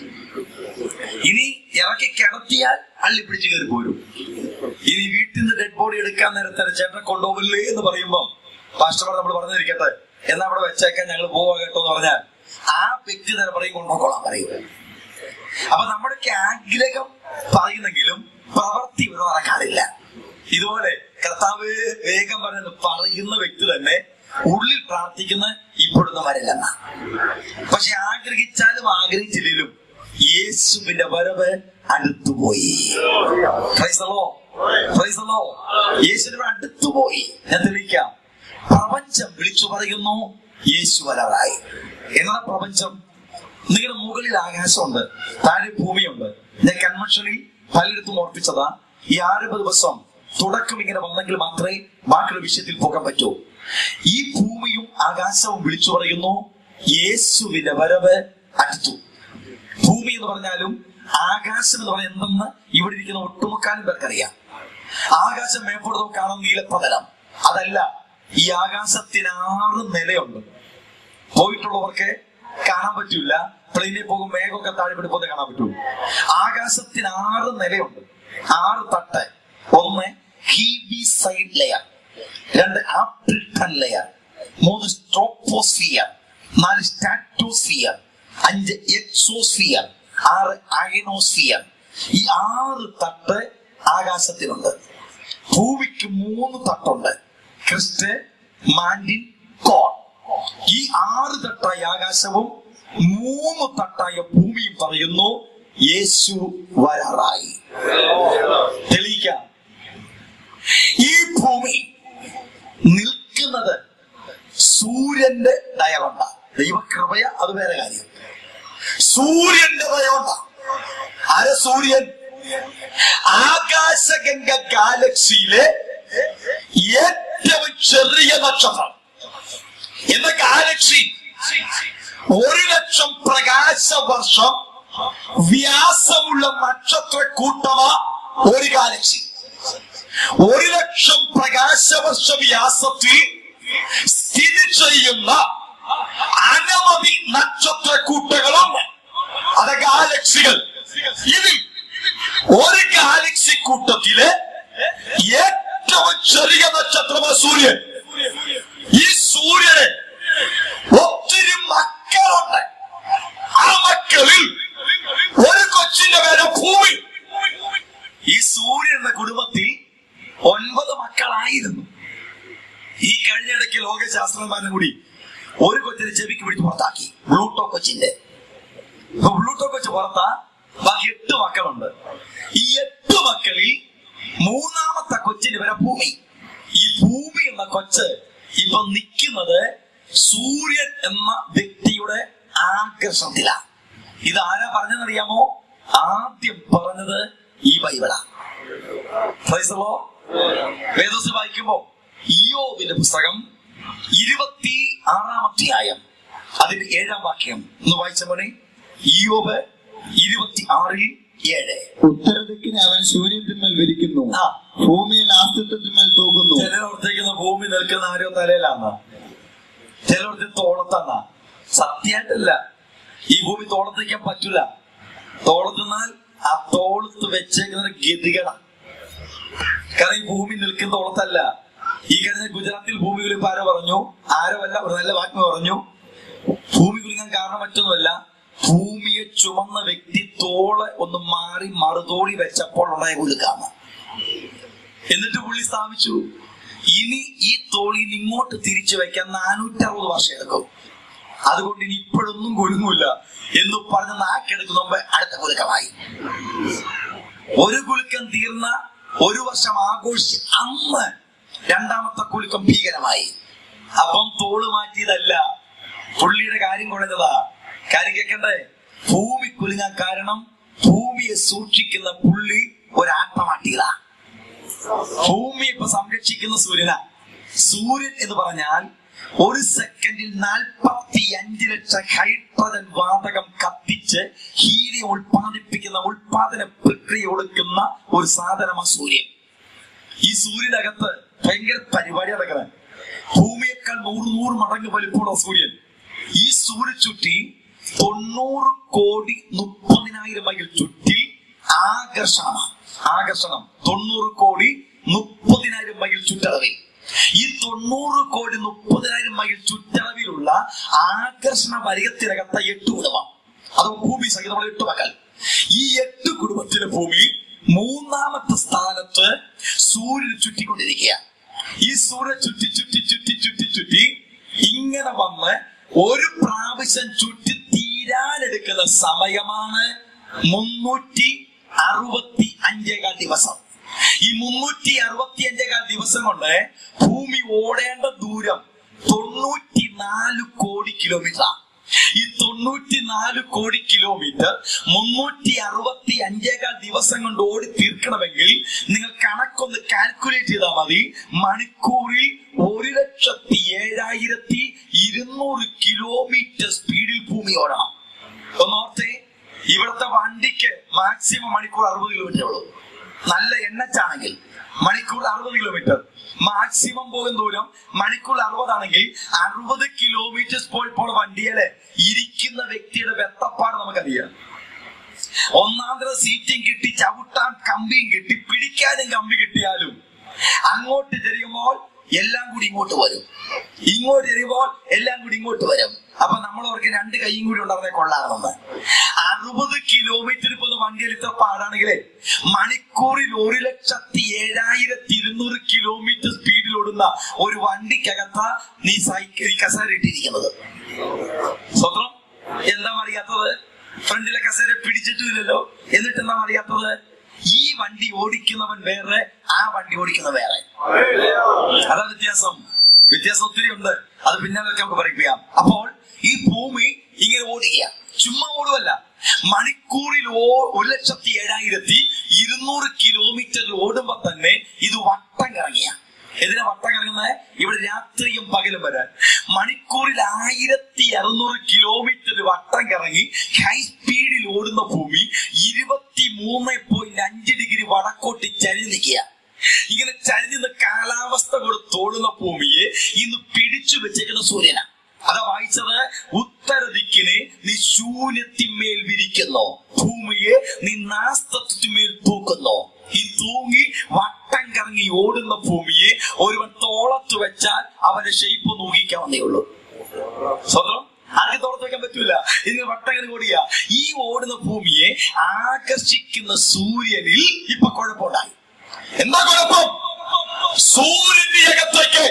ഇനി ഇറക്കി കിടത്തിയാൽ അള്ളി പിടിച്ച് കയറി പോരും ഇനി വീട്ടിൽ നിന്ന് ഡെഡ് ബോഡി എടുക്കാൻ നേരത്തെ ചേട്ടനെ കൊണ്ടുപോകില്ലേ എന്ന് പറയുമ്പം പാസ്റ്റർമാർ നമ്മൾ പറഞ്ഞിരിക്കട്ടെ എന്നാ അവിടെ വെച്ചേക്കാൻ ഞങ്ങൾ പോവാ കേട്ടോ എന്ന് പറഞ്ഞാൽ ആ വ്യക്തി തന്നെ പറയും കൊണ്ടുപോയിക്കോളാൻ പറയും അപ്പൊ നമ്മുടെയൊക്കെ ആഗ്രഹം പറയുന്നെങ്കിലും പ്രവൃത്തി ഇവിടെ നടക്കാറില്ല ഇതുപോലെ കർത്താവ് വേഗം പറഞ്ഞത് പറയുന്ന വ്യക്തി തന്നെ ഉള്ളിൽ പ്രാർത്ഥിക്കുന്ന ഇപ്പോഴൊന്നും വരില്ലെന്ന പക്ഷെ ആഗ്രഹിച്ചാലും ആഗ്രഹിച്ചില്ലെങ്കിലും യേശുവിന്റെ വരവ് അടുത്തുപോയി Praise the Lord. Praise the Lord. യേശുവിന്റെ അടുത്തുപോയി ഞാൻ തെളിയിക്കാം പ്രപഞ്ചം വിളിച്ചു പറയുന്നു യേശു വരാറായി എന്നാ പ്രപഞ്ചം നിങ്ങളുടെ മുകളിൽ ആകാശമുണ്ട് താഴെ ഭൂമിയുണ്ട് ഞാൻ കൺവെൻഷനിൽ പലയിടത്തും ഓർപ്പിച്ചതാ ഈ ആരംഭ ദിവസം തുടക്കം ഇങ്ങനെ വന്നെങ്കിൽ മാത്രമേ ബാക്കിയുള്ള വിഷയത്തിൽ പോകാൻ പറ്റൂ ഈ ഭൂമിയും ആകാശവും വിളിച്ചു പറയുന്നു യേശുവിന്റെ വരവ് അടുത്തു ഭൂമി എന്ന് പറഞ്ഞാലും ആകാശം എന്ന് പറഞ്ഞാൽ എന്തെന്ന് ഇവിടെ ഇരിക്കുന്ന ഒട്ടുമുക്കാലും പേർക്കറിയാം ആകാശം മേപ്പോഴത്തോ കാണുന്ന നീലപ്രതലം അതല്ല ഈ ആകാശത്തിന് ആറ് നിലയുണ്ട് പോയിട്ടുള്ളവർക്ക് കാണാൻ പറ്റൂല പ്ലെയിനിൽ പോകും മേഘമൊക്കെ താഴെ പോകുന്നത് കാണാൻ പറ്റൂ ആകാശത്തിന് ആറ് നിലയുണ്ട് ആറ് തട്ട് ഒന്ന് ഹീബി സൈഡ് ലെയർ രണ്ട് ആപ്രിൽട്ടൺ ലെയർ മൂന്ന് സ്ട്രോപ്പോസ്ഫിയർ നാല് സ്റ്റാറ്റോസ്ഫിയർ അഞ്ച് എക്സോസ്ഫിയർ ആറ് അയനോസ്ഫിയർ ഈ ആറ് തട്ട് ആകാശത്തിനുണ്ട് ഭൂമിക്ക് മൂന്ന് തട്ടുണ്ട് ക്രിസ്റ്റ് മാൻഡിൻ കോൺ ഈ ആറ് തട്ടായ ആകാശവും മൂന്ന് തട്ടായ ഭൂമിയും പറയുന്നു യേശു വരാറായി തെളിയിക്കാം ഈ ഭൂമി നിൽക്കുന്നത് സൂര്യന്റെ ദയ കൊണ്ട ദൈവകൃപയ അത് വേറെ കാര്യം സൂര്യന്റെ ദയ കൊണ്ട ആര സൂര്യൻ ആകാശഗംഗ ഗാലക്സിയിലെ ഏറ്റവും ചെറിയ നക്ഷത്രം എന്ന ഗാലക്സി ഒരു ലക്ഷം പ്രകാശ വർഷം വ്യാസമുള്ള നക്ഷത്ര കൂട്ടമാ ഒരു ഗാലക്സി ഒരു ലക്ഷം പ്രകാശവർഷ വ്യാസത്തിൽ സ്ഥിതി ചെയ്യുന്ന അനവധി നക്ഷത്ര കൂട്ടങ്ങളുണ്ട് അത് ഗാലക്സികൾ ഇതിൽ ഒരു ഗാലക്സി കൂട്ടത്തിലെ ഏറ്റവും ചെറിയ നക്ഷത്രമാണ് സൂര്യൻ ഈ സൂര്യന് ഒത്തിരി മക്കളുണ്ട് ആ മക്കളിൽ ഒരു കൊച്ചിന്റെ പേര് ഭൂമി ഈ സൂര്യൻ എന്ന കുടുംബത്തിൽ ഒൻപത് മക്കളായിരുന്നു ഈ കഴിഞ്ഞ ഇടയ്ക്ക് ലോകശാസ്ത്രജ്ഞന്മാരും കൂടി ഒരു കൊച്ചിനെ ചെവിക്ക് പിടിച്ച് പുറത്താക്കി ബ്ലൂട്ടോ കൊച്ചിന്റെ അപ്പൊ ബ്ലൂട്ടോ കൊച്ച് പുറത്താ ബാക്കി എട്ട് മക്കളുണ്ട് ഈ എട്ട് മക്കളിൽ മൂന്നാമത്തെ കൊച്ചിന് വരെ ഭൂമി ഈ ഭൂമി എന്ന കൊച്ച് ഇപ്പൊ നിൽക്കുന്നത് സൂര്യൻ എന്ന വ്യക്തിയുടെ ആകർഷണത്തിലാണ് ഇത് ആരാ പറഞ്ഞതെന്നറിയാമോ ആദ്യം പറഞ്ഞത് ഈ ബൈബിളാ Praise the Lord. വേദോസ് വായിക്കുമ്പോ ഇയോബിന്റെ പുസ്തകം ഇരുപത്തി ആറാം അധ്യായം അതിന്റെ ഏഴാം വാക്യം ഒന്ന് വായിച്ച പോലെ ഇയോബ് ഇരുപത്തി ആറിൽ ഏഴ് ഉത്തരദിക്കിനെ അവൻ സൂര്യത്തിന്മേൽ വിരിക്കുന്നു ആ. ഭൂമിയിൽ ആസ്തിത്വത്തിന്മേൽ തൂകുന്നു ചിലർത്തേക്കുന്ന ഭൂമി നിൽക്കുന്ന ആരോ തലയിലാന്ന ചിലർക്ക് തോളത്താന്ന സത്യമായിട്ടല്ല ഈ ഭൂമി തോളത്തേക്കാൻ പറ്റൂല തോളത്തുന്നാൽ ആ തോളത്ത് വെച്ചേക്കുന്ന ഗതികട കാരണം ഈ ഭൂമി നിൽക്കുന്ന തോളത്തല്ല ഈ കഴിഞ്ഞ ഗുജറാത്തിൽ ഭൂമി കുലിപ്പ് ആരോ പറഞ്ഞു ആരോ അല്ല ഒരു നല്ല വാക്യം പറഞ്ഞു ഭൂമി കുലുങ്ങാൻ കാരണം മറ്റൊന്നുമല്ല ഭൂമിയെ ചുമന്ന വ്യക്തി തോള് ഒന്ന് മാറി മറുതോളി വെച്ചപ്പോൾ ഉണ്ടായ കുലുക്കാണ് എന്നിട്ട് പുള്ളി സ്ഥാപിച്ചു ഇനി ഈ തോളിൽ നിന്ന് ഇങ്ങോട്ട് തിരിച്ചു വെക്കാൻ നാനൂറ്റി അറുപത് വർഷം എടുക്കും അതുകൊണ്ട് ഇനി ഇപ്പോഴൊന്നും കുലുങ്ങൂല എന്ന് പറഞ്ഞ് നാക്കെടുക്കുന്ന മുമ്പ് അടുത്ത കുലുക്കമായി ഒരു കുലുക്കം തീർന്ന ഒരു വർഷം ആഘോഷിച്ച് അന്ന് രണ്ടാമത്തെ കുലുക്കം ഭീകരമായി അപ്പം തോള് മാറ്റിയതല്ല പുള്ളിയുടെ കാര്യം കുഴഞ്ഞതാ കാര്യം കേൾക്കണ്ടേ ഭൂമി കുലുങ്ങാൻ കാരണം ഭൂമിയെ സൂക്ഷിക്കുന്ന പുള്ളി ഒരാട്ടമാട്ടിയതാ ഭൂമിയെ ഇപ്പൊ സംരക്ഷിക്കുന്ന സൂര്യനാ സൂര്യൻ എന്ന് പറഞ്ഞാൽ ഒരു സെക്കൻഡിൽ നാൽപ്പത്തി അഞ്ച് ലക്ഷം ഹൈഡ്രജൻ വാതകം കത്തിച്ച് ഹീലിയം ഉൽപ്പാദിപ്പിക്കുന്ന ഉൽപാദന പ്രക്രിയ കൊടുക്കുന്ന ഒരു സാധനമാണ് സൂര്യൻ ഈ സൂര്യനകത്ത് ഭയങ്കര പരിപാടി നടക്കുന്നത് ഭൂമിയേക്കാൾ നൂറ് നൂറ് മടങ്ങ് വലിപ്പമുള്ള സൂര്യൻ ഈ സൂര്യ ചുറ്റി തൊണ്ണൂറ് കോടി മുപ്പതിനായിരം മൈൽ ചുറ്റിൽ ആകർഷണം ആകർഷണം തൊണ്ണൂറ് കോടി മുപ്പതിനായിരം മൈൽ ചുറ്റളവിൽ ഈ തൊണ്ണൂറ് കോടി മുപ്പതിനായിരം മൈൽ ചുറ്റളവിലുള്ള ആകർഷണ വലയത്തിനകത്ത എട്ട് കുടുംബം അത് ഭൂമി സഹിതമുള്ള എട്ട് മക്കൾ ഈ എട്ട് കുടുംബത്തിലെ ഭൂമി മൂന്നാമത്തെ സ്ഥാനത്ത് സൂര്യൻ ചുറ്റിക്കൊണ്ടിരിക്കുക ഈ സൂര്യൻ ചുറ്റി ചുറ്റി ചുറ്റി ചുറ്റി ചുറ്റി ഇങ്ങനെ വന്ന് ഒരു പ്രാവശ്യം ചുറ്റി തീരാനെടുക്കുന്ന സമയമാണ് മുന്നൂറ്റി അറുപത്തി അഞ്ചേകാൽ ദിവസം ഈ മുന്നൂറ്റി അറുപത്തി അഞ്ചേകാൽ ദിവസം കൊണ്ട് ഭൂമി ഓടേണ്ട ദൂരം തൊണ്ണൂറ്റി നാല് കോടി കിലോമീറ്റർ ഈ തൊണ്ണൂറ്റി നാല് കോടി കിലോമീറ്റർ മുന്നൂറ്റി അറുപത്തി അഞ്ചേകാൽ ദിവസം കൊണ്ട് ഓടി തീർക്കണമെങ്കിൽ നിങ്ങൾ കണക്കൊന്ന് കാൽക്കുലേറ്റ് ചെയ്താൽ മതി മണിക്കൂറിൽ ഒരു ലക്ഷത്തി ഏഴായിരത്തി ഇരുന്നൂറ് കിലോമീറ്റർ സ്പീഡിൽ ഭൂമി ഓടണം ഒന്നോർത്തെ ഇവിടുത്തെ വണ്ടിക്ക് മാക്സിമം മണിക്കൂർ അറുപത് കിലോമീറ്റർ ഉള്ളൂ നല്ല എണ്ണച്ചാണെങ്കിൽ മണിക്കൂർ അറുപത് കിലോമീറ്റർ മാക്സിമം പോകുന്ന ദൂരം മണിക്കൂർ അറുപതാണെങ്കിൽ അറുപത് കിലോമീറ്റർ പോയി പോണ വണ്ടിയില് ഇരിക്കുന്ന വ്യക്തിയുടെ വെത്തപ്പാട് നമുക്കറിയാം ഒന്നാം തരം സീറ്റും കിട്ടി ചവിട്ടാൻ കമ്പിയും കിട്ടി പിടിക്കാനും കമ്പി കിട്ടിയാലും അങ്ങോട്ട് ചെറിയുമ്പോൾ എല്ലാം കൂടി ഇങ്ങോട്ട് വരും ഇങ്ങോട്ട് ചെറിയുമ്പോൾ എല്ലാം കൂടി ഇങ്ങോട്ട് വരും അപ്പൊ നമ്മൾ അവർക്ക് രണ്ട് കൈയും കൂടി ഉണ്ടായിരുന്നേ കൊള്ളാറുണ്ട് അറുപത് കിലോമീറ്റർ ഇപ്പൊ വണ്ടിയിൽ ഇത്ര പാടാണെങ്കിലേ മണിക്കൂറിൽ ഒരു ലക്ഷത്തി ഏഴായിരത്തി ഇരുന്നൂറ് കിലോമീറ്റർ സ്പീഡിൽ ഓടുന്ന ഒരു വണ്ടിക്കകത്ത നീ സൈക്കിൾ കസേര ഇട്ടിരിക്കുന്നത് സ്വന്തം എന്താ അറിയാത്തത് ഫ്രണ്ടിലെ കസേര പിടിച്ചിട്ടില്ലല്ലോ എന്നിട്ട് എന്താ അറിയാത്തത് ഈ വണ്ടി ഓടിക്കുന്നവൻ വേറെ ആ വണ്ടി ഓടിക്കുന്ന വേറെ അതാ വ്യത്യാസം വ്യത്യാസം ഒത്തിരി ഉണ്ട് അത് പിന്നാലെ നമുക്ക് പഠിപ്പിക്കാം അപ്പോൾ ഈ ഭൂമി ഇങ്ങനെ ഓടുക ചുമ്മാ ഓടുവല്ല മണിക്കൂറിൽ ഓ ഒരു ലക്ഷത്തി ഏഴായിരത്തി ഇരുന്നൂറ് കിലോമീറ്ററിൽ ഓടുമ്പോ തന്നെ ഇത് വട്ടം കറങ്ങിയ ഇതിനെ വട്ടം കറങ്ങുന്നത് ഇവിടെ രാത്രിയും പകലും വരാൻ മണിക്കൂറിൽ ആയിരത്തി അറുന്നൂറ് കിലോമീറ്റർ വട്ടം കറങ്ങി ഹൈ സ്പീഡിൽ ഓടുന്ന ഭൂമി ഇരുപത്തി മൂന്ന് പോയിന്റ് അഞ്ച് ഡിഗ്രി വടക്കോട്ട് ചരിഞ്ഞ് നിൽക്കുക ഇങ്ങനെ ചരിഞ്ഞ് കാലാവസ്ഥ കൊടുത്ത് ഓടുന്ന ഭൂമിയെ ഇന്ന് പിടിച്ചു വെച്ചേക്കുന്ന സൂര്യനാ അതാ വായിച്ചത് ഉത്തര ദിക്കിനെ നീ ശൂന്യത്തിന്മേൽ വിരിക്കുന്നു ഭൂമിയെ നീ നാസ്തത്വത്തിന്മേൽ തൂക്കുന്നു ഈ തൂങ്ങി വട്ടം കറങ്ങി ഓടുന്ന ഭൂമിയെ ഒരുവൻ തോളത്ത് വെച്ചാൽ അവന്റെ ഷെയ്പ്പ് നോക്കിക്കാവുന്നേ ഉള്ളൂ സ്വന്തം ആർക്ക് തോളത്ത് വെക്കാൻ പറ്റൂല ഇന്ന് വട്ടം കറങ്ങി ഓടിയ ഈ ഓടുന്ന ഭൂമിയെ ആകർഷിക്കുന്ന സൂര്യനിൽ ഇപ്പൊ കുഴപ്പമുണ്ടായി എന്താ കുഴപ്പം സൂര്യന്റെ അകത്തേക്ക്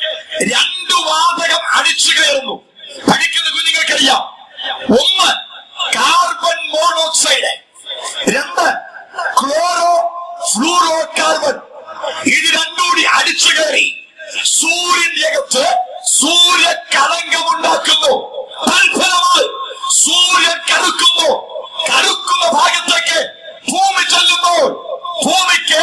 രണ്ടു വാതകം അടിച്ചു കയറുന്നു പഠിക്കുന്ന കുഞ്ഞുങ്ങൾക്കറിയാം ഒന്ന് കാർബൺ മോണോക്സൈഡ് രണ്ട് ക്ലോറോ ഫ്ലൂറോ കാർബൺ ഇത് രണ്ടുകൂടി അടിച്ചു കയറി സൂര്യന്റെ അകത്ത് സൂര്യ കളങ്കമുണ്ടാക്കുന്നു തൽഫലമായി സൂര്യൻ കറുക്കുന്നു കറുക്കുന്ന ഭാഗത്തേക്ക് ഭൂമി ചെല്ലുമ്പോൾ ഭൂമിക്ക്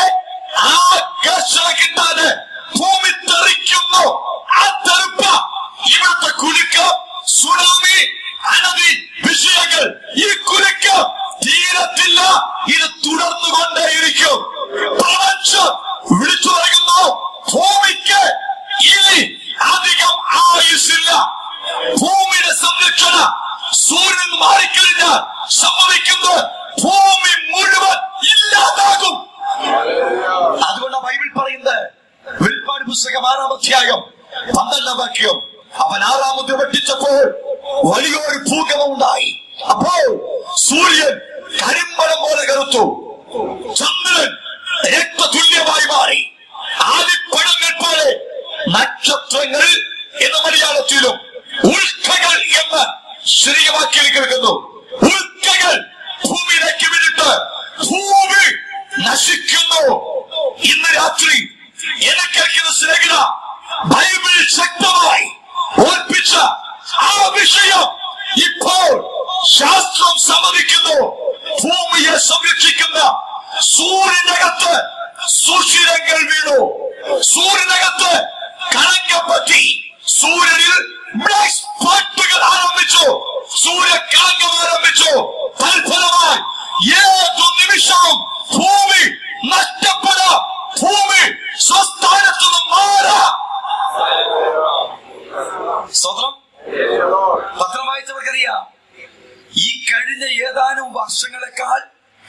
ആകർഷണ കിട്ടാതെ ഭൂമി തെറിക്കുന്നു ആ തെറുപ്പ് ഇവിടുത്തെ കുലുക്ക് സുനാമി അനവധി വിഷയങ്ങൾ ഈ കുലുക്ക് തീരത്തില്ല ഇത് തുടർന്നുകൊണ്ടേയിരിക്കും പ്രപഞ്ചം വിളിച്ചു പറയുന്നു ഭൂമിക്ക് ഇനി അധികം ആയുസില്ല ഭൂമിയുടെ സംരക്ഷണ സൂര്യൻ മാറിക്കഴിഞ്ഞാൽ സംഭവിക്കുന്നത് ഭൂമി മുഴുവൻ ഇല്ലാതാകും അതുകൊണ്ട് ബൈബിൾ പറയുന്നത് വെളിപ്പാട് പുസ്തകം ആറാം അധ്യായം പന്ത്രണ്ടാം വാക്യം അവൻ ആറാമത് വെട്ടിച്ചപ്പോൾ വലിയൊരു ഭൂകമ്പം ഉണ്ടായി അപ്പോൾ സൂര്യൻ കരിമ്പളം പോലെ കറുത്തു ചന്ദ്രൻ രക്തതുല്യമായി മാറി ആലിപ്പഴങ്ങൾ പോലെ നക്ഷത്രങ്ങൾ എന്ന മലയാളത്തിലും ഉൽക്കകൾ എന്ന് ശരീരവാക്യം കേൾക്കുന്നു ഉൽക്കകൾ ഭൂമിയിലേക്ക് വിട്ടിട്ട് ഭൂമി നശിക്കുന്നു ഇന്ന് രാത്രി എന്നെ കേൾക്കുന്ന സ്നേഹിത ബൈബിൾ ശക്തമായി ഓർപ്പിച്ച ആ വിഷയം ഇപ്പോൾ ശാസ്ത്രം സമ്മതിക്കുന്നു ഭൂമി ഭൂമിയെ സംരക്ഷിക്കുന്ന സൂര്യനകത്ത് സുഷിരങ്ങൾ വീണു സൂര്യനകത്ത് കളങ്കം പറ്റി സൂര്യനിൽ ബ്ലാക്ക് സ്പോട്ടുകൾ ആരംഭിച്ചു സൂര്യകളങ്കം ആരംഭിച്ചു തൽഫലമായി ഏതു നിമിഷവും ഭൂമി നഷ്ടപ്പെടാം ഭൂമി സ്വസ്ഥാനത്തു നിന്ന് മാറാം സ്വതന്ത്രം പത്രം വായിച്ചവർക്കറിയാം ഈ കഴിഞ്ഞ ഏതാനും വർഷങ്ങളെക്കാൾ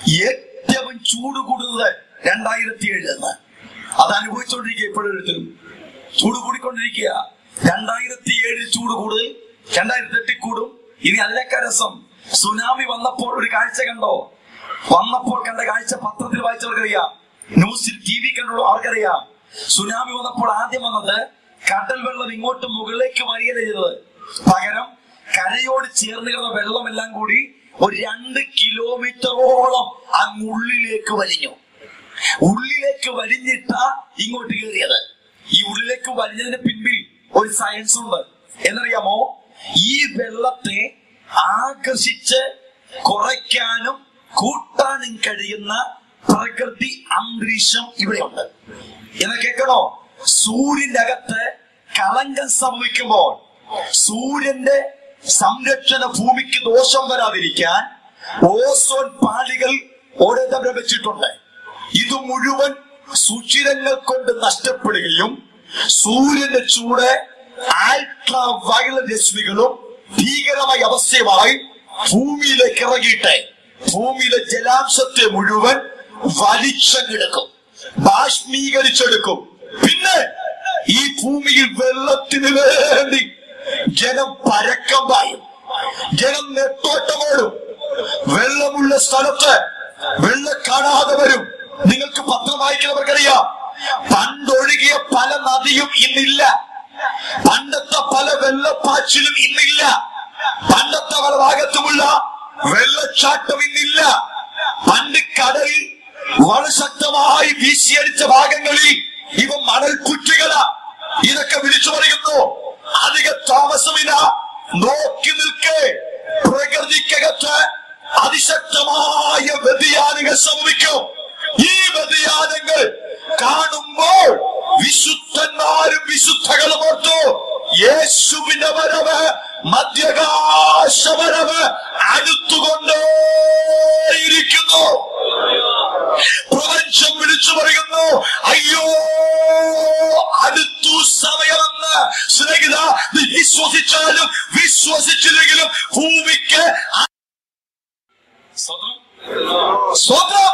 ഏറ്റവും ചൂട് കൂടുന്നത് രണ്ടായിരത്തി ഏഴ് എന്ന് അത് അനുഭവിച്ചുകൊണ്ടിരിക്കുക ഇപ്പോഴൊരുത്തരും ചൂട് കൂടിക്കൊണ്ടിരിക്കുക രണ്ടായിരത്തി ഏഴിൽ ചൂട് കൂടുതൽ രണ്ടായിരത്തി എട്ടിൽ കൂടും ഇനി അതിനൊക്കെ രസം സുനാമി വന്നപ്പോൾ ഒരു കാഴ്ച കണ്ടോ വന്നപ്പോൾ കണ്ട കാഴ്ച പത്രത്തിൽ വായിച്ചവർക്കറിയാം ന്യൂസിൽ ടി വി കണ്ടുള്ള ആൾക്കറിയാം സുനാമി വന്നപ്പോൾ ആദ്യം വന്നത് കടൽ വെള്ളം ഇങ്ങോട്ട് മുകളിലേക്ക് വരികയല്ല ചെയ്തത് പകരം കരയോട് ചേർന്ന് കിടന്ന വെള്ളമെല്ലാം കൂടി ഒരു രണ്ട് കിലോമീറ്ററോളം അങ്ങുള്ളിലേക്ക് വലിഞ്ഞു ഉള്ളിലേക്ക് വലിഞ്ഞിട്ട ഇങ്ങോട്ട് കയറിയത് ഈ ഉള്ളിലേക്ക് വലിഞ്ഞതിന് പിൻപിൽ ഒരു സയൻസ് ഉണ്ട് എന്നറിയാമോ ഈ വെള്ളത്തെ ആകർഷിച്ച് കുറയ്ക്കാനും കൂട്ടാനും കഴിയുന്ന പ്രകൃതി അന്തരീക്ഷം ഇവിടെയുണ്ട് എന്ന് കേൾക്കണോ സൂര്യന്റെ അകത്ത് കളങ്കം സംഭവിക്കുമ്പോൾ സൂര്യന്റെ സംരക്ഷണ ഭൂമിക്ക് ദോഷം വരാതിരിക്കാൻ ഓസോൺ പാളികൾ ഓരോരുത്തരെ വെച്ചിട്ടുണ്ട് ഇത് മുഴുവൻ സുചിരങ്ങൾ കൊണ്ട് നഷ്ടപ്പെടുകയും സൂര്യന്റെ ചൂട് ആൾട്രാ വയലറ്റ് രശ്മികളും ഭീകരമായ അവസ്ഥയുമായി ഭൂമിയിലേക്ക് ഇറങ്ങിയിട്ട് ഭൂമിയിലെ ജലാംശത്തെ മുഴുവൻ വലിച്ചെടുക്കും ബാഷ്പീകരിച്ചെടുക്കും പിന്നെ ഈ ഭൂമിയിൽ വെള്ളത്തിന് വേണ്ടി ജനം പരക്കം പായും ജനം നെട്ടോട്ടമോടും വെള്ളമുള്ള സ്ഥലത്ത് വെള്ളം കാണാതെ വരും നിങ്ങൾക്ക് പത്രം വായിക്കുന്നവർക്കറിയാം പണ്ടൊഴുകിയ പല നദിയും ഇന്നില്ല പണ്ടത്തെ പല വെള്ളപ്പാച്ചിലും ഇന്നില്ല പണ്ടത്തെ പല ഭാഗത്തുമുള്ള വെള്ളച്ചാട്ടം ഇന്നില്ല പണ്ട് കടലിൽ വളരെ ശക്തമായി വീശിയടിച്ച ഭാഗങ്ങളിൽ ഇവ മണൽ കുറ്റികളാ ഇതൊക്കെ വിളിച്ചു പറയുന്നു അധിക താമസമില്ല നോക്കി നിൽക്കേ പ്രകൃതിക്കകത്ത് അതിശക്തമായ വ്യതിയാനങ്ങൾ സംഭവിക്കും ഈ വ്യതിയാനങ്ങൾ കാണുമ്പോൾ വിശുദ്ധന്മാരും വിശുദ്ധകളും ഓർത്തു യേശുവിന്റെ വരവ് മധ്യകാശ വരവ് അടുത്തുകൊണ്ടേയിരിക്കുന്നു പ്രപഞ്ചം വിളിച്ചു പറയുന്നു അയ്യോ അടുത്തു സമയമെന്ന് സ്നേഹിത നീ വിശ്വസിച്ചാലും വിശ്വസിച്ചില്ലെങ്കിലും ഭൂമിക്ക് ആ- സ്വതന്ത്രം സ്വതന്ത്രം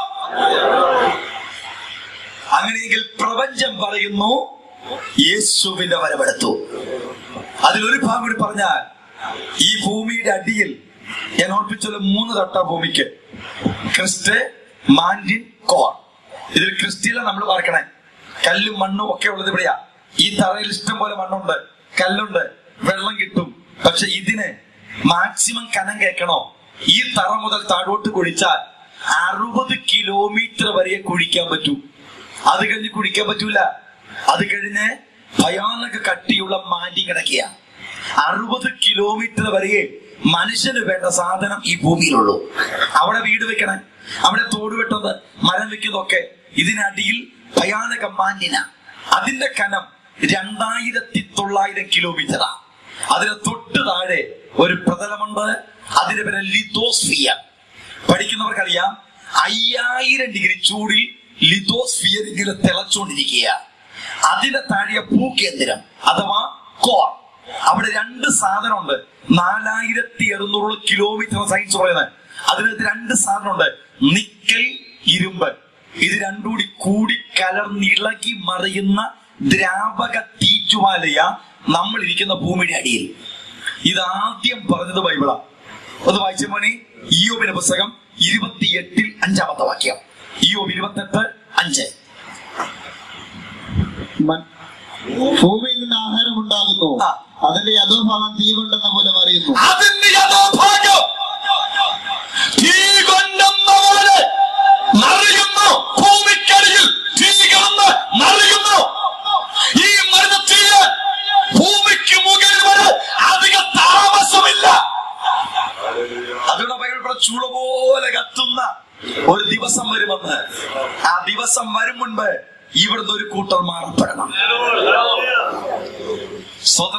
അങ്ങനെയെങ്കിൽ പ്രപഞ്ചം പറയുന്നു യേശുവിന്റെ വരവെടുത്തു അതിലൊരു ഭാഗം കൂടി പറഞ്ഞാൽ ഈ ഭൂമിയുടെ അടിയിൽ ഞാൻ ഓർപ്പിച്ചുള്ള മൂന്ന് തട്ട ഭൂമിക്ക് ക്രിസ്റ്റ് മാൻഡിൻ കോർ ഇതിൽ ക്രിസ്റ്റിയില നമ്മൾ പാർക്കണേ കല്ലും മണ്ണും ഒക്കെ ഉള്ളത് ഇവിടെയാ ഈ തറയിൽ ഇഷ്ടം പോലെ മണ്ണുണ്ട് കല്ലുണ്ട് വെള്ളം കിട്ടും പക്ഷെ ഇതിന് മാക്സിമം കനം കേൾക്കണോ ഈ തറ മുതൽ താഴോട്ട് കുഴിച്ചാൽ അറുപത് കിലോമീറ്റർ വരെ കുഴിക്കാൻ പറ്റൂ അത് കഴിഞ്ഞ് കുഴിക്കാൻ പറ്റൂല അത് കഴിഞ്ഞ് ഭയാനക കട്ടിയുള്ള മാറ്റി കിടക്കുക അറുപത് കിലോമീറ്റർ വരെ മനുഷ്യന് വേണ്ട സാധനം ഈ ഭൂമിയിലുള്ളൂ അവിടെ വീട് വെക്കണം അവിടെ തോട് വെട്ടുന്നത് മരം വെക്കുന്നതൊക്കെ ഇതിനടിയിൽ ഭയാനക മാന്യന അതിന്റെ കനം രണ്ടായിരത്തി തൊള്ളായിരം കിലോമീറ്ററാ അതിന് തൊട്ട് താഴെ ഒരു പ്രതലമുണ്ട് അതിന്റെ പേര് ലിത്തോസ്ഫിയർ പഠിക്കുന്നവർക്കറിയാം അയ്യായിരം ഡിഗ്രി ചൂടിൽ ലിത്തോസ്ഫിയർ ഇങ്ങനെ തിളച്ചുകൊണ്ടിരിക്കുക അതിന്റെ താഴെ ഭൂകേന്ദ്രം അഥവാ കോർ അവിടെ രണ്ട് സാധനമുണ്ട് നാലായിരത്തി അറുന്നൂറ് കിലോമീറ്റർ സയൻസ് പറയുന്നത് അതിനകത്ത് രണ്ട് സാധനമുണ്ട് നിക്കൽ ഇരുമ്പ് ഇത് രണ്ടും കൂടി കൂടി കലർന്നിളകി മറിയുന്ന ദ്രാവക തീറ്റുമാലയ നമ്മൾ ഇരിക്കുന്ന ഭൂമിയുടെ അടിയിൽ ഇത് ആദ്യം പറഞ്ഞത് ബൈബിളാ ഒന്ന് വായിച്ച മോനെ ഇയോബിന്റെ പുസ്തകം ഇരുപത്തിയെട്ടിൽ അഞ്ചാമത്തെ വാക്യം ഇയോബ് ഇരുപത്തെട്ട് അഞ്ച് മൻ- ഭൂമിയിൽ നിന്ന് ആഹാരം ഉണ്ടാകുന്നു ആ. അതിന്റെ യഥോഭാഗം തീ കൊണ്ടെന്ന പോലെ അറിയുന്നു അതിന്റെ യഥോഭാഗ്യം തീ കൊണ്ടെന്ന പോലെ മറിയുന്നു ഭൂമിക്കടിയിൽ തീ കിടന്ന് മറിയുന്നു ഈ മരണത്തിന് ഭൂമിക്ക് മുകളിൽ വരെ അധിക താമസമില്ല അതുകൊണ്ട് ബൈബിൾ പറഞ്ഞ ചുള പോലെ കത്തുന്ന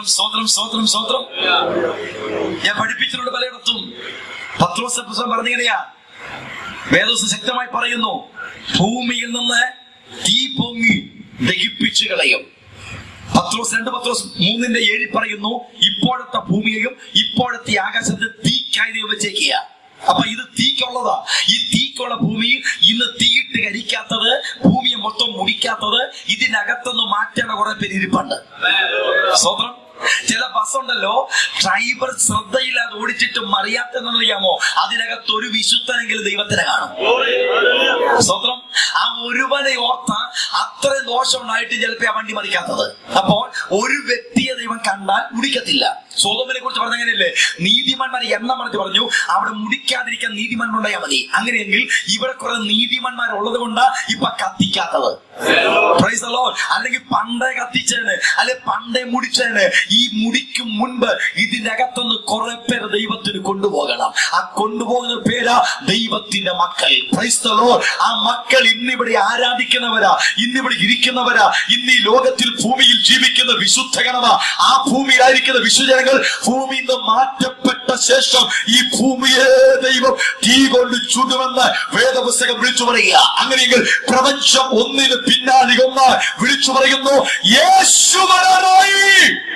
സ്തോത്രം സ്തോത്രം സ്തോത്രം സ്തോത്രം ഞാൻ പഠിപ്പിച്ചിട്ടുണ്ട് പലയിടത്തും പത്രോസ് പുസ്തകം പറഞ്ഞിങ്ങനെയാ വേദോസ് ശക്തമായി പറയുന്നു ഭൂമിയിൽ നിന്ന് തീ പൊങ്ങി ദഹിപ്പിച്ചു കളയും പത്രോസ് രണ്ട് പത്രോസ് മൂന്നിന്റെ ഏഴിൽ പറയുന്നു ഇപ്പോഴത്തെ ഭൂമിയെയും ഇപ്പോഴത്തെ ആകാശത്തെ തീക്കായി ദൈവം വെച്ചേക്കുക അപ്പൊ ഇത് തീക്കുള്ളതാ ഈ തീക്കുള്ള ഭൂമിയിൽ ഇന്ന് തീയിട്ട് കരിക്കാത്തത് ഭൂമിയെ മൊത്തം മുടിക്കാത്തത് ഇതിനകത്തൊന്ന് മാറ്റേണ്ട കുറെ പേര് ഇരിപ്പുണ്ട് സ്വതന്ത്രം ചില ബസ് ഉണ്ടല്ലോ ഡ്രൈവർ ശ്രദ്ധയില്ലാതെ ഓടിച്ചിട്ട് മറിയാത്തെന്നറിയാമോ അതിനകത്ത് ഒരു വിശുദ്ധനെങ്കിലും ദൈവത്തിനെ കാണും സ്വത്രം ആ ഒരുവനെ ഓർത്ത അത്രയും ദോഷം ഉണ്ടായിട്ട് ചിലപ്പോ ആ വണ്ടി മറിക്കാത്തത് അപ്പോൾ ഒരു വ്യക്തിയെ ദൈവം കണ്ടാൽ മുടിക്കത്തില്ല സോതോമിനെ കുറിച്ച് പറഞ്ഞങ്ങനെയല്ലേ നീതിമാന്മാരെ എണ്ണം പറഞ്ഞ് പറഞ്ഞു അവിടെ മുടിക്കാതിരിക്കാൻ നീതിമാന്മാരുണ്ടായാൽ മതി അങ്ങനെയെങ്കിൽ ഇവിടെ കുറെ നീതിമാന്മാർ ഉള്ളത് കൊണ്ടാ ഇപ്പൊ കത്തിക്കാത്തത് Praise the Lord. അല്ലെങ്കിൽ പണ്ടേ കത്തിച്ചേന് അല്ലെ പണ്ടേ മുടിച്ചേന് ഈ മുടിക്കും മുൻപ് ഇതിന്റെ അകത്തുനിന്ന് കുറെ പേര് ദൈവത്തിന് കൊണ്ടുപോകണം ആ കൊണ്ടുപോകുന്ന പേരാ ദൈവത്തിന്റെ മക്കൾ Praise the Lord. ആ മക്കൾ ഇന്നിവിടെ ആരാധിക്കുന്നവരാ ഇന്നിവിടെ ഇരിക്കുന്നവരാ ഇന്ന് ഈ ലോകത്തിൽ ഭൂമിയിൽ ജീവിക്കുന്ന വിശുദ്ധ ഗണമാ ആ ഭൂമിയിലായിരിക്കുന്ന വിശുജനങ്ങൾ ഭൂമിയിൽ നിന്ന് മാറ്റപ്പെട്ട ശേഷം ഈ ഭൂമിയെ ദൈവം തീ കൊണ്ട് ചുടുമെന്ന് വേദപുസ്തകം വിളിച്ചു പറയുക അങ്ങനെയെങ്കിൽ പ്രപഞ്ചം ഒന്നിന് പിന്നാലെ ഒന്ന് വിളിച്ചു പറയുന്നു യേശു വരാനായി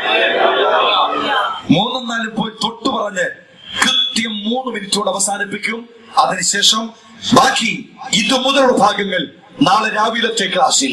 മൂന്നും നാലും പോയി തൊട്ടു പറഞ്ഞ് കൃത്യം മൂന്ന് മിനിറ്റോട് അവസാനിപ്പിക്കും അതിനുശേഷം ബാക്കി ഇത് മുതലുള്ള ഭാഗങ്ങൾ നാളെ രാവിലത്തെ ക്ലാസ്സിൽ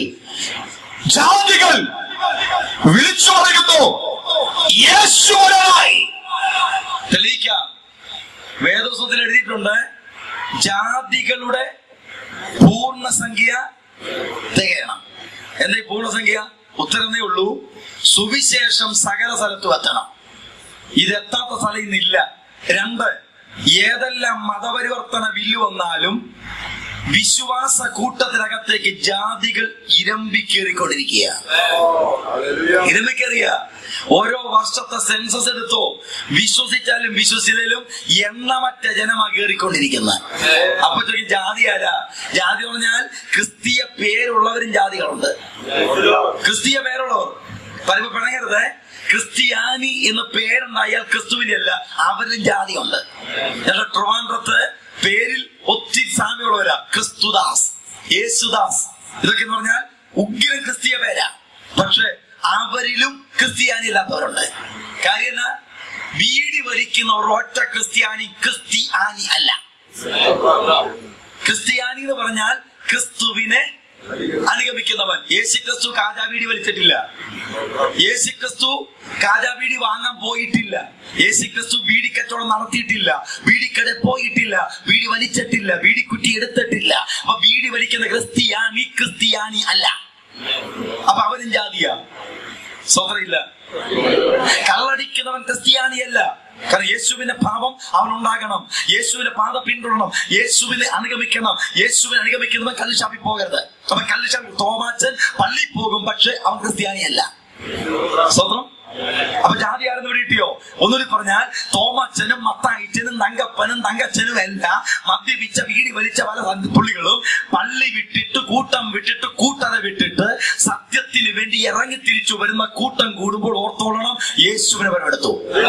ജാതികൾ വിളിച്ചു പറയുന്നു യേശു വരാനായി തെളിയിക്കാം വേദോസത്തിൽ എഴുതിയിട്ടുണ്ട് ജാതികളുടെ പൂർണ്ണസംഖ്യ തികയണം എന്താ ഈ പൂർണ്ണസംഖ്യ ഉത്തരന്നേ ഉള്ളൂ സുവിശേഷം സകല സ്ഥലത്തും എത്തണം ഇതെത്താത്ത സ്ഥലം ഇന്നില്ല രണ്ട് ഏതെല്ലാം മതപരിവർത്തന ബില്ല് വന്നാലും വിശ്വാസ കൂട്ടത്തിനകത്തേക്ക് ജാതികൾ ഇരമ്പിക്കേറിക്കൊണ്ടിരിക്കുക ഇരമ്പിക്കേറിയ ഓരോ വർഷത്തെ സെൻസസ് എടുത്തോ വിശ്വസിച്ചാലും വിശ്വസിച്ചാലും എണ്ണമറ്റ ജനമാ കയറിക്കൊണ്ടിരിക്കുന്നത് അപ്പൊ ചോദിക്കും ജാതി ആരാ ജാതി എന്ന് പറഞ്ഞാൽ ക്രിസ്തീയ പേരുള്ളവരും ജാതികളുണ്ട് ക്രിസ്തീയ പേരുള്ളവർ പലപ്പോൾ പിണങ്ങരുത് ക്രിസ്ത്യാനി എന്ന പേരുണ്ടായാൽ ക്രിസ്തുവിന്റെ അല്ല അവരിലും ജാതിയുണ്ട് ഞങ്ങളുടെ ട്രിവാൻഡ്രത്ത് പേരിൽ ഒത്തിരി സാമ്യമുള്ളവരാ ക്രിസ്തുദാസ് യേശുദാസ് ഇതൊക്കെ എന്ന് പറഞ്ഞാൽ ഉഗ്രൻ ക്രിസ്തീയ പേരാ പക്ഷെ അവരിലും ക്രിസ്ത്യാനി ഇല്ലാത്തവരുണ്ട് കാര്യം എന്നാ വീടി വലിക്കുന്ന ഒരൊറ്റ ക്രിസ്ത്യാനി ക്രിസ്ത്യാനി അല്ല ക്രിസ്ത്യാനി എന്ന് പറഞ്ഞാൽ ക്രിസ്തുവിനെ അനുഗമിക്കുന്നവൻ യേശു ക്രിസ്തു കാജാബീഡി വലിച്ചിട്ടില്ല യേശു ക്രിസ്തു കാജാബീഡി വാങ്ങാൻ പോയിട്ടില്ല യേശു ക്രിസ്തു ബീഡി കച്ചവടം നടത്തിയിട്ടില്ല ബീഡിക്കട പോയിട്ടില്ല ബീഡി വലിച്ചിട്ടില്ല ബീഡിക്കുറ്റി എടുത്തിട്ടില്ല അപ്പൊ ബീഡി വലിക്കുന്ന ക്രിസ്ത്യാനി ക്രിസ്ത്യാനി അല്ല അപ്പൊ അവനും ജാതിയാ സ്വതയില്ല കള്ളടിക്കുന്നവൻ ക്രിസ്ത്യാനിയല്ല കാരണം യേശുവിന്റെ ഭാവം അവനുണ്ടാകണം യേശുവിന്റെ പാത പിന്തുടരണം യേശുവിനെ അനുഗമിക്കണം യേശുവിനെ അനുഗമിക്കുന്നവൻ കല്ലുഷാപ്പി പോകരുത് അപ്പൊ കല്ലുഷാപ്പി തോമാച്ചൻ പള്ളി പോകും പക്ഷെ അവൻ ക്രിസ്ത്യാനിയല്ല സ്വന്തം അപ്പൊ ജാതി ആരെന്ന് വിളിട്ടിയോ ഒന്നുകൂടി പറഞ്ഞാൽ തോമച്ചനും മത്തായിച്ചനും തങ്കപ്പനും തങ്കച്ചനും എല്ലാം മദ്യപിച്ച വീടി വലിച്ച പല സന്ത- പുള്ളികളും പള്ളി വിട്ടിട്ട് കൂട്ടം വിട്ടിട്ട് കൂട്ടരെ വിട്ടിട്ട് സത്യത്തിന് വേണ്ടി ഇറങ്ങി തിരിച്ചു വരുന്ന കൂട്ടം കൂടുമ്പോൾ ഓർത്തോളണം യേശുവിനെ വരവെടുത്തു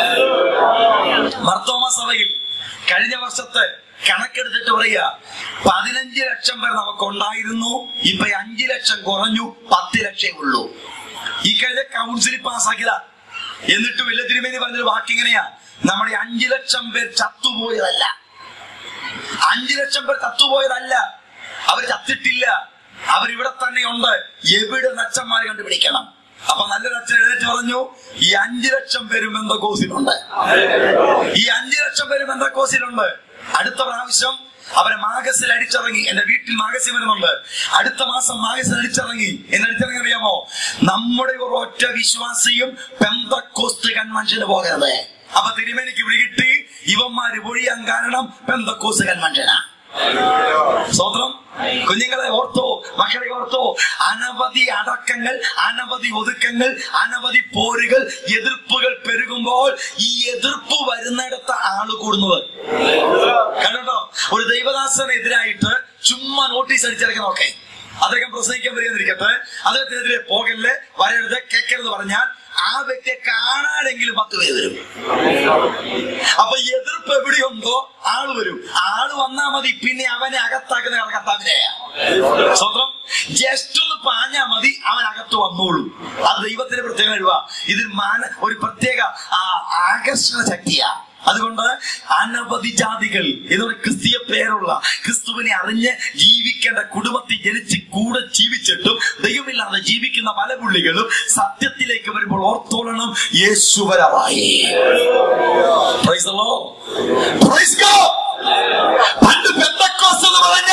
മർത്തോമ സഭയിൽ കഴിഞ്ഞ വർഷത്തെ കണക്കെടുത്തിട്ട് പറയുക പതിനഞ്ച് ലക്ഷം പേർ നമുക്കുണ്ടായിരുന്നു ഇപ്പൊ അഞ്ചു ലക്ഷം കുറഞ്ഞു പത്ത് ലക്ഷേ ഉള്ളൂ ഈ കഴിഞ്ഞ കൗൺസിലിൽ പാസ്സാക്കിയത എന്നിട്ട് വലിയ തിരുമേനി പറഞ്ഞൊരു വാക്ക് ഇങ്ങനെയാ നമ്മുടെ അഞ്ചു ലക്ഷം പേർ ചത്തുപോയതല്ല അഞ്ചു ലക്ഷം പേർ ചത്തുപോയതല്ല അവർ ചത്തിട്ടില്ല അവരിവിടെ തന്നെ ഉണ്ട് എവിടെ നച്ചന്മാരെ കണ്ടുപിടിക്കണം അപ്പൊ നല്ലൊരു അച്ഛൻ എഴുന്നേറ്റ് പറഞ്ഞു ഈ അഞ്ചു ലക്ഷം പേരും ബന്ധക്കോസിലുണ്ട് ഈ അഞ്ചു ലക്ഷം പേരും ബന്ധക്കോസിലുണ്ട് അടുത്ത പ്രാവശ്യം അവരെ മാഗസിൽ അടിച്ചിറങ്ങി എന്റെ വീട്ടിൽ മാഗസിൻ വരുന്നുണ്ട് അടുത്ത മാസം മാഗസിൻ അടിച്ചിറങ്ങി എന്നെ അടിച്ചിറങ്ങി അറിയാമോ നമ്മുടെ ഒരു ഒറ്റ വിശ്വാസിയും പെന്തക്കോസ്റ്റ് കൺവെൻഷന് പോകരുത് അപ്പൊ തിരുമേനിക്ക് വിളികിട്ടി ഇവന്മാര് പൊഴിയാൻ കാരണം പെന്തക്കോസ്റ്റ് കൺവെൻഷനാ സ്വത്രം കുഞ്ഞുങ്ങളെ ഓർത്തോ മക്കളെ ഓർത്തോ അനവധി അടക്കങ്ങൾ അനവധി ഒതുക്കങ്ങൾ അനവധി പോരുകൾ എതിർപ്പുകൾ പെരുകുമ്പോൾ ഈ എതിർപ്പ് വരുന്നിടത്ത് ആള് കൂടുന്നത് കണ്ടോ ഒരു ദൈവദാസനെതിരായിട്ട് ചുമ്മാ നോട്ടീസ് അടിച്ചിറക്കുന്നൊക്കെ അദ്ദേഹം പ്രസംഗിക്കാൻ വരികയെന്നിരിക്കട്ടെ അദ്ദേഹത്തിനെതിരെ പോകല്ലേ വരരുത് കേൾക്കരുത് പറഞ്ഞാൽ ആ വ്യക്തിയെ കാണാനെങ്കിലും പത്ത് പേര് വരും അപ്പൊ എതിർപ്പ് എവിടെയുണ്ടോ ആള് വരും ആള് വന്നാ മതി പിന്നെ അവനെ അകത്താക്കുന്ന കർത്താവിനെയാ സ്വന്തം ജസ്റ്റ് ഒന്ന് പാഞ്ഞാ മതി അവൻ അകത്ത് വന്നോളൂ അത് ദൈവത്തിന്റെ പ്രത്യേക കഴിവാ ഇതിൽ മാന ഒരു പ്രത്യേക ആ, ആകർഷണ ശക്തിയാ അതുകൊണ്ട് അനവധി ജാതികൾ എന്നൊരു ക്രിസ്തീയ പേരുള്ള ക്രിസ്തുവിനെ അറിഞ്ഞ് ജീവിക്കേണ്ട കുടുംബത്തിൽ ജനിച്ച് കൂടെ ജീവിച്ചിട്ടും ദൈവമില്ലാതെ ജീവിക്കുന്ന പല പുള്ളികളും സത്യത്തിലേക്ക് വരുമ്പോൾ ഓർത്തോളണം യേശുവരവായി Praise the Lord. Praise God. പണ്ട് പെന്തക്കോസ് എന്ന് പറഞ്ഞ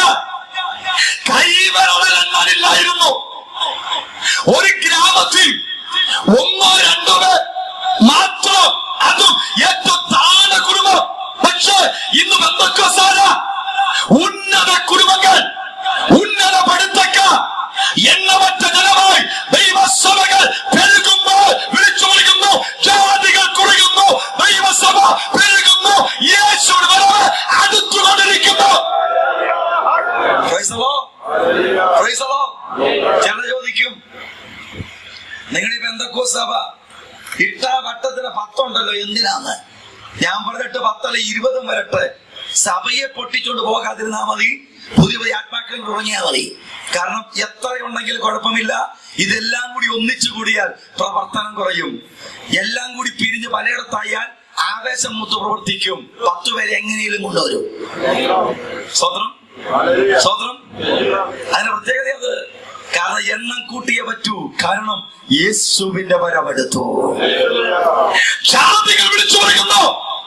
കൈവരളില്ലായിരുന്നു ഒരു ഗ്രാമത്തിൽ ഒന്നോ രണ്ടോ പേർ മാത്രം അതും ഏറ്റവും താഴെ കുടുംബം പക്ഷേ ഇന്ന് ബന്ധക്കോസാര ഉന്നത കുടുംബങ്ങൾ ഉന്നത പഠിത്തക്കാർ എണ്ണമറ്റ ജനമായി ദൈവസഭകൾ പെരുകുമ്പോൾ വിളിച്ചു വിളിക്കുന്നു ജാതികൾ കുറയുന്നു ദൈവസഭ പെരുകുന്നു യേശുവിന്റെ വരവ് അടുത്തുകൊണ്ടിരിക്കുന്നു Praise the Lord. Praise the Lord. ചിലർ ചോദിക്കും നിങ്ങൾ ഈ ബന്ധക്കോ സഭ ഇട്ട വട്ടത്തിന് പത്തുണ്ടല്ലോ എന്തിനാന്ന് ഞാൻ പറഞ്ഞിട്ട് പത്തല്ല ഇരുപതും വരട്ടെ സഭയെ പൊട്ടിച്ചോണ്ട് പോകാതിരുന്നാ മതി പുതിയ പുതിയ ആത്മാക്കൾ തുടങ്ങിയാൽ മതി കാരണം എത്ര ഉണ്ടെങ്കിലും കുഴപ്പമില്ല ഇതെല്ലാം കൂടി ഒന്നിച്ചു കൂടിയാൽ പ്രവർത്തനം കുറയും എല്ലാം കൂടി പിരിഞ്ഞ് പലയിടത്തായാൽ ആവേശം മൂത്ത് പ്രവർത്തിക്കും പത്തു പേരെ എങ്ങനെയും കൊണ്ടുവരും സ്വതന്ത്രം സ്വതന്ത്രം അതിന്റെ പ്രത്യേകത അത് കാരണം എണ്ണം കൂട്ടിയേ പറ്റൂ കാരണം യേശുവിന്റെ വരവെടുത്തു ജാതികൾ വിളിച്ചു പറയുന്നു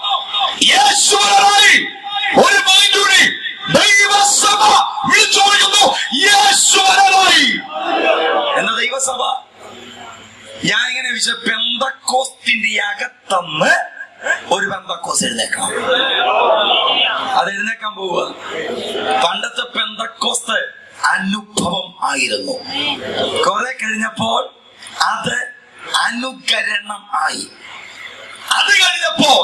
യേശുവരായി ഒരു പോയിന്റ് കൂടി ദൈവസഭ വിളിച്ചു പറയുന്നു യേശുവരായി എന്ന ദൈവസഭ ഞാൻ ഇങ്ങനെ വിശ പെന്തക്കോസ്തിന്റെ അകത്തന്ന് ഒരു പെന്തക്കോസ് എഴുന്നേക്കണം അത് എഴുന്നേക്കാൻ പോവുക പണ്ടത്തെ പെന്തക്കോസ്ത് അനുഭവം ആയിരുന്നു കുറെ കഴിഞ്ഞപ്പോൾ അത് അനുകരണം ആയി അത് കഴിഞ്ഞപ്പോൾ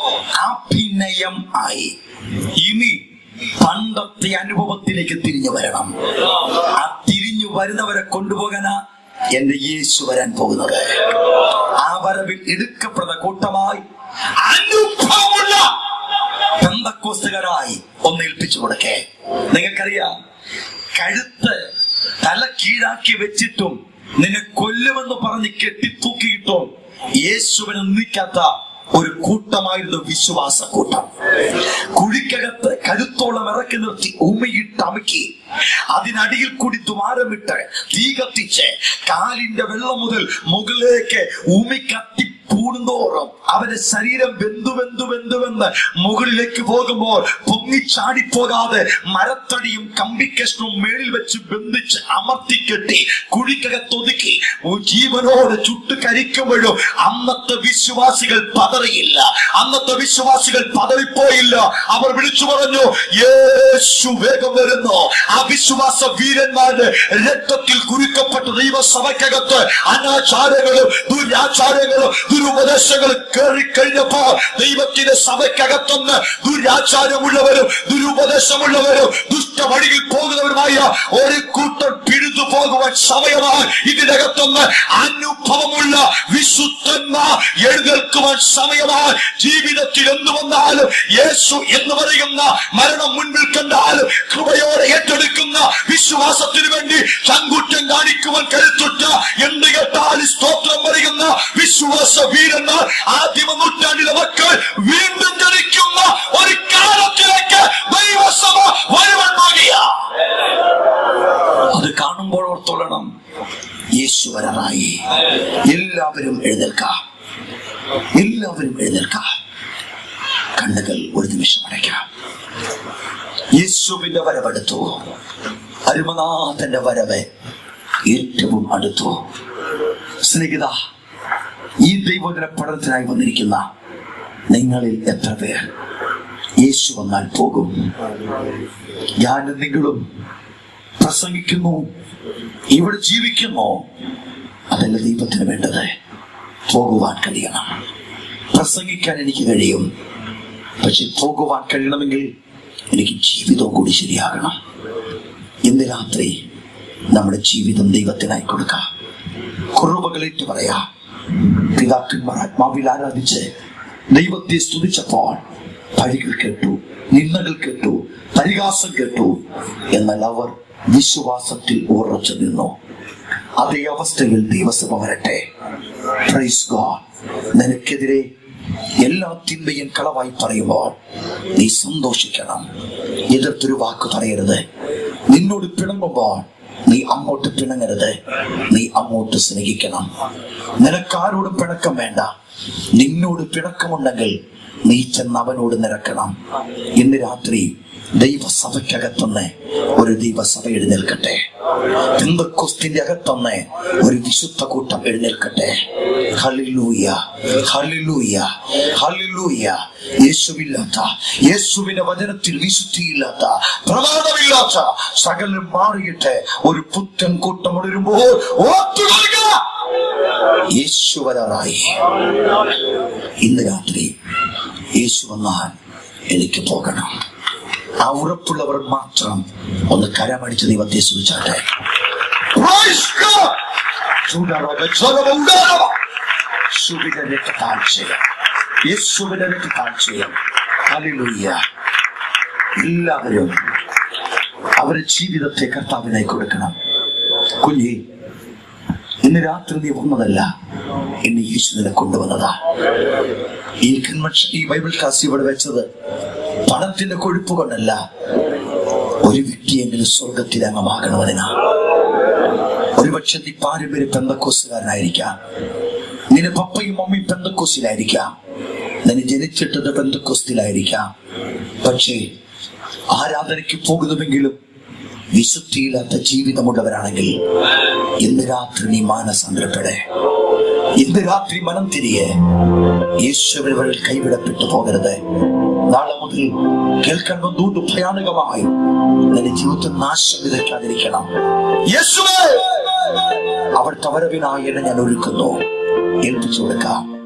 അഭിനയം ആയി ഇനി പണ്ടത്തെ അനുഭവത്തിലേക്ക് തിരിഞ്ഞു വരണം ആ തിരിഞ്ഞു വരുന്നവരെ കൊണ്ടുപോകാനാ എന്റെ യേശു വരാൻ പോകുന്നത് ആ വരവിൽ എടുക്കപ്പെടുന്ന കൂട്ടമായി അനുഭവമുള്ള പെന്തക്കോസ്തുകാരായി ഒന്ന് ഏൽപ്പിച്ചു കൊടുക്കേ നിങ്ങൾക്കറിയാം കഴുത്ത് തല കീഴാക്കി വെച്ചിട്ടും നിന്നെ കൊല്ലുമെന്ന് പറഞ്ഞ് കെട്ടിത്തൂക്കിയിട്ടും യേശുവിനെ നിൽക്കാത്ത ഒരു കൂട്ടമായിരുന്നു വിശ്വാസ കൂട്ടം കുഴിക്കകത്ത് കരുത്തോളം ഇറക്കി നിർത്തി ഉമ്മയിട്ട് അമുക്കി അതിനടിയിൽ കൂടി തുമാരമിട്ട് തീ കത്തിച്ച് കാലിന്റെ വെള്ളം മുതൽ മുകളിലേക്ക് ഉമി കത്തി കൂടുന്തോറും അവന്റെ ശരീരം വെന്തു വെന്തു വെന്തുവെന്ന് മുകളിലേക്ക് പോകുമ്പോൾ പൊങ്ങിച്ചാടിപ്പോകാതെ മരത്തടിയും കമ്പിക്കഷ്ണവും മേളിൽ വെച്ച് ബന്ധിച്ച് അമർത്തിക്കെട്ടി കുഴിക്കകത്തൊതുക്കി ജീവനോട് ചുട്ട് കരിക്കുമ്പോഴും അന്നത്തെ വിശ്വാസികൾ പതറിയില്ല അന്നത്തെ വിശ്വാസികൾ പതറിപ്പോയില്ല അവർ വിളിച്ചു പറഞ്ഞു യേശു വേഗം വരുന്നു ആ വിശ്വാസ വീരന്മാരുടെ രക്തത്തിൽ കുരുക്കപ്പെട്ട ദൈവസഭയ്ക്കകത്ത് അനാചാരങ്ങളും ദുരാചാരങ്ങളും ദുരുപദേശങ്ങളും കയറി കഴിഞ്ഞപ്പോ ദൈവത്തിന്റെ സഭയ്ക്കകത്തുനിന്ന് ദുരാചാരമുള്ളവരും ദുരുപദേശമുള്ളവരും ദുഷ്ടവഴിയിൽ പോകുന്നവരുമായ ഒരു കൂട്ടം പിഴുതു പോകുവാൻ സമയമായി ഇതിനകത്തുനിന്ന് അനുഭവമുള്ള വിശുദ്ധന്മാർ എഴുന്നേൽക്കുവാൻ സമയമായി ജീവിതത്തിൽ എന്തു വന്നാലും യേശു എന്ന് പറയുന്ന മരണം മുൻപിൽ കണ്ടാലും കൃപയോടെ ഏറ്റെടുക്കുന്ന വിശ്വാസത്തിന് വേണ്ടി ചങ്കുറ്റം കാണിക്കുവാൻ കരുത്തുറ്റ എന്ത് കേട്ടാലും സ്തോത്രം പറയുന്ന വിശ്വാസ വീരന്മാർ ആദിമ നൂറ്റാണ്ടിലെ മക്കൾ വീണ്ടും ജനിക്കുന്ന ഒരു കാലത്തിലേക്ക് ദൈവസഭ വരുവാൻ പോകുക അത് കാണുമ്പോൾ ഓർത്തോളണം യേശു വരാറായി എല്ലാവരും എഴുന്നേൽക്കാം എല്ലാവരും എഴുന്നേൽക്കാം കണ്ണുകൾ ഒരു നിമിഷം അടയ്ക്കാം യേശുവിന്റെ വരവെടുത്തു അരുമനാഥന്റെ വരവ് ഏറ്റവും അടുത്തു സ്നേഹിത ഈ ദൈവദിന പഠനത്തിനായി വന്നിരിക്കുന്ന നിങ്ങളിൽ എത്ര പേർ യേശു വന്നാൽ പോകും ഞാനും നിങ്ങളും പ്രസംഗിക്കുന്നു ഇവിടെ ജീവിക്കുന്നു അതല്ല ദൈവത്തിന് വേണ്ടത് പോകുവാൻ കഴിയണം പ്രസംഗിക്കാൻ എനിക്ക് കഴിയും പക്ഷെ പോകുവാൻ കഴിയണമെങ്കിൽ എനിക്ക് ജീവിതവും കൂടി ശരിയാകണം ഇന്ന് രാത്രി നമ്മുടെ ജീവിതം ദൈവത്തിനായി കൊടുക്കാം കുറവുകളേറ്റ് പറയാ പിതാക്കന്മാർ ആത്മാവിൽ ആരാധിച്ച് ദൈവത്തെ സ്തുതിച്ചപ്പോൾ പഴികൾ കേട്ടു നിന്ദകൾ കേട്ടു പരിഹാസം കേട്ടു എന്നാൽ അവർ വിശ്വാസത്തിൽ ഉറച്ചു നിന്നു അതേ അവസ്ഥയിൽ ദൈവസഭ വരട്ടെ പ്രൈസ് ഗോഡ് നിനക്കെതിരെ എല്ലാ തിന്മയും കളവായി പറയുമ്പോൾ നീ സന്തോഷിക്കണം എതിർത്തൊരു വാക്ക് പറയരുത് നിന്നോട് പിണങ്ങുമ്പോൾ നീ അങ്ങോട്ട് പിണങ്ങരുത് നീ അങ്ങോട്ട് സ്നേഹിക്കണം നിനക്കാരോടും പിണക്കം വേണ്ട നിന്നോട് പിണക്കമുണ്ടെങ്കിൽ നീ ചെന്ന് അവനോട് നിരക്കണം ഇന്ന് രാത്രി ദൈവസഭയ്ക്കകത്തുനിന്ന് ഒരു ദൈവസഭ എഴുന്നേൽക്കട്ടെ പെന്തക്കോസ്തിന്റെ അകത്തുനിന്ന് ഒരു വിശുദ്ധ കൂട്ടം എഴുന്നേൽക്കട്ടെ ഹല്ലേലൂയ ഹല്ലേലൂയ ഹല്ലേലൂയ യേശുവില്ലാത്ത യേശുവിന്റെ വചനത്തിൽ വിശുദ്ധിയില്ലാത്ത പ്രമാദമില്ലാത്ത സകലം മാറിയിട്ട് ഒരു പുത്തൻ കൂട്ടം ഉണരുമ്പോൾ ഓർത്തുകൊള്ളുക യേശു വരാറായി ഇന്ന് രാത്രി യേശു വന്നാൽ എനിക്ക് പോകണം ആ ഉറപ്പുള്ളവർ മാത്രം ഒന്ന് കരമടിച്ച് ദൈവത്തെ സൂചിച്ചാട്ടെ Praise God! ചൂടാറാകെ ജലമുണ്ടാകണം. യേശുവിന്റെ രക്തത്താഴ്ചയം യേശുവിന്റെ രക്തത്താഴ്ചയം ഹല്ലേലൂയ എല്ലാവരും അവരുടെ ജീവിതത്തെ കർത്താവിനായി കൊടുക്കണം കുഞ്ഞി ഇന്ന് രാത്രി നീ വന്നതല്ല എന്നെ യേശു നിന്നെ കൊണ്ടുവന്നതാ ഈ കൺവെൻഷൻ ഈ ബൈബിൾ ക്ലാസ് ഇവിടെ വെച്ചത് പണത്തിന്റെ കൊഴുപ്പ് കൊണ്ടല്ല ഒരു വ്യക്തിയെങ്കിലും സ്വർഗത്തിൽ അംഗമാകണമെന്നാ ഒരുപക്ഷെ നീ പാരമ്പര്യ പെന്തക്കോസുകാരനായിരിക്കാം നിന്റെ പപ്പയും മമ്മിയും പെന്തക്കോസിലായിരിക്കാം നിന്നെ ജനിച്ചിട്ടത് പെന്തക്കോസ്തിലായിരിക്കാം പക്ഷേ ആരാധനയ്ക്ക് പോകുന്നുവെങ്കിലും വിശുദ്ധിയില്ലാത്ത ജീവിതമുള്ളവരാണെങ്കിൽ ഇന്ന് രാത്രി നീ മാനസാന്തരപ്പെടേ ഇന്ന് രാത്രി മനം തിരിയെ യേശുവിനവരിൽ കൈവിടപ്പെട്ടു പോകരുത് നാളെ മുതൽ കേൾക്കാൻ ദൂത് ഭയാനകമായി നിന്റെ ജീവിതത്തിൽ നാശം വിതയ്ക്കാതിരിക്കണം യേശുവേ അവിടുത്തെ വരവിനായി എന്നെ ഞാൻ ഒരുക്കുന്നു ഏൽപ്പിച്ചു കൊടുക്കാം